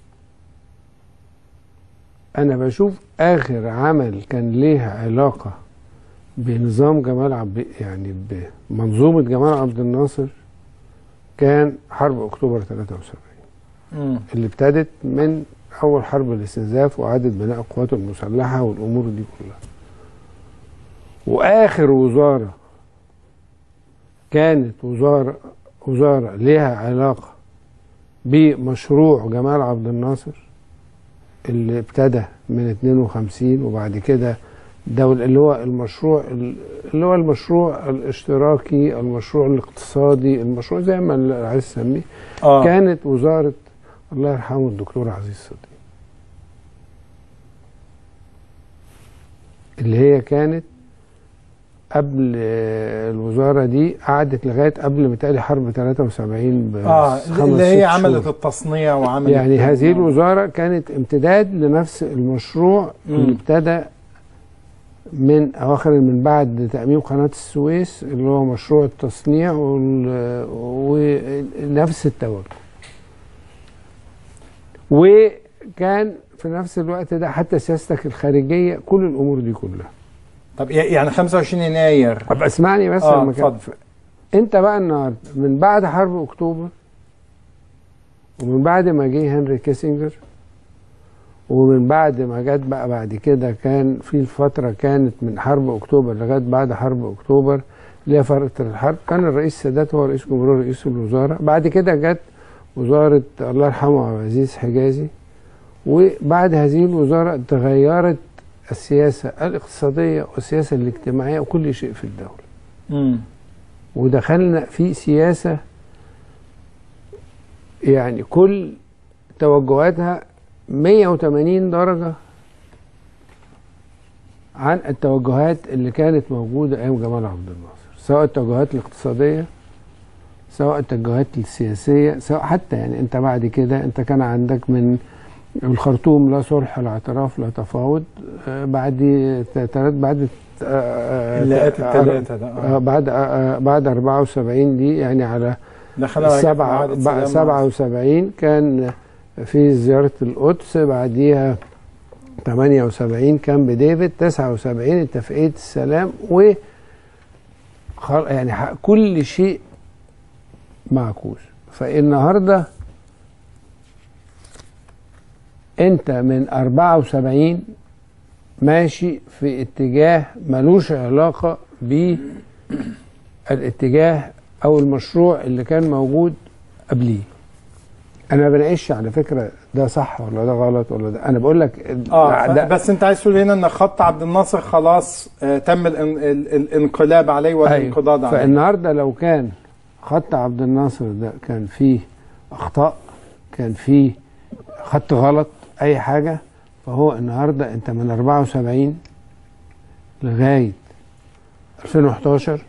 انا بشوف اخر عمل كان ليه علاقه بنظام جمال عبد يعني بمنظومه جمال عبد الناصر كان حرب اكتوبر 73 مم. اللي ابتدت من اول حرب الاستنزاف واعاده بناء القوات المسلحه والامور دي كلها واخر وزاره كانت وزاره وزاره لها علاقه بمشروع جمال عبد الناصر اللي ابتدى من 52 وبعد كده دول اللي هو المشروع اللي هو المشروع الاشتراكي المشروع الاقتصادي المشروع زي ما اللي عايز تسميه آه. كانت وزاره الله يرحمه الدكتور عزيز صديق اللي هي كانت قبل آه، الوزاره دي قعدت لغايه قبل متهيألي حرب 73 اه بخمس اللي هي ست عملت شهور. التصنيع وعملت يعني هذه الوزاره كانت امتداد لنفس المشروع اللي ابتدى من اواخر من بعد تاميم قناه السويس اللي هو مشروع التصنيع وال- ونفس التوجه وكان في نفس الوقت ده حتى سياستك الخارجيه كل الامور دي كلها طب يعني 25 يناير طب اسمعني بس اه لما كان- اتفضل انت بقى النهارده من بعد حرب اكتوبر ومن بعد ما جه هنري كيسنجر ومن بعد ما جت بقى بعد كده كان في فترة كانت من حرب أكتوبر لغاية بعد حرب أكتوبر اللي هي فترة الحرب كان الرئيس السادات هو رئيس جمهورية رئيس الوزراء بعد كده جت وزارة الله يرحمه عبد العزيز حجازي وبعد هذه الوزارة تغيرت السياسة الاقتصادية والسياسة الاجتماعية وكل شيء في الدولة مم. ودخلنا في سياسة يعني كل توجهاتها 180 درجة عن التوجهات اللي كانت موجودة أيام جمال عبد الناصر سواء التوجهات الاقتصادية سواء التوجهات السياسية سواء حتى يعني أنت بعد كده أنت كان عندك من الخرطوم لا صلح لا اعتراف لا تفاوض آه، بعد تلات بعد آه، آه، اللاءات آه، التلاتة ده، آه. آه، بعد آه، آه، بعد 74 دي يعني على دخلنا بعد كده في سبعة عهد بع- سلام 77 كان في زيارة القدس بعديها 78 كان بديفيد 79 اتفاقية السلام و خل- يعني ح- كل شيء معكوس فالنهارده انت من 74 ماشي في اتجاه ملوش علاقة بالاتجاه او المشروع اللي كان موجود قبليه انا ما بناقش على فكرة ده صح ولا ده غلط ولا ده انا بقول لك اه ده ف- بس انت عايز تقول هنا ان خط عبد الناصر خلاص آه تم الان- ال- الانقلاب عليه والانقضاض أيوة. عليه فالنهارده لو كان خط عبد الناصر ده كان فيه اخطاء كان فيه خط غلط اي حاجه فهو النهارده انت من 74 لغايه 2011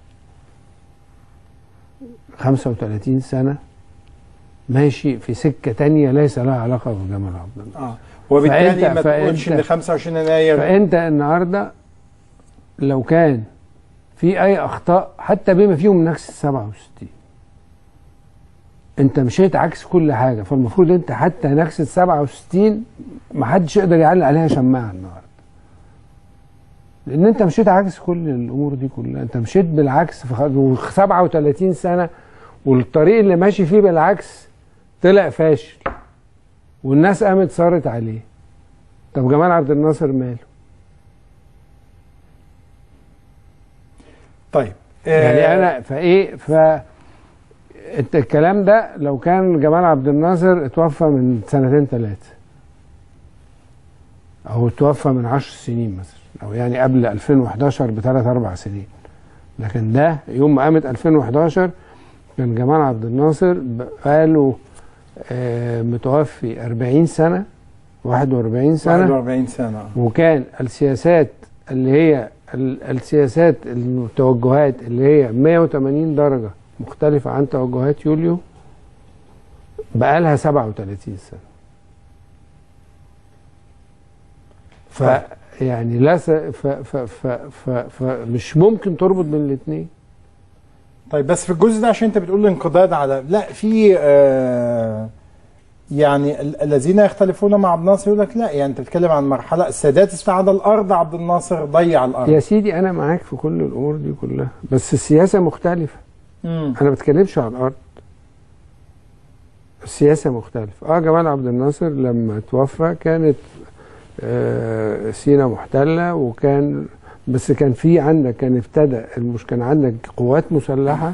35 سنه ماشي في سكه تانية ليس لها علاقه بجمال عبد الناصر اه وبالتالي فأنت- ما تقولش فأنت- ان 25 يناير فانت النهارده لو كان في اي اخطاء حتى بما فيهم نكسه 67 انت مشيت عكس كل حاجه فالمفروض انت حتى نكسه 67 ما حدش يقدر يعلق عليها شماعه النهارده لان انت مشيت عكس كل الامور دي كلها انت مشيت بالعكس في خ- 37 سنه والطريق اللي ماشي فيه بالعكس طلع فاشل والناس قامت صارت عليه طب جمال عبد الناصر ماله طيب يعني انا فايه ف انت الكلام ده لو كان جمال عبد الناصر اتوفى من سنتين ثلاثه او اتوفى من عشر سنين مثلا او يعني قبل 2011 بثلاث اربع سنين لكن ده يوم ما قامت 2011 كان جمال عبد الناصر بقاله آه متوفي 40 سنه 41 سنه 41 سنه آه. وكان السياسات اللي هي ال- السياسات التوجهات اللي هي 180 درجة مختلفة عن توجهات يوليو بقالها 37 سنة ف يعني لا س... ف... ف... ف... ف... فمش ممكن تربط بين الاثنين طيب بس في الجزء ده عشان انت بتقول الانقضاض على لا في آه يعني ال- الذين يختلفون مع عبد الناصر يقول لك لا يعني انت بتتكلم عن مرحله السادات استعاد الارض عبد الناصر ضيع الارض يا سيدي انا معاك في كل الامور دي كلها بس السياسة مختلفة مم. انا ما بتكلمش عن الارض السياسه مختلفه اه جمال عبد الناصر لما توفى كانت آه سينا محتله وكان بس كان في عندك كان ابتدى المش كان عندك قوات مسلحه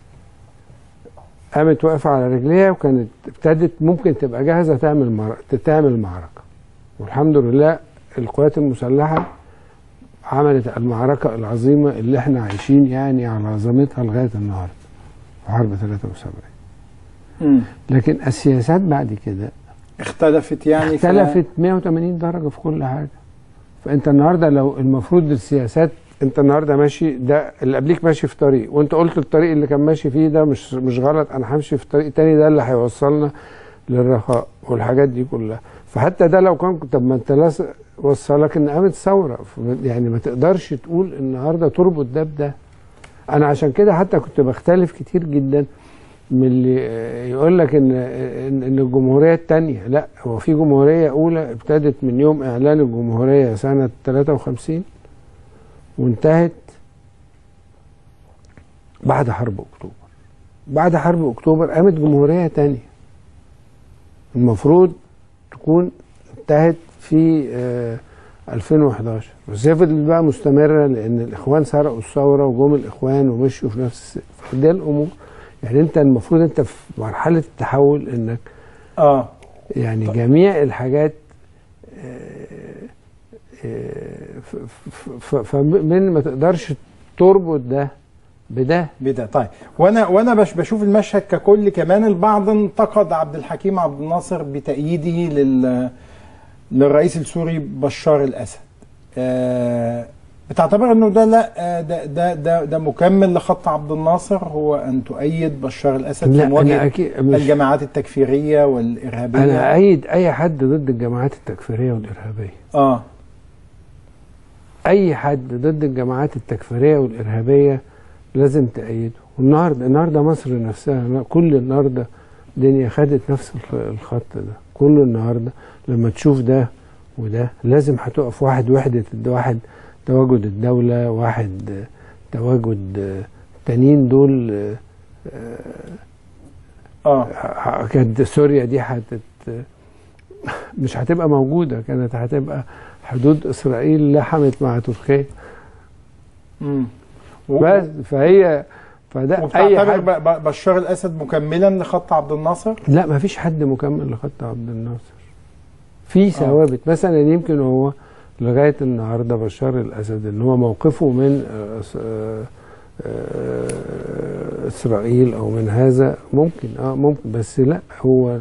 قامت واقفه على رجليها وكانت ابتدت ممكن تبقى جاهزه تعمل مر... تعمل معركه والحمد لله القوات المسلحه عملت المعركه العظيمه اللي احنا عايشين يعني على عظمتها لغايه النهارده في حرب 73 مم. لكن السياسات بعد كده اختلفت يعني ف- اختلفت 180 درجه في كل حاجه فانت النهارده لو المفروض السياسات انت النهارده ماشي ده اللي قبليك ماشي في طريق وانت قلت الطريق اللي كان ماشي فيه ده مش مش غلط انا همشي في طريق تاني ده اللي هيوصلنا للرخاء والحاجات دي كلها فحتى ده لو كان طب ما انت لاس وصلك ان قامت ثوره ف- يعني ما تقدرش تقول النهارده تربط ده بده انا عشان كده حتى كنت بختلف كتير جدا من اللي يقول لك ان ان إن الجمهوريه الثانيه لا هو في جمهوريه اولى ابتدت من يوم اعلان الجمهوريه سنه 53 وانتهت بعد حرب اكتوبر بعد حرب اكتوبر قامت جمهوريه تانية المفروض تكون انتهت في آه 2011 بس هي فضلت بقى مستمره لان الاخوان سرقوا الثوره وجم الاخوان ومشوا في نفس الس- دي الامور يعني انت المفروض انت في مرحله التحول انك اه يعني جميع الحاجات فمن ما تقدرش تربط ده بده بده طيب وانا وانا بش بشوف المشهد ككل كمان البعض انتقد عبد الحكيم عبد الناصر بتأييده لل للرئيس السوري بشار الاسد آه بتعتبر انه ده لا آه، ده ده ده, ده مكمل لخط عبد الناصر هو ان تؤيد بشار الاسد لا، في أنا مواجهه أكيد مش- الجماعات التكفيريه والارهابيه انا ايد اي حد ضد الجماعات التكفيريه والارهابيه اه اي حد ضد الجماعات التكفيريه والارهابيه لازم تأيده والنهارده النهارده مصر نفسها كل النهارده الدنيا خدت نفس الخ- الخط ده كل النهارده لما تشوف ده وده لازم هتقف واحد وحده واحد تواجد الدوله واحد آه، تواجد آه، التانيين دول آه، اه ه- كانت سوريا دي هتت مش هتبقى موجوده كانت هتبقى حدود اسرائيل لحمت مع تركيا امم بس فهي فده اي وبتعتبر حد ب- ب- بشار الاسد مكملا لخط عبد الناصر لا ما فيش حد مكمل لخط عبد الناصر في ثوابت مثلا يمكن هو لغايه النهارده بشار الاسد ان هو موقفه من آه، إس- آه، آه، اسرائيل او من هذا ممكن اه ممكن بس لا هو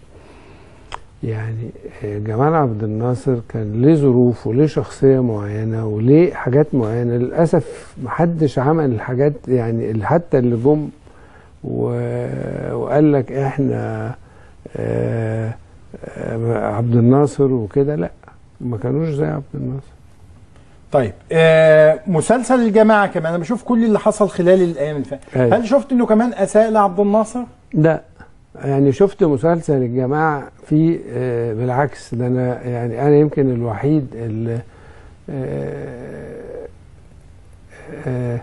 يعني آه، جمال عبد الناصر كان ليه ظروف وليه شخصيه معينه وليه حاجات معينه للاسف محدش عمل الحاجات يعني اللي حتى اللي جم و- وقال لك احنا آه، آه، عبد الناصر وكده لا ما كانوش زي عبد الناصر طيب آه مسلسل الجماعه كمان انا بشوف كل اللي حصل خلال الايام اللي فاتت أيوة. هل شفت انه كمان اساء لعبد الناصر لا يعني شفت مسلسل الجماعة في آه، بالعكس ده أنا يعني أنا يمكن الوحيد اللي آه، آه،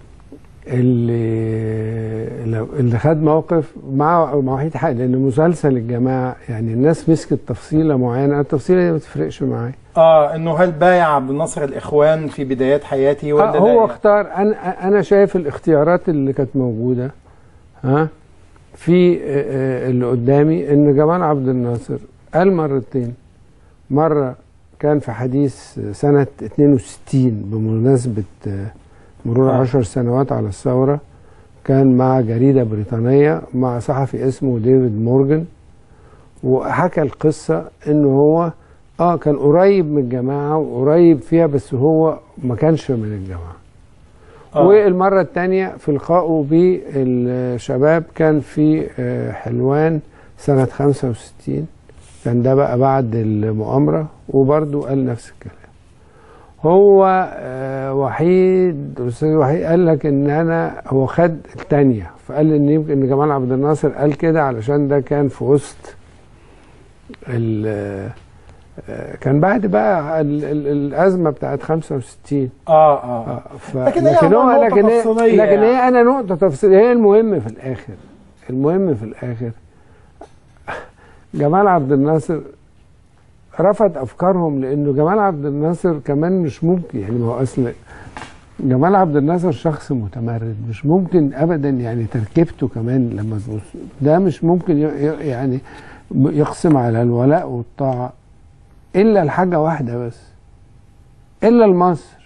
اللي لو- اللي خد موقف مع مع وحيد حق لأن مسلسل الجماعة يعني الناس مسكت تفصيلة معينة التفصيلة دي ما تفرقش معايا اه انه هل بايع عبد الناصر الاخوان في بدايات حياته ولا آه لا هو يعني؟ اختار انا انا شايف الاختيارات اللي كانت موجوده ها في آه، آه، اللي قدامي ان جمال عبد الناصر قال مرتين مره كان في حديث سنه 62 بمناسبه آه، مرور آه. عشر سنوات على الثوره كان مع جريده بريطانيه مع صحفي اسمه ديفيد مورجان وحكى القصه ان هو اه كان قريب من الجماعه وقريب فيها بس هو ما كانش من الجماعه آه. والمره الثانيه في لقائه بالشباب كان في آه، حلوان سنه 65 كان ده بقى بعد المؤامره وبرضه قال نفس الكلام هو آه، وحيد الاستاذ وحيد قال لك ان انا هو خد الثانيه فقال ان يمكن ان جمال عبد الناصر قال كده علشان ده كان في وسط ال آه، كان بعد بقى ال ال الازمه بتاعت 65 اه اه ف... لكن هي لكن هو نقطة لكن هي تفصيلية لكن يعني. هي انا نقطه تفصيليه هي المهم في الاخر المهم في الاخر جمال عبد الناصر رفض افكارهم لانه جمال عبد الناصر كمان مش ممكن يعني ما هو اصل جمال عبد الناصر شخص متمرد مش ممكن ابدا يعني تركيبته كمان لما تبص ده مش ممكن ي- ي- يعني يقسم على الولاء والطاعه الا الحاجه واحده بس الا لمصر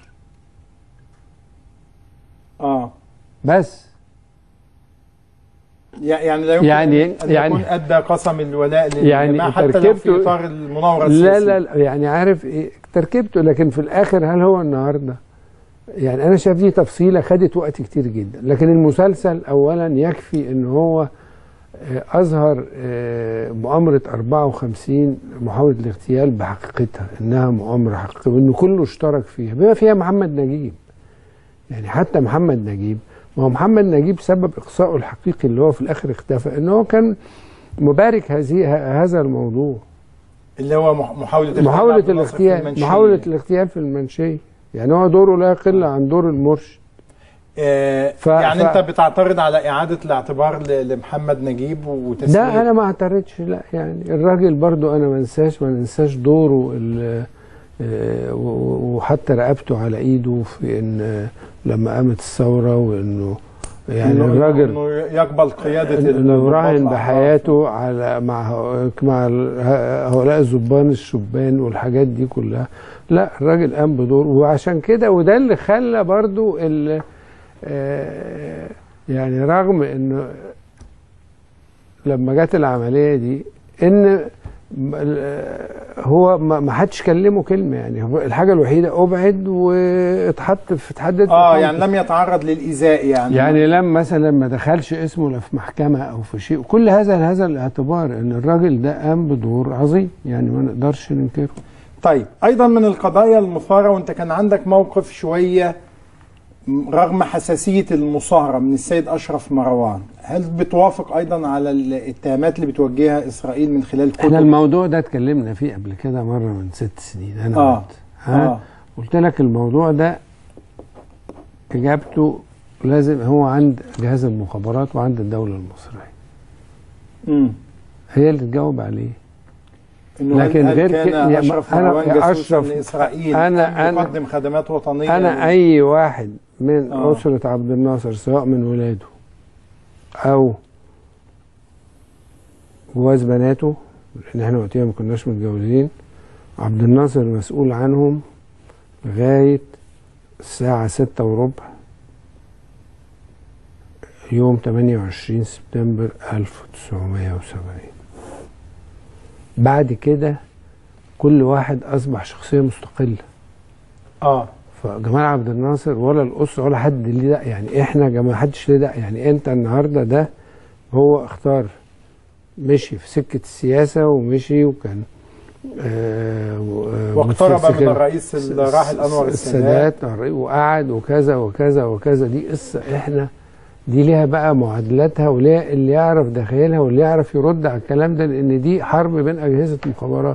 اه بس يع- يعني لا يمكن يعني- ان يعني- يكون ادى قسم الولاء يعني للجماعه حتى لو في تركيبته- اطار المناوره لا السياسيه لا لا يعني عارف ايه تركيبته لكن في الاخر هل هو النهارده يعني انا شايف دي تفصيله خدت وقت كتير جدا لكن المسلسل اولا يكفي ان هو آه، اظهر آه، مؤامره 54 محاوله الاغتيال بحقيقتها انها مؤامره حقيقيه وان كله اشترك فيها بما فيها محمد نجيب يعني حتى محمد نجيب ما هو محمد نجيب سبب اقصائه الحقيقي اللي هو في الاخر اختفى ان هو كان مبارك هذه هذا الموضوع اللي هو مح- محاوله اغتيال محاولة عبد الناصر في الاغتيال المنشية. محاولة الاغتيال في المنشية يعني هو دوره لا يقل عن دور المرشد آه ف- يعني ف- انت بتعترض على اعاده الاعتبار ل- لمحمد نجيب وتسميه لا انا ما اعترضش لا يعني الراجل برضو انا ما انساش ما ننساش دوره ال- آه، و- و- وحتى رقبته على ايده في ان آه، لما قامت الثورة وانه يعني إنه- الراجل انه يقبل قياده انه الضباط راهن الأحرار. بحياته على مع مع ال- هؤلاء الزبان الشبان والحاجات دي كلها لا الراجل قام بدور وعشان كده وده اللي خلى برضو ال- آه، يعني رغم انه لما جت العمليه دي ان م- ال- هو ما ما حدش كلمه كلمه يعني هو الحاجه الوحيده ابعد واتحط في اتحدد اه يعني لم يتعرض للايذاء يعني يعني لم مثلا ما دخلش اسمه لا في محكمه او في شيء كل هذا هذا الاعتبار ان الراجل ده قام بدور عظيم يعني ما نقدرش ننكره طيب ايضا من القضايا المثاره وانت كان عندك موقف شويه م- رغم حساسيه المصاهره من السيد اشرف مروان هل بتوافق ايضا على الاتهامات اللي بتوجهها اسرائيل من خلال احنا كتب الموضوع ده اتكلمنا فيه قبل كده مره من ست سنين انا آه. وانت ها آه. قلت لك الموضوع ده اجابته لازم هو عند جهاز المخابرات وعند الدوله المصريه مم. هي اللي تجاوب عليه انه لكن هل غير كان كده- يا- اشرف أنا- مروان يا جاسوسا أشرف- لاسرائيل أنا- أم أنا- يقدم خدمات وطنيه انا اي واحد من آه. اسره عبد الناصر سواء من ولاده او جواز بناته لان احنا وقتها ما كناش متجوزين عبد الناصر مسؤول عنهم لغايه الساعه ستة وربع يوم 28 سبتمبر 1970 بعد كده كل واحد اصبح شخصيه مستقله اه فجمال عبد الناصر ولا الاسره ولا حد ليه ده يعني احنا ما حدش ليه ده يعني انت النهارده ده هو اختار مشي في سكه السياسه ومشي وكان آه و- آه واقترب متسكر- من الرئيس الراحل أنور السادات. السادات وقعد وكذا وكذا وكذا دي قصه احنا دي ليها بقى معادلاتها وليها اللي يعرف داخلها واللي يعرف يرد على الكلام ده لان دي حرب بين اجهزه مخابرات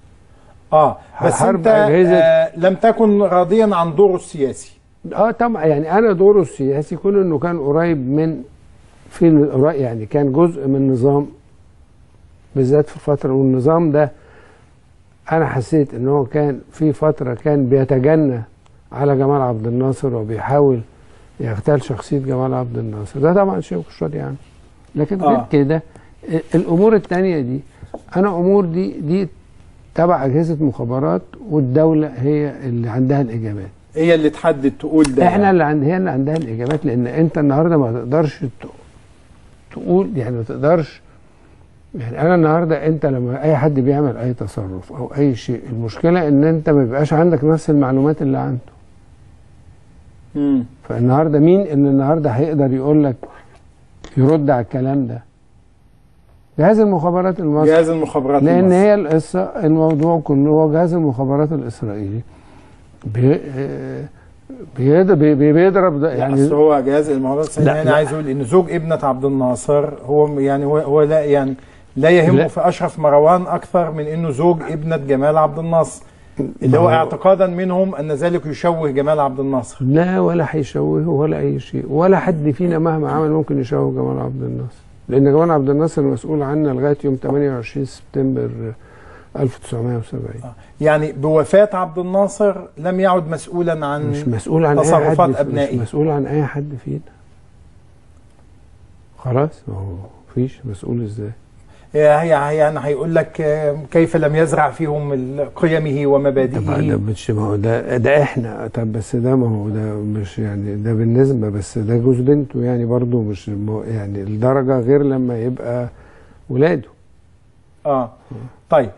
اه بس حرب انت أجهزة آه لم تكن راضيا عن دوره السياسي اه طبعا يعني انا دوره السياسي كون انه كان قريب من في يعني كان جزء من نظام بالذات في فتره والنظام ده انا حسيت ان هو كان في فتره كان بيتجنى على جمال عبد الناصر وبيحاول يغتال شخصيه جمال عبد الناصر ده طبعا شيء مش راضي عنه لكن غير آه. كده ال- الامور التانية دي انا امور دي دي تبع اجهزه مخابرات والدوله هي اللي عندها الاجابات هي اللي تحدد تقول ده احنا اللي عند هي اللي عندها الاجابات لان انت النهارده ما تقدرش ت- تقول يعني ما تقدرش يعني انا النهارده انت لما اي حد بيعمل اي تصرف او اي شيء المشكله ان انت ما بيبقاش عندك نفس المعلومات اللي عنده مم. فالنهارده مين ان النهارده هيقدر يقول لك يرد على الكلام ده جهاز المخابرات المصري جهاز المخابرات لان المصري. هي القصه الموضوع كله هو جهاز المخابرات الاسرائيلي بي آه، بيض- بي- بي- بيضرب ده يعني يعني هو جهاز المخابرات لا، السياسية انا لا. عايز اقول ان زوج ابنه عبد الناصر هو يعني هو, هو لا يعني لا يهمه لا. في اشرف مروان اكثر من انه زوج ابنه جمال عبد الناصر اللي هو ما هو- اعتقادا منهم ان ذلك يشوه جمال عبد الناصر لا ولا هيشوهه ولا اي شيء ولا حد فينا مهما عمل ممكن يشوه جمال عبد الناصر لان جمال عبد الناصر مسؤول عنا لغايه يوم 28 سبتمبر 1970 يعني بوفاة عبد الناصر لم يعد مسؤولا عن مش مسؤول عن اي تصرفات حد ابنائه مش مسؤول عن اي حد فينا خلاص ما هو مفيش مسؤول ازاي هي يعني هيقول لك آه، كيف لم يزرع فيهم ال- قيمه طب ده ومبادئه مش ما هو ده ده احنا طب بس ده ما هو ده مش يعني ده بالنسبه بس ده جوز بنته يعني برضه مش مو- يعني الدرجه غير لما يبقى ولاده اه طيب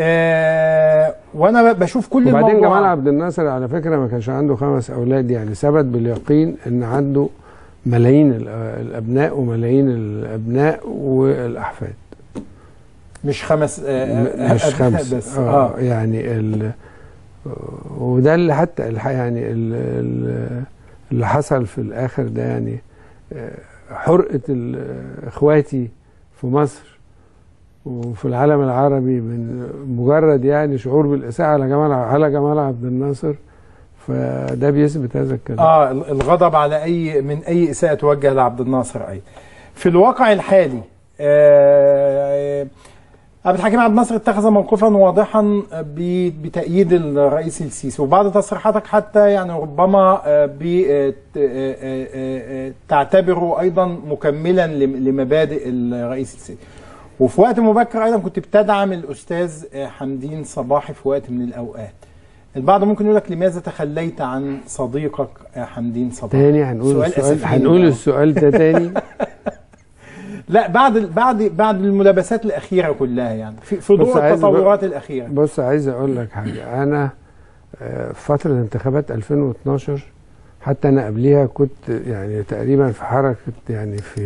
آه وانا ب- بشوف كل وبعدين الموضوع جمال عبد الناصر على فكره ما كانش عنده خمس اولاد يعني ثبت باليقين ان عنده ملايين ال- الابناء وملايين الابناء والاحفاد مش خمس آه م- مش أبناء خمس بس آه, اه يعني ال وده اللي حتى الح- يعني ال- ال- اللي حصل في الاخر ده يعني آه، حرقه ال- اخواتي في مصر وفي العالم العربي من مجرد يعني شعور بالاساءه على جمال على جمال عبد الناصر فده بيثبت هذا الكلام اه ال- الغضب على اي من اي اساءه توجه لعبد الناصر اي في الواقع الحالي آه عبد الحكيم عبد الناصر اتخذ موقفا واضحا ب- بتأييد الرئيس السيسي وبعض تصريحاتك حتى يعني ربما آه، ب- آه، ت- آه، آه، آه، تعتبره ايضا مكملا لم- لمبادئ الرئيس السيسي وفي وقت مبكر ايضا كنت بتدعم الاستاذ آه، حمدين صباحي في وقت من الاوقات البعض ممكن يقول لك لماذا تخليت عن صديقك آه، حمدين صباحي تاني هنقول سؤال السؤال أسفين هنقول بقى. السؤال ده تاني لا بعد بعد بعد الملابسات الاخيره كلها يعني في في بص ضوء عايز التطورات بقى- الاخيره بص عايز اقول لك حاجه انا آه، في فتره انتخابات 2012 حتى انا قبليها كنت يعني تقريبا في حركه يعني في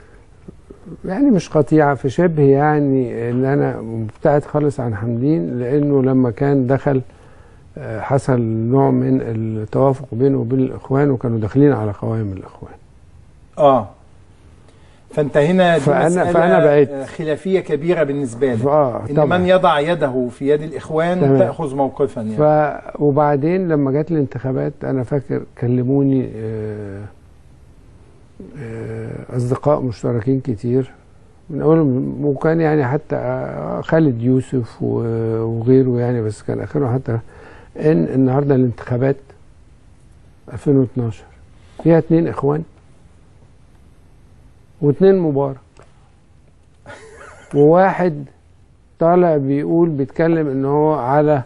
يعني مش قطيعه في شبه يعني ان انا مبتعد خالص عن حمدين لانه لما كان دخل آه، حصل نوع من التوافق بينه وبين الاخوان وكانوا داخلين على قوائم الاخوان اه فانت هنا دي فأنا- مسألة فأنا بقيت- آه، خلافيه كبيره بالنسبه لك آه، ان طبعاً. من يضع يده في يد الاخوان تمام. تاخذ موقفا يعني ف وبعدين لما جت الانتخابات انا فاكر كلموني آه، آه، اصدقاء مشتركين كتير من اولهم وكان يعني حتى آه، خالد يوسف و- وغيره يعني بس كان اخرهم حتى ان النهارده الانتخابات 2012 فيها اتنين اخوان واتنين مبارك وواحد طالع بيقول بيتكلم ان هو على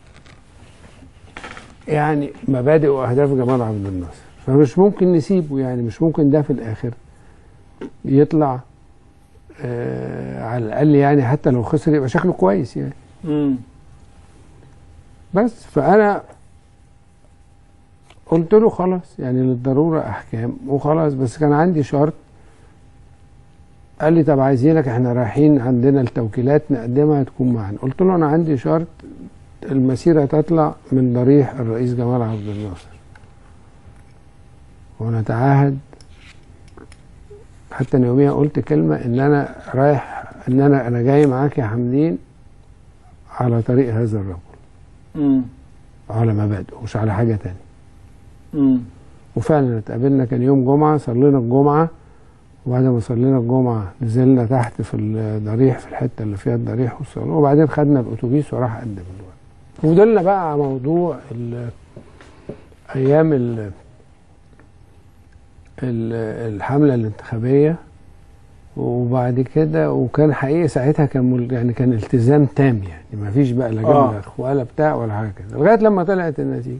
يعني مبادئ واهداف جمال عبد الناصر فمش ممكن نسيبه يعني مش ممكن ده في الاخر يطلع آه على الاقل يعني حتى لو خسر يبقى شكله كويس يعني امم بس فانا قلت له خلاص يعني للضروره احكام وخلاص بس كان عندي شرط قال لي طب عايزينك احنا رايحين عندنا التوكيلات نقدمها تكون معانا قلت له انا عندي شرط المسيره تطلع من ضريح الرئيس جمال عبد الناصر ونتعاهد حتى أنا يوميها قلت كلمه ان انا رايح ان انا انا جاي معاك يا حمدين على طريق هذا الرجل امم على مبادئه مش على حاجه تانية امم وفعلا اتقابلنا كان يوم جمعه صلينا الجمعه وبعد ما صلينا الجمعه نزلنا تحت في الضريح في الحته اللي فيها الضريح والصالون وبعدين خدنا الاتوبيس وراح قدم الورق وفضلنا بقى على موضوع ال- ايام ال- ال- الحمله الانتخابيه وبعد كده وكان حقيقي ساعتها كان مل- يعني كان التزام تام يعني ما فيش بقى لا جبنا آه. اخ ولا بتاع ولا حاجه كده لغايه لما طلعت النتيجه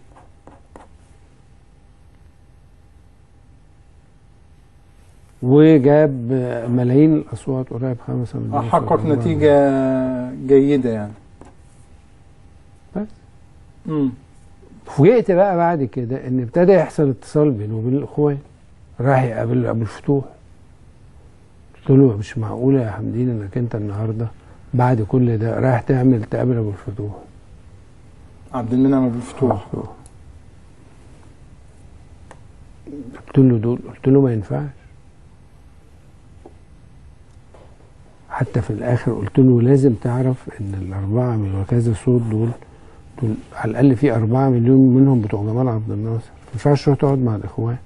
وجاب ملايين الاصوات قريب خمسة مليون حقق صوت. نتيجه جيده يعني بس امم فوجئت بقى بعد كده ان ابتدى يحصل اتصال بينه وبين الاخوان راح يقابل ابو الفتوح قلت له مش معقوله يا حمدين انك انت النهارده بعد كل ده رايح تعمل تقابل ابو الفتوح عبد المنعم ابو الفتوح قلت له دول قلت له ما ينفعش حتى في الاخر قلت له لازم تعرف ان الاربعه من وكذا صوت دول دول على الاقل في أربعة مليون منهم بتوع جمال عبد الناصر ما ينفعش تروح تقعد مع الاخوان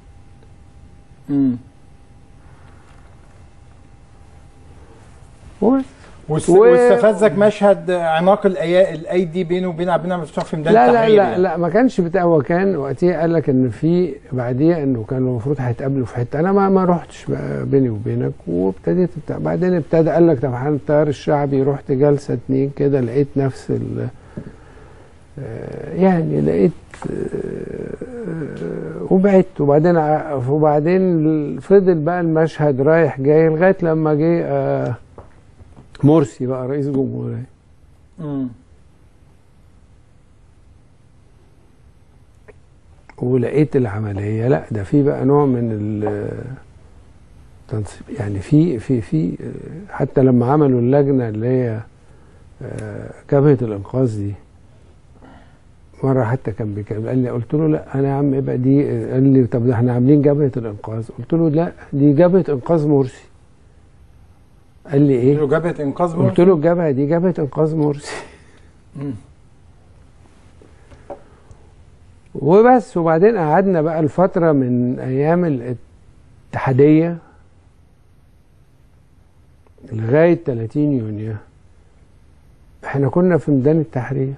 امم وبس واست- و- واستفزك مشهد عناق الأيا- الايدي بينه وبين عبد المنعم مفتوح في ميدان لا لا التحرير لا يعني. لا ما كانش بتاع هو كان وقتها قال لك ان في بعديها انه كانوا المفروض هيتقابلوا في حته انا ما ما رحتش بقى بيني وبينك وابتديت بتاع بعدين ابتدى قال لك طب هن- التيار الشعبي رحت جلسه اتنين كده لقيت نفس ال آه، يعني لقيت آه، وبعدت وبعدين ع- وبعدين فضل بقى المشهد رايح جاي لغايه لما جه آه، مرسي بقى رئيس الجمهوريه مم. ولقيت العمليه لا ده في بقى نوع من التنصيب يعني في في في حتى لما عملوا اللجنه اللي هي آه، جبهه الانقاذ دي مره حتى كان بيكلم قال لي قلت له لا انا يا عم يبقى دي قال لي طب ده احنا عاملين جبهه الانقاذ قلت له لا دي جبهه انقاذ مرسي قال لي ايه قلت له جبهه انقاذ قلت له الجبهه دي جبهه انقاذ مرسي مم. وبس وبعدين قعدنا بقى الفترة من أيام الاتحادية لغاية 30 يونيو احنا كنا في ميدان التحرير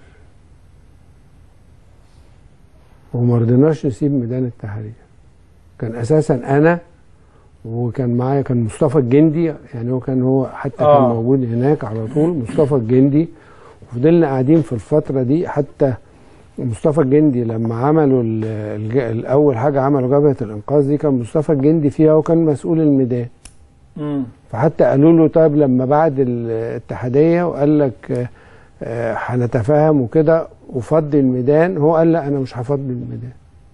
وما رضيناش نسيب ميدان التحرير كان أساسا أنا وكان معايا كان مصطفى الجندي يعني هو كان هو حتى آه. كان موجود هناك على طول مصطفى الجندي وفضلنا قاعدين في الفترة دي حتى مصطفى الجندي لما عملوا ال- الج- الاول حاجه عملوا جبهه الانقاذ دي كان مصطفى الجندي فيها وكان مسؤول الميدان مم. فحتى قالوا له طيب لما بعد الاتحاديه وقال لك آه، آه، هنتفاهم وكده وفضي الميدان هو قال لا انا مش هفضي الميدان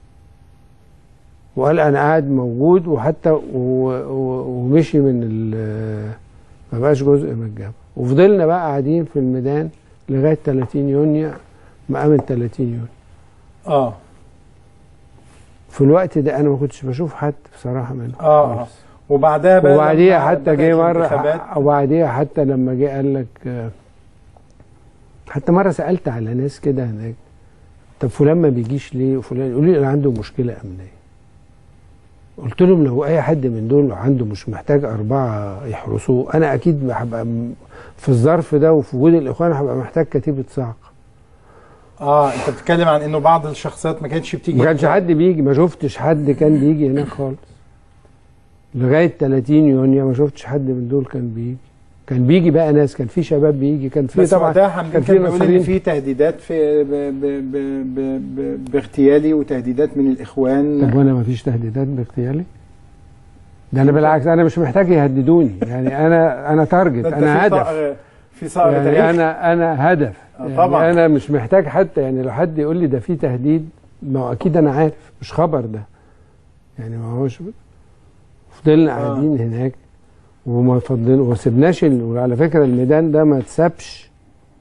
وقال انا قاعد موجود وحتى و- و- ومشي من ال- ما بقاش جزء من الجبهه وفضلنا بقى قاعدين في الميدان لغايه 30 يونيو مقام ال 30 يونيو اه في الوقت ده انا ما كنتش بشوف حد بصراحه منهم اه اه وبعدها بقى وبعديها لما حتى بدأت جه مره الانتخابات، وبعديها حتى لما جه قال لك آه، حتى مره سالت على ناس كده هناك طب فلان ما بيجيش ليه وفلان يقول لي انا عنده مشكله امنيه قلت لهم لو اي حد من دول عنده مش محتاج اربعه يحرسوه انا اكيد هبقى م- في الظرف ده وفي وجود الاخوان هبقى محتاج كتيبه صعق اه انت بتتكلم عن انه بعض الشخصيات ما كانتش بتيجي ما كانش حد بيجي ما شفتش حد كان بيجي هناك خالص لغايه 30 يونيو ما شفتش حد من دول كان بيجي كان بيجي بقى ناس كان في شباب بيجي كان في بس طبعا وقتها حمدين كان كان في بيقول ان ناصرين في تهديدات في ب ب ب ب ب باغتيالي وتهديدات من الاخوان طب وانا ما فيش تهديدات باغتيالي ده انا بالعكس انا مش محتاج يهددوني يعني انا انا تارجت ده انت انا في هدف صقر في صقر يعني تاريخ انا انا هدف آه، يعني طبعاً. انا مش محتاج حتى يعني لو حد يقول لي ده في تهديد ما هو اكيد انا عارف مش خبر ده يعني ما هوش فضلنا آه. قاعدين هناك وما فضلنا وما سبناش ال- وعلى فكره الميدان ده ما اتسابش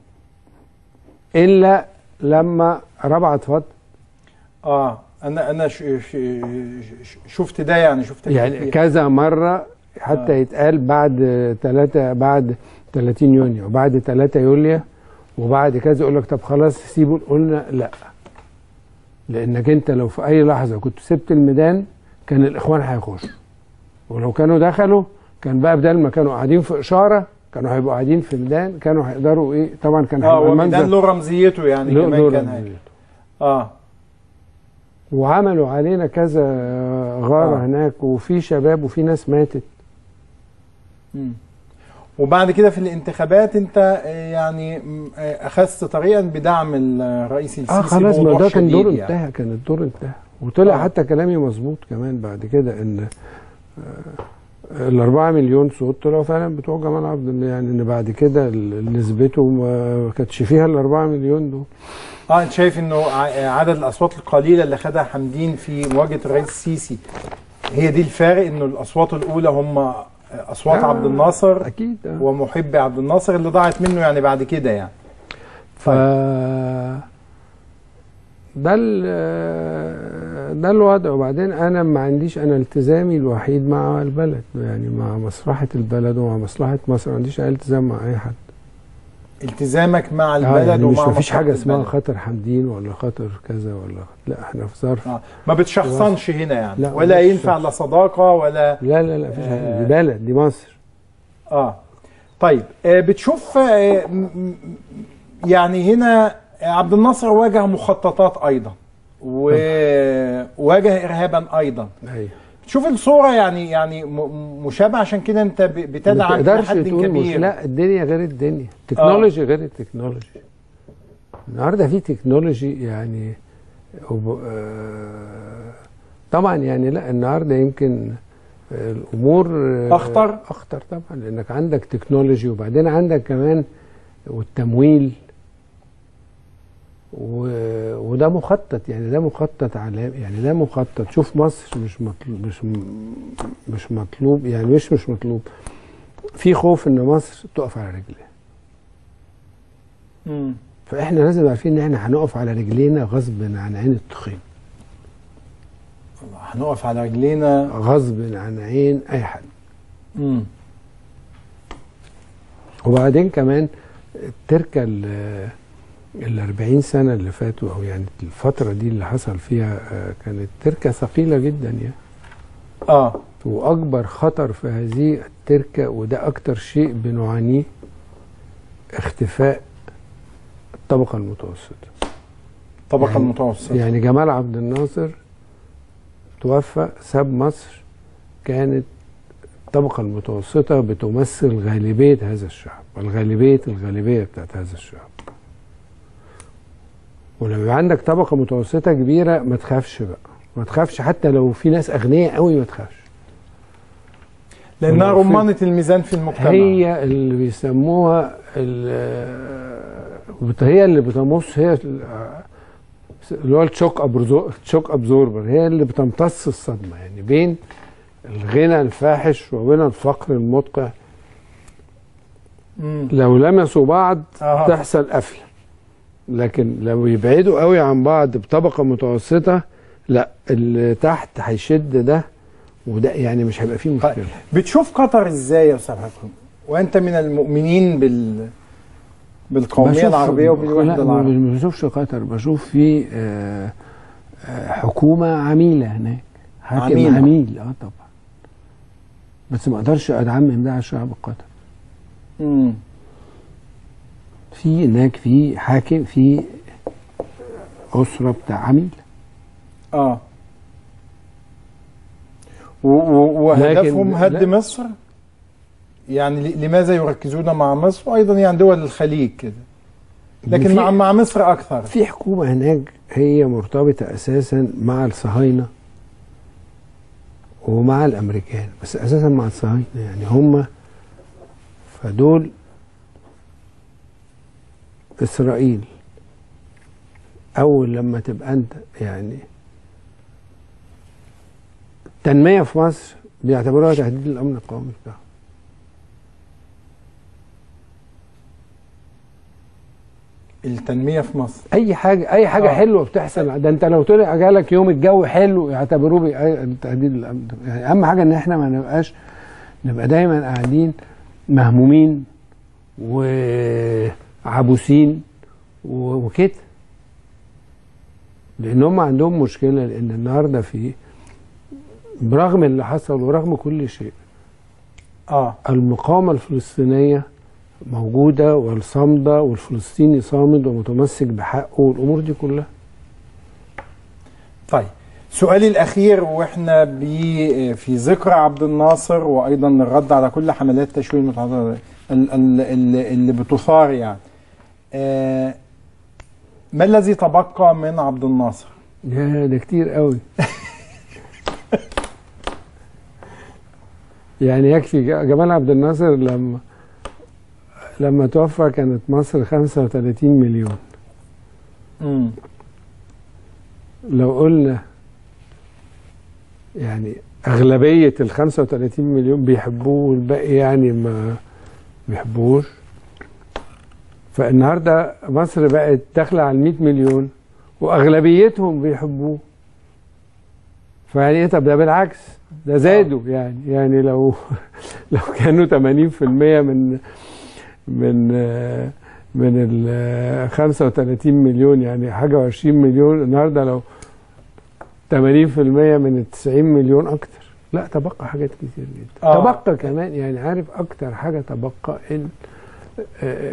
الا لما ربعت فتره اه انا انا ش ش ش شفت ده يعني شفت يعني كذا مرة حتى آه. يتقال بعد ثلاثة بعد 30 يونيو وبعد 3 يوليو وبعد كذا يقول لك طب خلاص سيبوا قلنا لا لانك انت لو في اي لحظة كنت سبت الميدان كان الاخوان هيخشوا ولو كانوا دخلوا كان بقى بدل ما كانوا قاعدين في اشارة كانوا هيبقوا قاعدين في ميدان كانوا هيقدروا ايه طبعا كان اه هيبقى وميدان المنظر له رمزيته يعني له- كمان له كان رمزيته. هي. اه وعملوا علينا كذا غارة آه. هناك وفي شباب وفي ناس ماتت مم. وبعد كده في الانتخابات انت آه، يعني م- آه، اخذت طريقا بدعم الرئيس السيسي اه خلاص ما بوضوح ده كان دور شديد انتهى كان الدور انتهى وطلع آه. حتى كلامي مظبوط كمان بعد كده ان آه، الأربعة مليون صوت طلعوا فعلا بتوع جمال عبد الله يعني ان بعد كده ال- نسبته ما كانتش فيها الأربعة مليون دول اه انت شايف انه ع- عدد الاصوات القليله اللي خدها حمدين في مواجهه الرئيس السيسي هي دي الفارق انه الاصوات الاولى هم اصوات آه، عبد الناصر اكيد آه. ومحبي عبد الناصر اللي ضاعت منه يعني بعد كده يعني ف ده ال- ده الوضع وبعدين انا ما عنديش انا التزامي الوحيد مع البلد يعني مع مصلحه البلد ومع مصلحه مصر ما عنديش اي التزام مع اي حد التزامك مع آه البلد يعني مش ومع مفيش مصلحة حاجه اسمها البلد. خاطر حمدين ولا خاطر كذا ولا لا احنا في ظرف آه. ما بتشخصنش هنا يعني لا، ولا مش ينفع لا صداقه ولا لا لا لا مفيش آه. حاجه دي بلد دي مصر اه طيب آه، بتشوف آه، م- م- يعني هنا عبد الناصر واجه مخططات ايضا وواجه ارهابا ايضا ايوه تشوف الصوره يعني يعني م- مشابهه عشان كده انت ب- ما بتدعم إلى تقدرش حد تقول مش كبير لا الدنيا غير الدنيا التكنولوجي غير التكنولوجي النهارده في تكنولوجي يعني وب- آه، طبعا يعني لا النهارده يمكن آه، الامور آه، أخطر؟ اخطر طبعا لانك عندك تكنولوجي وبعدين عندك كمان والتمويل و... وده مخطط يعني ده مخطط على يعني ده مخطط شوف مصر مش مطلوب مش م- مش مطلوب يعني مش مش مطلوب في خوف ان مصر تقف على رجليها مم. فاحنا لازم عارفين ان احنا هنقف على رجلينا غصب عن عين التخين هنقف على رجلينا غصب عن عين اي حد مم. وبعدين كمان التركه ال ال 40 سنه اللي فاتوا او يعني الفتره دي اللي حصل فيها آه، كانت تركه ثقيله جدا يعني اه واكبر خطر في هذه التركه وده اكتر شيء بنعانيه اختفاء الطبقه المتوسطه الطبقه يعني- المتوسطه يعني جمال عبد الناصر توفى ساب مصر كانت الطبقة المتوسطة بتمثل غالبية هذا الشعب الغالبية الغالبية بتاعت هذا الشعب ولما يبقى عندك طبقة متوسطة كبيرة ما تخافش بقى ما تخافش حتى لو في ناس أغنياء قوي ما تخافش لانها ولو في- رمانه الميزان في المجتمع هي اللي بيسموها ال- وبت- هي اللي بتمص هي ال- اللي هو الشوك أبرزو- الشوك ابزوربر هي اللي بتمتص الصدمه يعني بين الغنى الفاحش وبين الفقر المدقع مم. لو لمسوا بعض آه. تحصل قفله لكن لو يبعدوا قوي عن بعض بطبقه متوسطه لا اللي تحت هيشد ده وده يعني مش هيبقى فيه مشكله بتشوف قطر ازاي يا استاذ حكم وانت من المؤمنين بال بالقوميه بشوف- العربيه وبالوحده لا، العربيه ما بشوفش قطر بشوف في آه، آه، حكومه عميله هناك حاكم عميلة. عميل اه طبعا بس ما اقدرش ادعمم ده على الشعب القطري مم. في هناك في حاكم في اسره بتاع عميل اه و- و- وهدفهم لكن- هد لا. مصر يعني ل- لماذا يركزون مع مصر وايضا يعني دول الخليج كده لكن في- مع مع مصر اكثر في حكومه هناك هي مرتبطه اساسا مع الصهاينه ومع الامريكان بس اساسا مع الصهاينه يعني هم فدول اسرائيل اول لما تبقى انت يعني التنميه في مصر بيعتبروها تهديد للامن القومي بتاعهم التنميه في مصر اي حاجه اي حاجه آه. آه. حلوه بتحصل ده انت لو طلع جالك يوم الجو حلو يعتبروه بي- تهديد الامن يعني اهم حاجه ان احنا ما نبقاش نبقى دايما قاعدين مهمومين وعبوسين و- وكده لان هم عندهم مشكله لان النهارده في برغم اللي حصل ورغم كل شيء اه المقاومه الفلسطينيه موجوده والصامده والفلسطيني صامد ومتمسك بحقه والامور دي كلها طيب سؤالي الاخير واحنا بي في ذكرى عبد الناصر وايضا الرد على كل حملات تشويه المتعدده ال- ال- ال- اللي بتثار يعني آه ما الذي تبقى من عبد الناصر؟ يا ده كتير قوي يعني يكفي ج- جمال عبد الناصر لما لما توفى كانت مصر 35 مليون مم. لو قلنا يعني أغلبية ال 35 مليون بيحبوه والباقي يعني ما بيحبوهوش فالنهارده مصر بقت داخلة على 100 مليون وأغلبيتهم بيحبوه فيعني ايه طب ده بالعكس ده زادوا يعني يعني لو لو كانوا 80% من من آه، من ال آه، 35 مليون يعني حاجه و20 مليون النهارده لو 80% من ال 90 مليون اكتر لا تبقى حاجات كتير جدا آه. تبقى كمان يعني عارف اكتر حاجه تبقى ان آه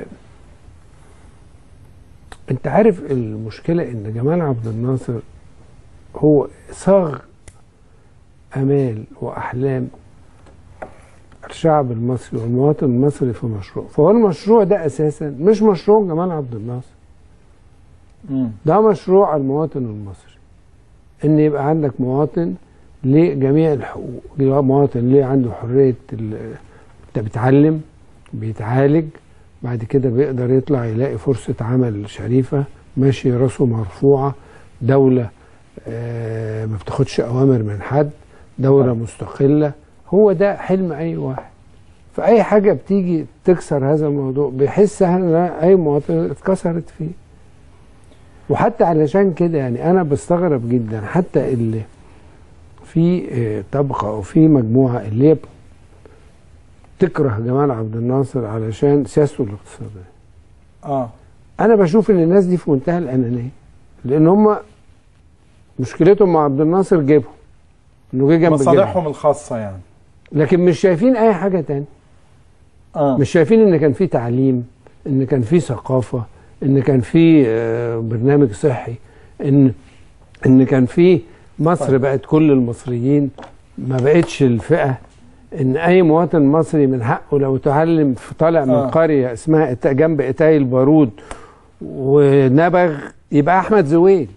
انت عارف المشكله ان جمال عبد الناصر هو صاغ امال واحلام الشعب المصري والمواطن المصري في مشروع فهو المشروع ده اساسا مش مشروع جمال عبد الناصر مم. ده مشروع المواطن المصري ان يبقى عندك مواطن لجميع الحقوق يبقى مواطن ليه عنده حريه ال- انت بيتعلم بيتعالج بعد كده بيقدر يطلع يلاقي فرصه عمل شريفه ماشي راسه مرفوعه دوله آه ما بتاخدش اوامر من حد دوله مستقله هو ده حلم اي واحد فاي حاجه بتيجي تكسر هذا الموضوع بيحس ان اي مواطن اتكسرت فيه وحتى علشان كده يعني انا بستغرب جدا حتى اللي في آه، طبقه او في مجموعه اللي هي تكره جمال عبد الناصر علشان سياسته الاقتصاديه اه انا بشوف ان الناس دي في منتهى الانانيه لان هم مشكلتهم مع عبد الناصر جيبهم انه جه جنب جيبهم مصالحهم الخاصه يعني لكن مش شايفين اي حاجه تاني آه. مش شايفين ان كان في تعليم ان كان في ثقافه ان كان في آه، برنامج صحي ان ان كان في مصر طيب. بقت كل المصريين ما بقتش الفئه ان اي مواطن مصري من حقه لو تعلم في طالع من آه. قريه اسمها إتا- جنب اتاي البارود ونبغ يبقى احمد زويل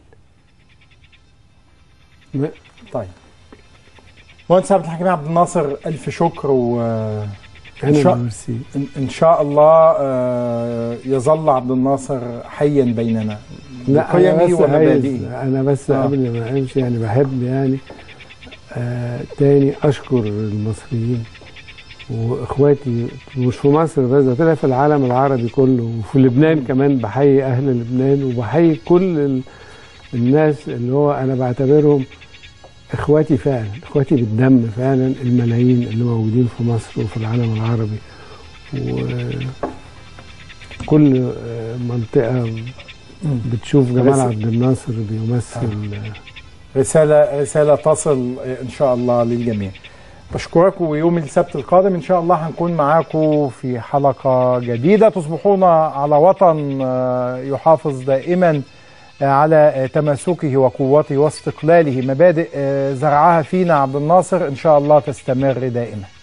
م- طيب مهندس عبد الحكيم عبد الناصر الف شكر و ان أنا شاء ميرسي. إن, ان شاء الله آه، يظل عبد الناصر حيا بيننا لا انا بقيمه بس عايز ومبادئه انا بس آه. قبل ما امشي يعني بحب يعني آه تاني اشكر المصريين واخواتي مش في مصر بس ده طلع في العالم العربي كله وفي لبنان كمان بحيي اهل لبنان وبحيي كل ال- الناس اللي هو انا بعتبرهم اخواتي فعلا اخواتي بالدم فعلا الملايين اللي موجودين في مصر وفي العالم العربي وكل آه، منطقه بتشوف جمال رس- عبد الناصر بيمثل رسالة رسالة تصل إن شاء الله للجميع بشكركم ويوم السبت القادم إن شاء الله هنكون معاكم في حلقة جديدة تصبحون على وطن آه، يحافظ دائما آه، على آه، تماسكه وقوته واستقلاله مبادئ آه، زرعها فينا عبد الناصر إن شاء الله تستمر دائما